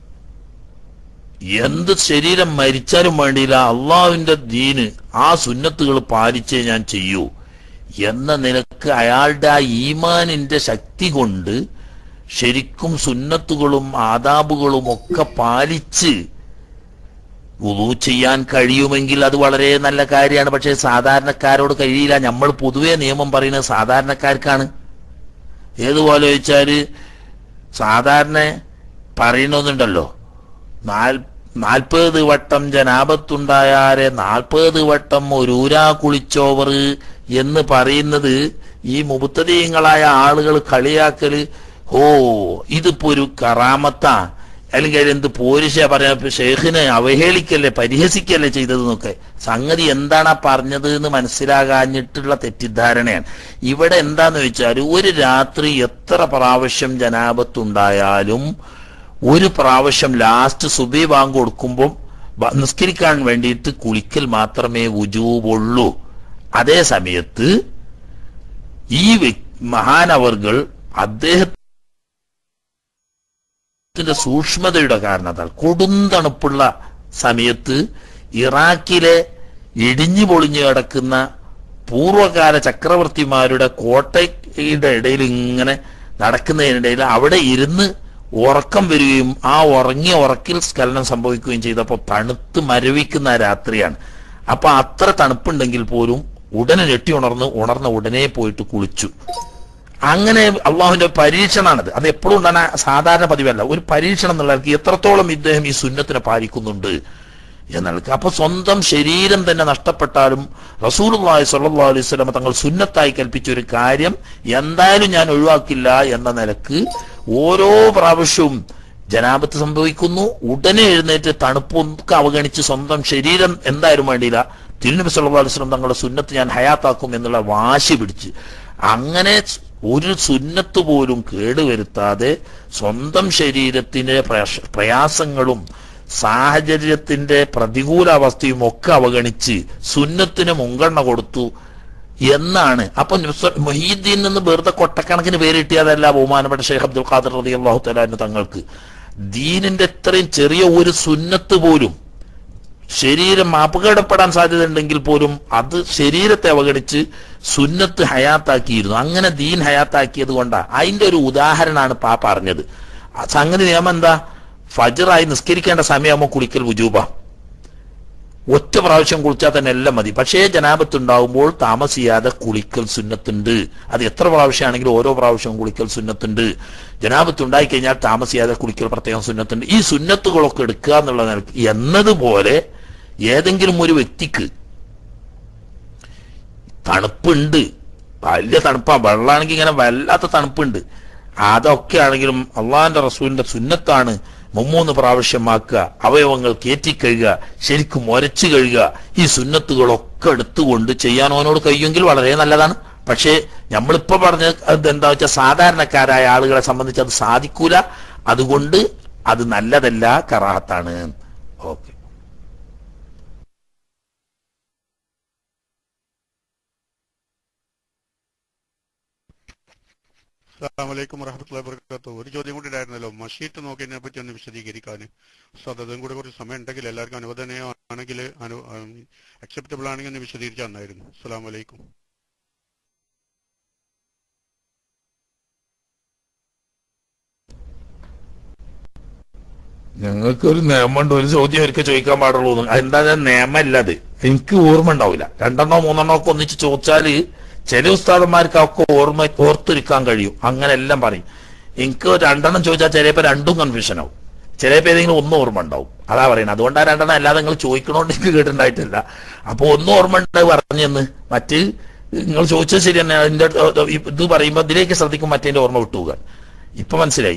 എന്ത് ശരീരം മരിച്ചാലും വേണ്ടിയില്ല അള്ളാഹുവിന്റെ ദീന് ആ സുന്നത്തുകൾ പാലിച്ചേ ഞാൻ ചെയ്യൂ എന്ന നിലക്ക് അയാളുടെ ആ ഈമാനിന്റെ ശക്തി കൊണ്ട് ശരിക്കും സുന്നത്തുകളും ആദാബുകളും ഒക്കെ പാലിച്ച് ഉളു ചെയ്യാൻ കഴിയുമെങ്കിൽ അത് വളരെ നല്ല കാര്യമാണ് പക്ഷേ സാധാരണക്കാരോട് കഴിയില്ല നമ്മൾ പൊതുവെ നിയമം പറയുന്നത് സാധാരണക്കാർക്കാണ് ഏതുപോലെ വെച്ചാല് സാധാരണ പറയണമെന്നുണ്ടല്ലോ നാൽ നാൽപ്പത് വട്ടം ജനാപത്തുണ്ടായാരെ നാൽപ്പത് വട്ടം ഒരൂരാ കുളിച്ചോവർ എന്ന് പറയുന്നത് ഈ മുബത്തതീയങ്ങളായ ആളുകൾ കളിയാക്കല് ഓ ഇതിപ്പോ ഒരു കറാമത്താ അല്ലെങ്കിൽ അതിലെന്ത് പോരിശ പറയാ ഷെയ്ഖിനെ അവഹേളിക്കല്ലേ പരിഹസിക്കല്ലേ ചെയ്തതെന്നൊക്കെ സംഗതി എന്താണ് ആ പറഞ്ഞത് എന്ന് മനസ്സിലാകാഞ്ഞിട്ടുള്ള തെറ്റിദ്ധാരണയാണ് ഇവിടെ എന്താന്ന് വെച്ചാൽ ഒരു രാത്രി എത്ര പ്രാവശ്യം ജനാപത്തുണ്ടായാലും ഒരു പ്രാവശ്യം ലാസ്റ്റ് സുബി ബാങ്ക് കൊടുക്കുമ്പോൾ ബ- നിസ്കരിക്കാൻ വേണ്ടിയിട്ട് കുളിക്കൽ മാത്രമേ വുജൂബുള്ളൂ അതേ സമയത്ത് ഈ വ്യക്- മഹാനവർകൾ അദ്ദേഹത്തിന്റെ സൂക്ഷ്മതയുടെ കാരണത്താൽ കൊടുന്തണുപ്പുള്ള സമയത്ത് ഇറാഖിലെ ഇടിഞ്ഞു പൊളിഞ്ഞു കിടക്കുന്ന പൂർവകാല ചക്രവർത്തിമാരുടെ കോട്ടയുടെ ഇടയിൽ ഇങ്ങനെ നടക്കുന്നതിനിടയിൽ അവിടെ ഇരുന്ന് ഉറക്കം വരികയും ആ ഉറങ്ങിയ ഉറക്കിൽ സ്ഖലനം സംഭവിക്കുകയും ചെയ്തപ്പോൾ തണുത്ത് മരവിക്കുന്ന രാത്രിയാണ് അപ്പൊ അത്ര തണുപ്പുണ്ടെങ്കിൽ പോലും ഉടനെ ഞെട്ടി ഉണർന്ന് ഉണർന്ന ഉടനെ പോയിട്ട് കുളിച്ചു അങ്ങനെ അള്ളാഹുവിന്റെ പരീക്ഷണമാണിത് അത് എപ്പോഴും ഉണ്ടാകുന്ന സാധാരണ പതിവല്ല ഒരു പരീക്ഷണം എന്നുള്ളവർക്ക് എത്രത്തോളം ഇദ്ദേഹം ഈ സുന്നത്തിനെ പാലിക്കുന്നുണ്ട് എന്നുള്ളത് അപ്പൊ സ്വന്തം ശരീരം തന്നെ നഷ്ടപ്പെട്ടാലും റസൂലുള്ളാഹി സ്വല്ലല്ലാഹു അലൈഹി വസല്ലം തങ്ങൾ സുന്നത്തായി കൽപ്പിച്ച ഒരു കാര്യം എന്തായാലും ഞാൻ ഒഴിവാക്കില്ല എന്ന നിലക്ക് ഓരോ പ്രാവശ്യവും ജനാപത്ത് സംഭവിക്കുന്നു ഉടനെ എഴുന്നേറ്റ് തണുപ്പൊക്കെ അവഗണിച്ച് സ്വന്തം ശരീരം എന്തായാലും വേണ്ടിയില്ല തിരുനബി സല്ലല്ലാഹു അലൈഹി വസല്ലം തങ്ങളുടെ സുന്നത്ത് ഞാൻ ഹയാത്താക്കും എന്നുള്ള വാശി പിടിച്ച് അങ്ങനെ ഒരു സുന്നത്ത് പോലും കേടുവരുത്താതെ സ്വന്തം ശരീരത്തിന്റെ പ്രയാസ- പ്രയാസങ്ങളും സാഹചര്യത്തിന്റെ പ്രതികൂലാവസ്ഥയും ഒക്കെ അവഗണിച്ച് സുന്നത്തിന് മുൻഗണന കൊടുത്തു എന്നാണ് അപ്പൊ നുസ്ര- മൊഹീദ്ദീൻ നിന്ന് വെറുതെ കൊട്ടക്കണക്കിന് പേര് കിട്ടിയതല്ല ബഹുമാനപ്പെട്ട ഷെയ്ഖ് അബ്ദുൽ ഖാദർ റതി അള്ളാഹു തലാന് തങ്ങൾക്ക് ദീനിന്റെ ഇത്രയും ചെറിയ ഒരു സുന്നത്ത് പോലും ശരീരം അപകടപ്പെടാൻ സാധ്യതയുണ്ടെങ്കിൽ പോലും അത് ശരീരത്തെ അവഗണിച്ച് സുന്നത്ത് ഹയാത്താക്കിയിരുന്നു അങ്ങനെ ദീൻ ഹയാത്താക്കിയത് കൊണ്ടാ അതിന്റെ ഒരു ഉദാഹരണമാണ് പാ പറഞ്ഞത് ആ സംഗതി നിയമം എന്താ ഫജറായി നിസ്കരിക്കേണ്ട സമയമാകുമ്പോൾ കുളിക്കൽ വുജൂബ ഒറ്റ പ്രാവശ്യം കുളിച്ചാൽ തന്നെ എല്ലാം മതി പക്ഷേ ജനാപത്തുണ്ടാവുമ്പോൾ താമസിയാതെ കുളിക്കൽ സുന്നത്തുണ്ട് അത് എത്ര പ്രാവശ്യമാണെങ്കിലും ഓരോ പ്രാവശ്യവും കുളിക്കൽ സുന്നത്തുണ്ട് ജനാപത്ത് ഉണ്ടായി കഴിഞ്ഞാൽ താമസിയാതെ കുളിക്കൽ പ്രത്യേകം സുന്നത്തുണ്ട് ഈ സുന്നത്തുകളൊക്കെ എടുക്കുക എന്നുള്ള നിലക്ക് എന്നതുപോലെ ഏതെങ്കിലും ഒരു വ്യക്തിക്ക് തണുപ്പുണ്ട് വലിയ തണുപ്പാ വെള്ളമാണെങ്കിൽ ഇങ്ങനെ വല്ലാത്ത തണുപ്പുണ്ട് അതൊക്കെ ആണെങ്കിലും അള്ളാഹിന്റെ റസൂലിന്റെ സുന്നത്താണ് മുമ്മൂന്ന് പ്രാവശ്യമാക്കുക അവയവങ്ങൾ കയറ്റിക്കഴുകുക ശരിക്കും ഒരച്ചു കഴുകുക ഈ സുന്നത്തുകളൊക്കെ എടുത്തുകൊണ്ട് ചെയ്യാൻ അവനോട് കഴിയുമെങ്കിൽ വളരെ നല്ലതാണ് പക്ഷേ നമ്മളിപ്പോ പറഞ്ഞ അത് എന്താ വെച്ചാൽ സാധാരണക്കാരായ ആളുകളെ സംബന്ധിച്ച് അത് സാധിക്കൂല അതുകൊണ്ട് അത് നല്ലതല്ല കറാഹത്താണ് ഓക്കെ അസ്സാമലൈക്കും വറഹമത്തുള്ള വർക്കാത്തു ഒരു ചോദ്യം കൂടി ഉണ്ടായിരുന്നല്ലോ മഷീറ്റ് നോക്കിയതിനെ പറ്റി ഒന്ന് വിശദീകരിക്കാൻ ഉസ്താദ് അതും കൂടെ കുറച്ച് സമയം ഉണ്ടെങ്കിൽ എല്ലാവർക്കും അനുവദനീയമാണെങ്കിൽ അനു അക്സെപ്റ്റബിൾ ആണെങ്കിൽ ഒന്ന് വിശദീകരിച്ചാൽ നന്നായിരുന്നു അസ്സാം വലൈക്കും ഞങ്ങൾക്ക് ഒരു നിയമമുണ്ട് ഒരു ചോദ്യം ഒരിക്കൽ ചോദിക്കാൻ പാടുള്ളൂ എന്ന്. അതെന്താ ഞാൻ നിയമമല്ല അത് എനിക്ക് ഓർമ്മ ഉണ്ടാവില്ല രണ്ടെണ്ണോ മൂന്നെണ്ണോ ഒക്കെ ഒന്നിച്ച് ചോദിച്ചാല് ചില ഉസ്താദന്മാർക്ക് ഒക്കെ ഓർമ്മ ഓർത്തിരിക്കാൻ കഴിയും അങ്ങനെ എല്ലാം പറയും എനിക്ക് രണ്ടെണ്ണം ചോദിച്ചാൽ ചിലപ്പോ രണ്ടും കൺഫ്യൂഷൻ ആവും ചിലപ്പോ ഏതെങ്കിലും ഒന്നും ഓർമ്മ ഉണ്ടാവും അതാ പറയുന്നത് അതുകൊണ്ടാ രണ്ടെണ്ണം അല്ലാതെ നിങ്ങൾ ചോദിക്കണോണ്ട് എനിക്ക് കേട്ടിട്ടുണ്ടായിട്ടില്ല അപ്പൊ ഒന്നും ഓർമ്മ ഉണ്ട് പറഞ്ഞെന്ന് മറ്റ് നിങ്ങൾ ചോദിച്ചത് ശരി തന്നെ അതിന്റെ ഇത് പറയുമ്പോ ഇതിലേക്ക് ശ്രദ്ധിക്കും മറ്റേന്റെ ഓർമ്മ വിട്ടുപോകാൻ ഇപ്പൊ മനസ്സിലായി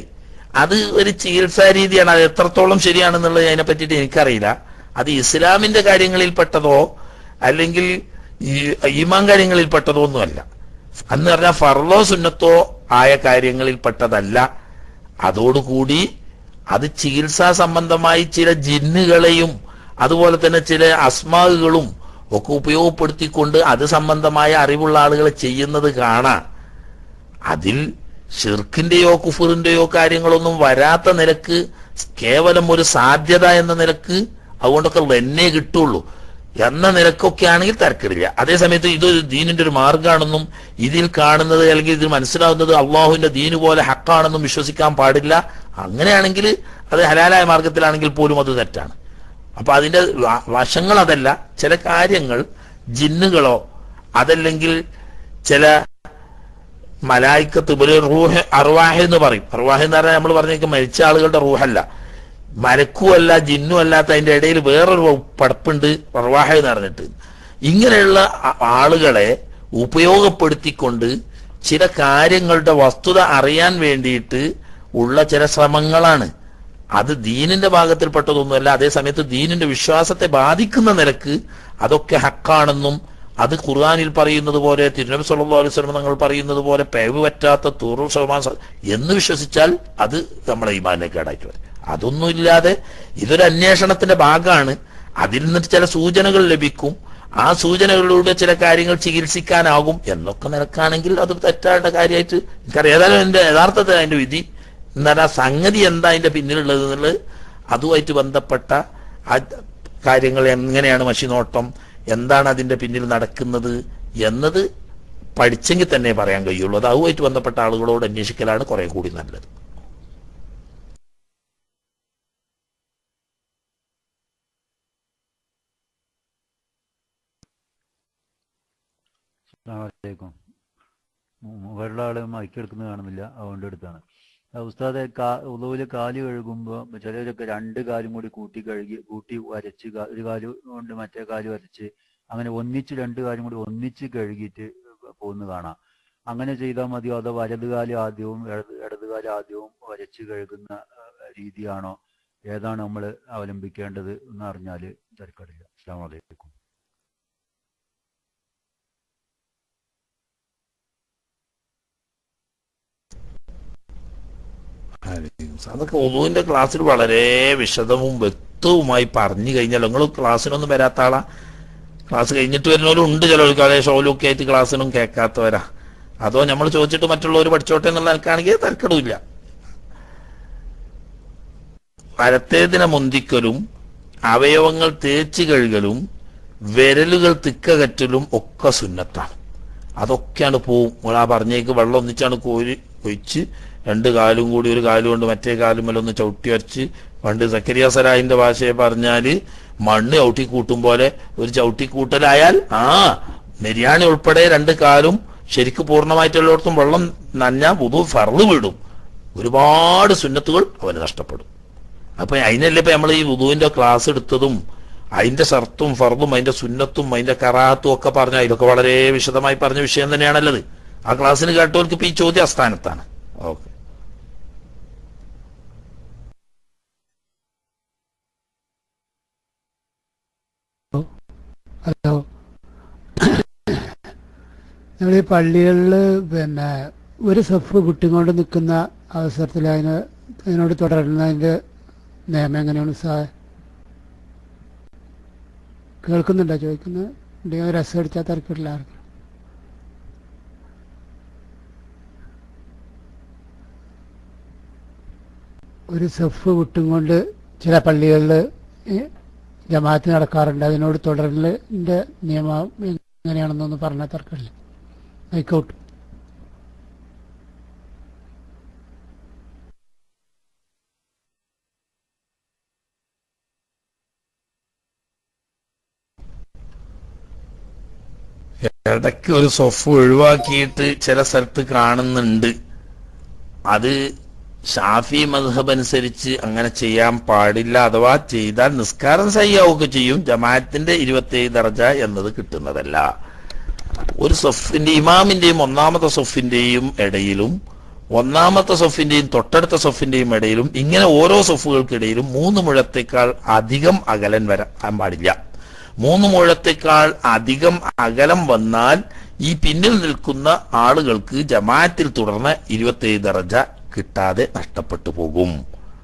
അത് ഒരു ചികിത്സാ രീതിയാണ് അത് എത്രത്തോളം ശരിയാണെന്നുള്ളത് അതിനെ പറ്റിയിട്ട് എനിക്കറിയില്ല അത് ഇസ്ലാമിന്റെ കാര്യങ്ങളിൽ പെട്ടതോ അല്ലെങ്കിൽ ഈ ഈമാൻ കാര്യങ്ങളിൽ പെട്ടതോ ഒന്നുമല്ല അന്ന് പറഞ്ഞാൽ ഫർലോ സുന്നത്തോ ആയ കാര്യങ്ങളിൽ പെട്ടതല്ല അതോടുകൂടി അത് ചികിത്സാ സംബന്ധമായി ചില ജിന്നുകളെയും അതുപോലെ തന്നെ ചില അസ്മാകുകളും ഒക്കെ ഉപയോഗപ്പെടുത്തിക്കൊണ്ട് അത് സംബന്ധമായ അറിവുള്ള ആളുകൾ ചെയ്യുന്നത് കാണാം അതിൽ ഷിർക്കിന്റെയോ കുഫറിന്റെയോ കാര്യങ്ങളൊന്നും വരാത്ത നിലക്ക് കേവലം ഒരു സാധ്യത എന്ന നിലക്ക് അതുകൊണ്ടൊക്കെ തന്നെ കിട്ടുള്ളൂ എന്ന നിലക്കൊക്കെ ആണെങ്കിൽ തരക്കിടില്ല അതേസമയത്ത് ഇതൊരു ദീനിന്റെ ഒരു മാർഗമാണെന്നും ഇതിൽ കാണുന്നത് അല്ലെങ്കിൽ ഇതിൽ മനസ്സിലാവുന്നത് അള്ളാഹുവിന്റെ ദീന് പോലെ ഹക്കാണെന്നും വിശ്വസിക്കാൻ പാടില്ല അങ്ങനെയാണെങ്കിൽ അത് ഹലാലായ മാർഗത്തിലാണെങ്കിൽ പോലും അത് തെറ്റാണ് അപ്പൊ അതിന്റെ വ- വശങ്ങൾ അതല്ല ചില കാര്യങ്ങൾ ജിന്നുകളോ അതല്ലെങ്കിൽ ചില മലായിക്കത്ത് ഇവര് റൂഹ് അർവാഹ എന്ന് പറയും അർവാഹ എന്ന് പറഞ്ഞാൽ നമ്മൾ പറഞ്ഞേക്ക് മരിച്ച ആളുകളുടെ റൂഹല്ല മലക്കുമല്ല ജിന്നും അല്ലാത്ത അതിന്റെ ഇടയിൽ വേറൊരു പടപ്പുണ്ട് അർവാഹ എന്ന് പറഞ്ഞിട്ട് ഇങ്ങനെയുള്ള ആ- ആളുകളെ ഉപയോഗപ്പെടുത്തിക്കൊണ്ട് ചില കാര്യങ്ങളുടെ വസ്തുത അറിയാൻ വേണ്ടിയിട്ട് ഉള്ള ചില ശ്രമങ്ങളാണ് അത് ദീനിന്റെ ഭാഗത്തിൽപ്പെട്ടതൊന്നുമല്ല അതേ സമയത്ത് ദീനിന്റെ വിശ്വാസത്തെ ബാധിക്കുന്ന നിലക്ക് അതൊക്കെ ഹക്കാണെന്നും അത് ഖുർആാനിൽ പറയുന്നത് പോലെ തിരുനബി സല്ലല്ലാഹു അലൈഹി വസല്ലം തങ്ങൾ പറയുന്നത് പോലെ പേവ് പറ്റാത്ത തൂറു ശതമാനം സ- എന്ന് വിശ്വസിച്ചാൽ അത് നമ്മളെ ഈമാനെ കേടായിട്ട് വരും അതൊന്നുമില്ലാതെ ഇതൊരു അന്വേഷണത്തിന്റെ ഭാഗമാണ് അതിൽ നിന്നിട്ട് ചില സൂചനകൾ ലഭിക്കും ആ സൂചനകളിലൂടെ ചില കാര്യങ്ങൾ ചികിത്സിക്കാനാകും എന്നൊക്കെ നിലക്കാണെങ്കിൽ അത് തെറ്റാണ്ട കാര്യമായിട്ട് എനിക്കറിയാം ഏതായാലും എന്റെ യഥാർത്ഥത്തിൽ അതിന്റെ വിധി എന്നാൽ ആ സംഗതി എന്താ അതിന്റെ പിന്നിലുള്ളത് എന്നുള്ളത് അതുമായിട്ട് ബന്ധപ്പെട്ട ആ കാര്യങ്ങൾ എങ്ങനെയാണ് മഷിനോട്ടം എന്താണ് അതിന്റെ പിന്നിൽ നടക്കുന്നത് എന്നത് പഠിച്ചെങ്കിൽ തന്നെ പറയാൻ കഴിയുള്ളൂ അത് അതുമായിട്ട് ബന്ധപ്പെട്ട ആളുകളോട് അന്വേഷിക്കലാണ് കുറെ കൂടി നല്ലത് അസ്സലാമലൈക്കും മുകളിലെ ആള് മൈക്കെടുക്കുന്നത് കാണുന്നില്ല അതുകൊണ്ട് എടുത്താണ് ആ ഉസ്താദെ കാ ഉളവില് കാല് കഴുകുമ്പോൾ ചിലരൊക്കെ രണ്ട് കാലും കൂടി കൂട്ടി കഴുകി കൂട്ടി വരച്ച് കാ- ഒരു കാല് കൊണ്ട് മറ്റേ കാല് വരച്ച് അങ്ങനെ ഒന്നിച്ച് രണ്ട് കാലും കൂടി ഒന്നിച്ച് കഴുകിയിട്ട് പോകുന്ന കാണാം അങ്ങനെ ചെയ്താൽ മതിയോ അതോ വലത് കാല് ആദ്യവും ഇടത് ഇടത് കാല് ആദ്യവും വരച്ച് കഴുകുന്ന ആ, രീതിയാണോ ഏതാണ് നമ്മൾ അവലംബിക്കേണ്ടത് എന്ന് അറിഞ്ഞാൽ തിരക്കടില്ല അസ്സാം വലൈക്കും അതൊക്കെ ഒന്നുവിന്റെ ക്ലാസ്സിൽ വളരെ വിശദവും വ്യക്തവുമായി പറഞ്ഞു കഴിഞ്ഞാൽ നിങ്ങൾ ക്ലാസ്സിനൊന്നും വരാത്ത ആളാ ക്ലാസ് കഴിഞ്ഞിട്ട് വരുന്നവരും ഉണ്ട് ചിലർക്ക് അതേ ഷോലൊക്കെ ആയിട്ട് ക്ലാസ്സിനും കേൾക്കാത്തവരാ അതോ നമ്മൾ ചോദിച്ചിട്ട് മറ്റുള്ളവർ പഠിച്ചോട്ടെ എന്നുള്ള നിനക്കാണെങ്കിൽ തരക്കടില്ല വലത്തേതിനെ മുന്തിക്കലും അവയവങ്ങൾ തേച്ച് കഴുകലും വിരലുകൾ തിക്കകറ്റലും ഒക്കെ സുന്നത്താണ് അതൊക്കെയാണ് പോവും നമ്മൾ ആ പറഞ്ഞേക്ക് വെള്ളം ഒന്നിച്ചാണ് കോരി ഒഴിച്ച് രണ്ട് കാലും കൂടി ഒരു കാലും കൊണ്ട് മറ്റേ കാലും മേലെ ഒന്ന് ചവിട്ടി വരച്ച് പണ്ട് സക്കരിയ സലാഹിന്റെ ഭാഷയെ പറഞ്ഞാല് മണ്ണ് ചവിട്ടി കൂട്ടും പോലെ ഒരു ചവിട്ടി കൂട്ടലായാൽ ആ നെര്യാണി ഉൾപ്പെടെ രണ്ട് കാലും ശരിക്ക് പൂർണ്ണമായിട്ടുള്ളിടത്തും വെള്ളം നഞ്ഞ പുതു ഫറന്ന് വിടും ഒരുപാട് സുന്നത്തുകൾ അവന് നഷ്ടപ്പെടും അപ്പൊ അതിനല്ലേ ഇപ്പൊ നമ്മൾ ഈ വുതുവിന്റെ ക്ലാസ് എടുത്തതും അതിന്റെ ഷർത്തും ഫർദും അതിന്റെ സുന്നത്തും അതിന്റെ കറാത്തും ഒക്കെ പറഞ്ഞ ഇതൊക്കെ വളരെ വിശദമായി പറഞ്ഞ വിഷയം തന്നെയാണല്ലത് ആ ക്ലാസ്സിന് കേട്ടവർക്ക് ഇപ്പൊ ഈ ചോദ്യം അസ്ഥാനത്താണ് ഓക്കെ ഹലോ നമ്മൾ ഈ പള്ളികളിൽ പിന്നെ ഒരു സഫ് വിട്ടുകൊണ്ട് നിൽക്കുന്ന അവസരത്തിൽ അതിന് അതിനോട് തുടരുന്നതിൻ്റെ നിയമം എങ്ങനെയാണ് സാ കേൾക്കുന്നുണ്ടോ ചോദിക്കുന്നത് ഉണ്ടെങ്കിൽ രസം അടിച്ചാൽ തിരക്കില്ല ആർക്കും ഒരു സഫ് വിട്ടും കൊണ്ട് ചില പള്ളികളിൽ ജമാഅത്ത് നടക്കാറുണ്ട് അതിനോട് തുടരലിന്റെ നിയമം എങ്ങനെയാണെന്നൊന്ന് പറഞ്ഞാൽ തർക്കമില്ല ആയിക്കോട്ടെ ഇടയ്ക്ക് ഒരു സൊഫ് ഒഴിവാക്കിയിട്ട് ചില സ്ഥലത്ത് കാണുന്നുണ്ട് അത് ഷാഫി മദ്ഹബ് അനുസരിച്ച് അങ്ങനെ ചെയ്യാൻ പാടില്ല അഥവാ ചെയ്താൽ നിസ്കാരം സയ്യാവുകയൊക്കെ ചെയ്യും ജമാഅത്തിന്റെ ഇരുപത്തിയേഴ് ദർജ എന്നത് കിട്ടുന്നതല്ല ഒരു സൊഫിന്റെ ഇമാമിന്റെയും ഒന്നാമത്തെ സൊഫിന്റെയും ഇടയിലും ഒന്നാമത്തെ സൊഫിന്റെയും തൊട്ടടുത്ത സൊഫിന്റെയും ഇടയിലും ഇങ്ങനെ ഓരോ സൊഫുകൾക്കിടയിലും മൂന്ന് മുഴത്തേക്കാൾ അധികം അകലം വരാൻ പാടില്ല മൂന്ന് മുഴത്തേക്കാൾ അധികം അകലം വന്നാൽ ഈ പിന്നിൽ നിൽക്കുന്ന ആളുകൾക്ക് ജമാഅത്തിൽ തുടർന്ന് ഇരുപത്തേഴ് ദറജ കിട്ടാതെ നഷ്ടപ്പെട്ടു പോകും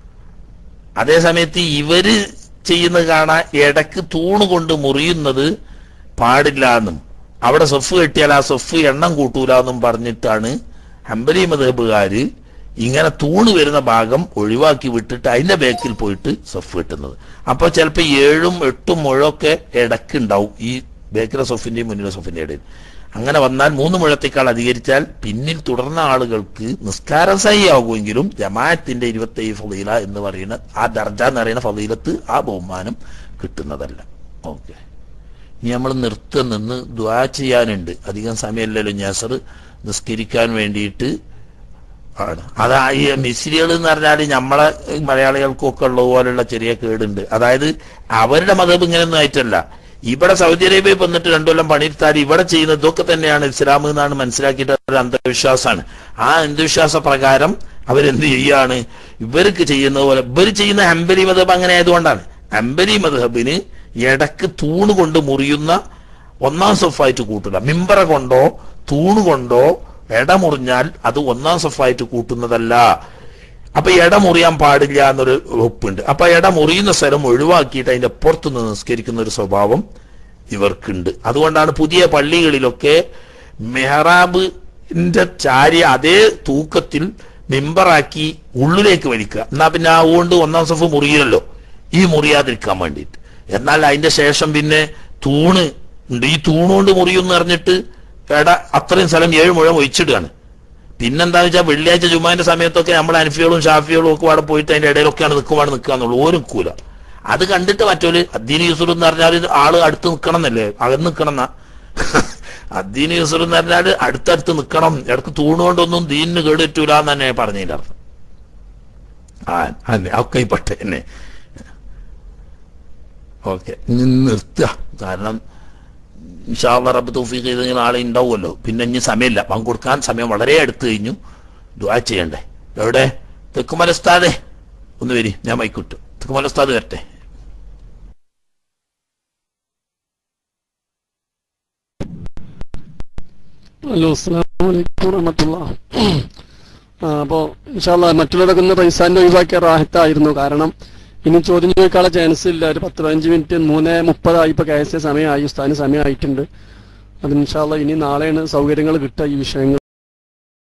അതേസമയത്ത് ഇവര് ചെയ്യുന്നത് കാണാൻ ഇടക്ക് തൂണുകൊണ്ട് മുറിയുന്നത് പാടില്ല എന്നും അവിടെ സൊഫ് കെട്ടിയാൽ ആ സൊഫ് എണ്ണം കൂട്ടൂല എന്നും പറഞ്ഞിട്ടാണ് ഹംബലി മതബുകാര് ഇങ്ങനെ തൂണ് വരുന്ന ഭാഗം ഒഴിവാക്കി വിട്ടിട്ട് അതിന്റെ ബാക്കിൽ പോയിട്ട് സൊഫ് കെട്ടുന്നത് അപ്പൊ ചിലപ്പോ ഏഴും എട്ടും മുഴൊക്കെ ഇടക്ക് ഉണ്ടാവും ഈ ബേക്കിലെ സൊഫിന്റെയും മുന്നിലെ സൊഫിന്റെ ഇടയിൽ അങ്ങനെ വന്നാൽ മൂന്ന് മുഴത്തേക്കാൾ അധികരിച്ചാൽ പിന്നിൽ തുടർന്ന ആളുകൾക്ക് നിസ്കാരം സഹിയാകുമെങ്കിലും ജമാഅത്തിന്റെ ഇരുപത്തി ഫതീല എന്ന് പറയുന്ന ആ ദർജ എന്ന് പറയുന്ന ഫതീലത്ത് ആ ബഹുമാനം കിട്ടുന്നതല്ല ഓക്കെ ഇനി നമ്മൾ നിർത്ത നിന്ന് ദ്വാ ചെയ്യാനുണ്ട് അധികം സമയമില്ലല്ലോ ഞാസർ നിസ്കരിക്കാൻ വേണ്ടിയിട്ട് ആണ് അതാ ഈ മിസ്രികൾ എന്ന് പറഞ്ഞാൽ നമ്മളെ മലയാളികൾക്കൊക്കെ ഉള്ള പോലുള്ള ചെറിയ കേടുണ്ട് അതായത് അവരുടെ മതം ഇങ്ങനെയൊന്നും ആയിട്ടല്ല ഇവിടെ സൗദി അറേബ്യ വന്നിട്ട് രണ്ടു കൊല്ലം പണിയെടുത്താൽ ഇവിടെ ചെയ്യുന്ന ഇതൊക്കെ തന്നെയാണ് ഇസ്ലാം എന്നാണ് മനസ്സിലാക്കിയിട്ട് ഒരു അന്ധവിശ്വാസമാണ് ആ അന്ധവിശ്വാസ പ്രകാരം അവരെന്ത് ചെയ്യാണ് ഇവർക്ക് ചെയ്യുന്ന പോലെ ഇവർ ചെയ്യുന്ന ഹംബലി മതബ് അങ്ങനെ ആയതുകൊണ്ടാണ് ഹംബലി മതബിന് ഇടക്ക് തൂണ് കൊണ്ട് മുറിയുന്ന ഒന്നാം സൊഫായിട്ട് കൂട്ടില്ല മിമ്പറ കൊണ്ടോ തൂണ് കൊണ്ടോ ഇട മുറിഞ്ഞാൽ അത് ഒന്നാം സൊഫായിട്ട് കൂട്ടുന്നതല്ല അപ്പൊ ഇട മുറിയാൻ പാടില്ല എന്നൊരു ഒപ്പുണ്ട് അപ്പൊ ഇട മുറിയുന്ന സ്ഥലം ഒഴിവാക്കിയിട്ട് അതിന്റെ പുറത്തുനിന്ന് നിസ്കരിക്കുന്ന ഒരു സ്വഭാവം ഇവർക്കുണ്ട് അതുകൊണ്ടാണ് പുതിയ പള്ളികളിലൊക്കെ മെഹറാബിന്റെ ചാരി അതേ തൂക്കത്തിൽ മിമ്പറാക്കി ഉള്ളിലേക്ക് വലിക്കുക എന്നാ പിന്നെ ആ കൊണ്ട് ഒന്നാം സഫ് മുറിയില്ലല്ലോ ഈ മുറിയാതിരിക്കാൻ വേണ്ടിയിട്ട് എന്നാൽ അതിന്റെ ശേഷം പിന്നെ തൂണ് ഉണ്ട് ഈ തൂണുകൊണ്ട് മുറിയും അറിഞ്ഞിട്ട് എട അത്രയും സ്ഥലം ഏഴ് മുഴം ഒഴിച്ചിടുകയാണ് പിന്നെന്താന്ന് വെച്ചാൽ വെള്ളിയാഴ്ച ജുമാന്റെ സമയത്തൊക്കെ നമ്മൾ അൻഫികളും ഷാഫികളും ഒക്കെ അവിടെ പോയിട്ട് അതിന്റെ ഇടയിലൊക്കെയാണ് നിൽക്കുവാണ് നിൽക്കാന്നുള്ളൂ ഓരും നിൽക്കൂല അത് കണ്ടിട്ട് മറ്റൊരു അദ്ദീൻ യൂസുർ എന്ന് പറഞ്ഞാൽ ആള് അടുത്ത് നിൽക്കണം എന്നല്ലേ അകന്ന് നിൽക്കണം എന്നാ അദ്ദീൻ യൂസുർ എന്ന് പറഞ്ഞാൽ അടുത്തടുത്ത് നിൽക്കണം ഇടക്ക് തൂണുകൊണ്ടൊന്നും ദീനിന് കേടുപറ്റൂല എന്ന് തന്നെ പറഞ്ഞതിന്റെ അർത്ഥം ആ അന്നെ ഒക്കെ ഈ പട്ട എന്നെ ഓക്കെ നിർത്തുക കാരണം ഇൻഷാള്ള റബ്ബ് തൗഫീഖ് ചെയ്തെങ്കിൽ ആളെ ഉണ്ടാവുമല്ലോ പിന്നെ ഇനി സമയമില്ല പങ്കെടുക്കാൻ സമയം വളരെ അടുത്ത് കഴിഞ്ഞു ദുആ ചെയ്യണ്ടേ എവിടെ തെക്കുമലസ്താദേ ഒന്ന് വരി ഞാൻ മൈക്കിട്ടു തെക്കുമലസ്താദ് വരട്ടെ ഹലോ അസ്സാം വലൈക്കും വറഹമത്തുള്ള അപ്പോൾ ഇൻഷാല്ല മറ്റുള്ളവരൊക്കെ ഒന്ന് റൈസാന്റെ ഒഴിവാക്കിയ റാഹത്തായിരുന്നു കാരണം ഇനി ചോദ്യം ചോദിക്കാനുള്ള ചാൻസ് ഇല്ല ഒരു പത്ത് പതിനഞ്ച് മിനിറ്റ് മൂന്ന് മുപ്പതായി ഇപ്പൊ കെ എസ് എ സമയമായി ഉസ്താദിന് സമയമായിട്ടുണ്ട് അത് ഇൻഷാല്ല ഇനി നാളെയാണ് സൗകര്യങ്ങൾ കിട്ടുക ഈ വിഷയങ്ങൾ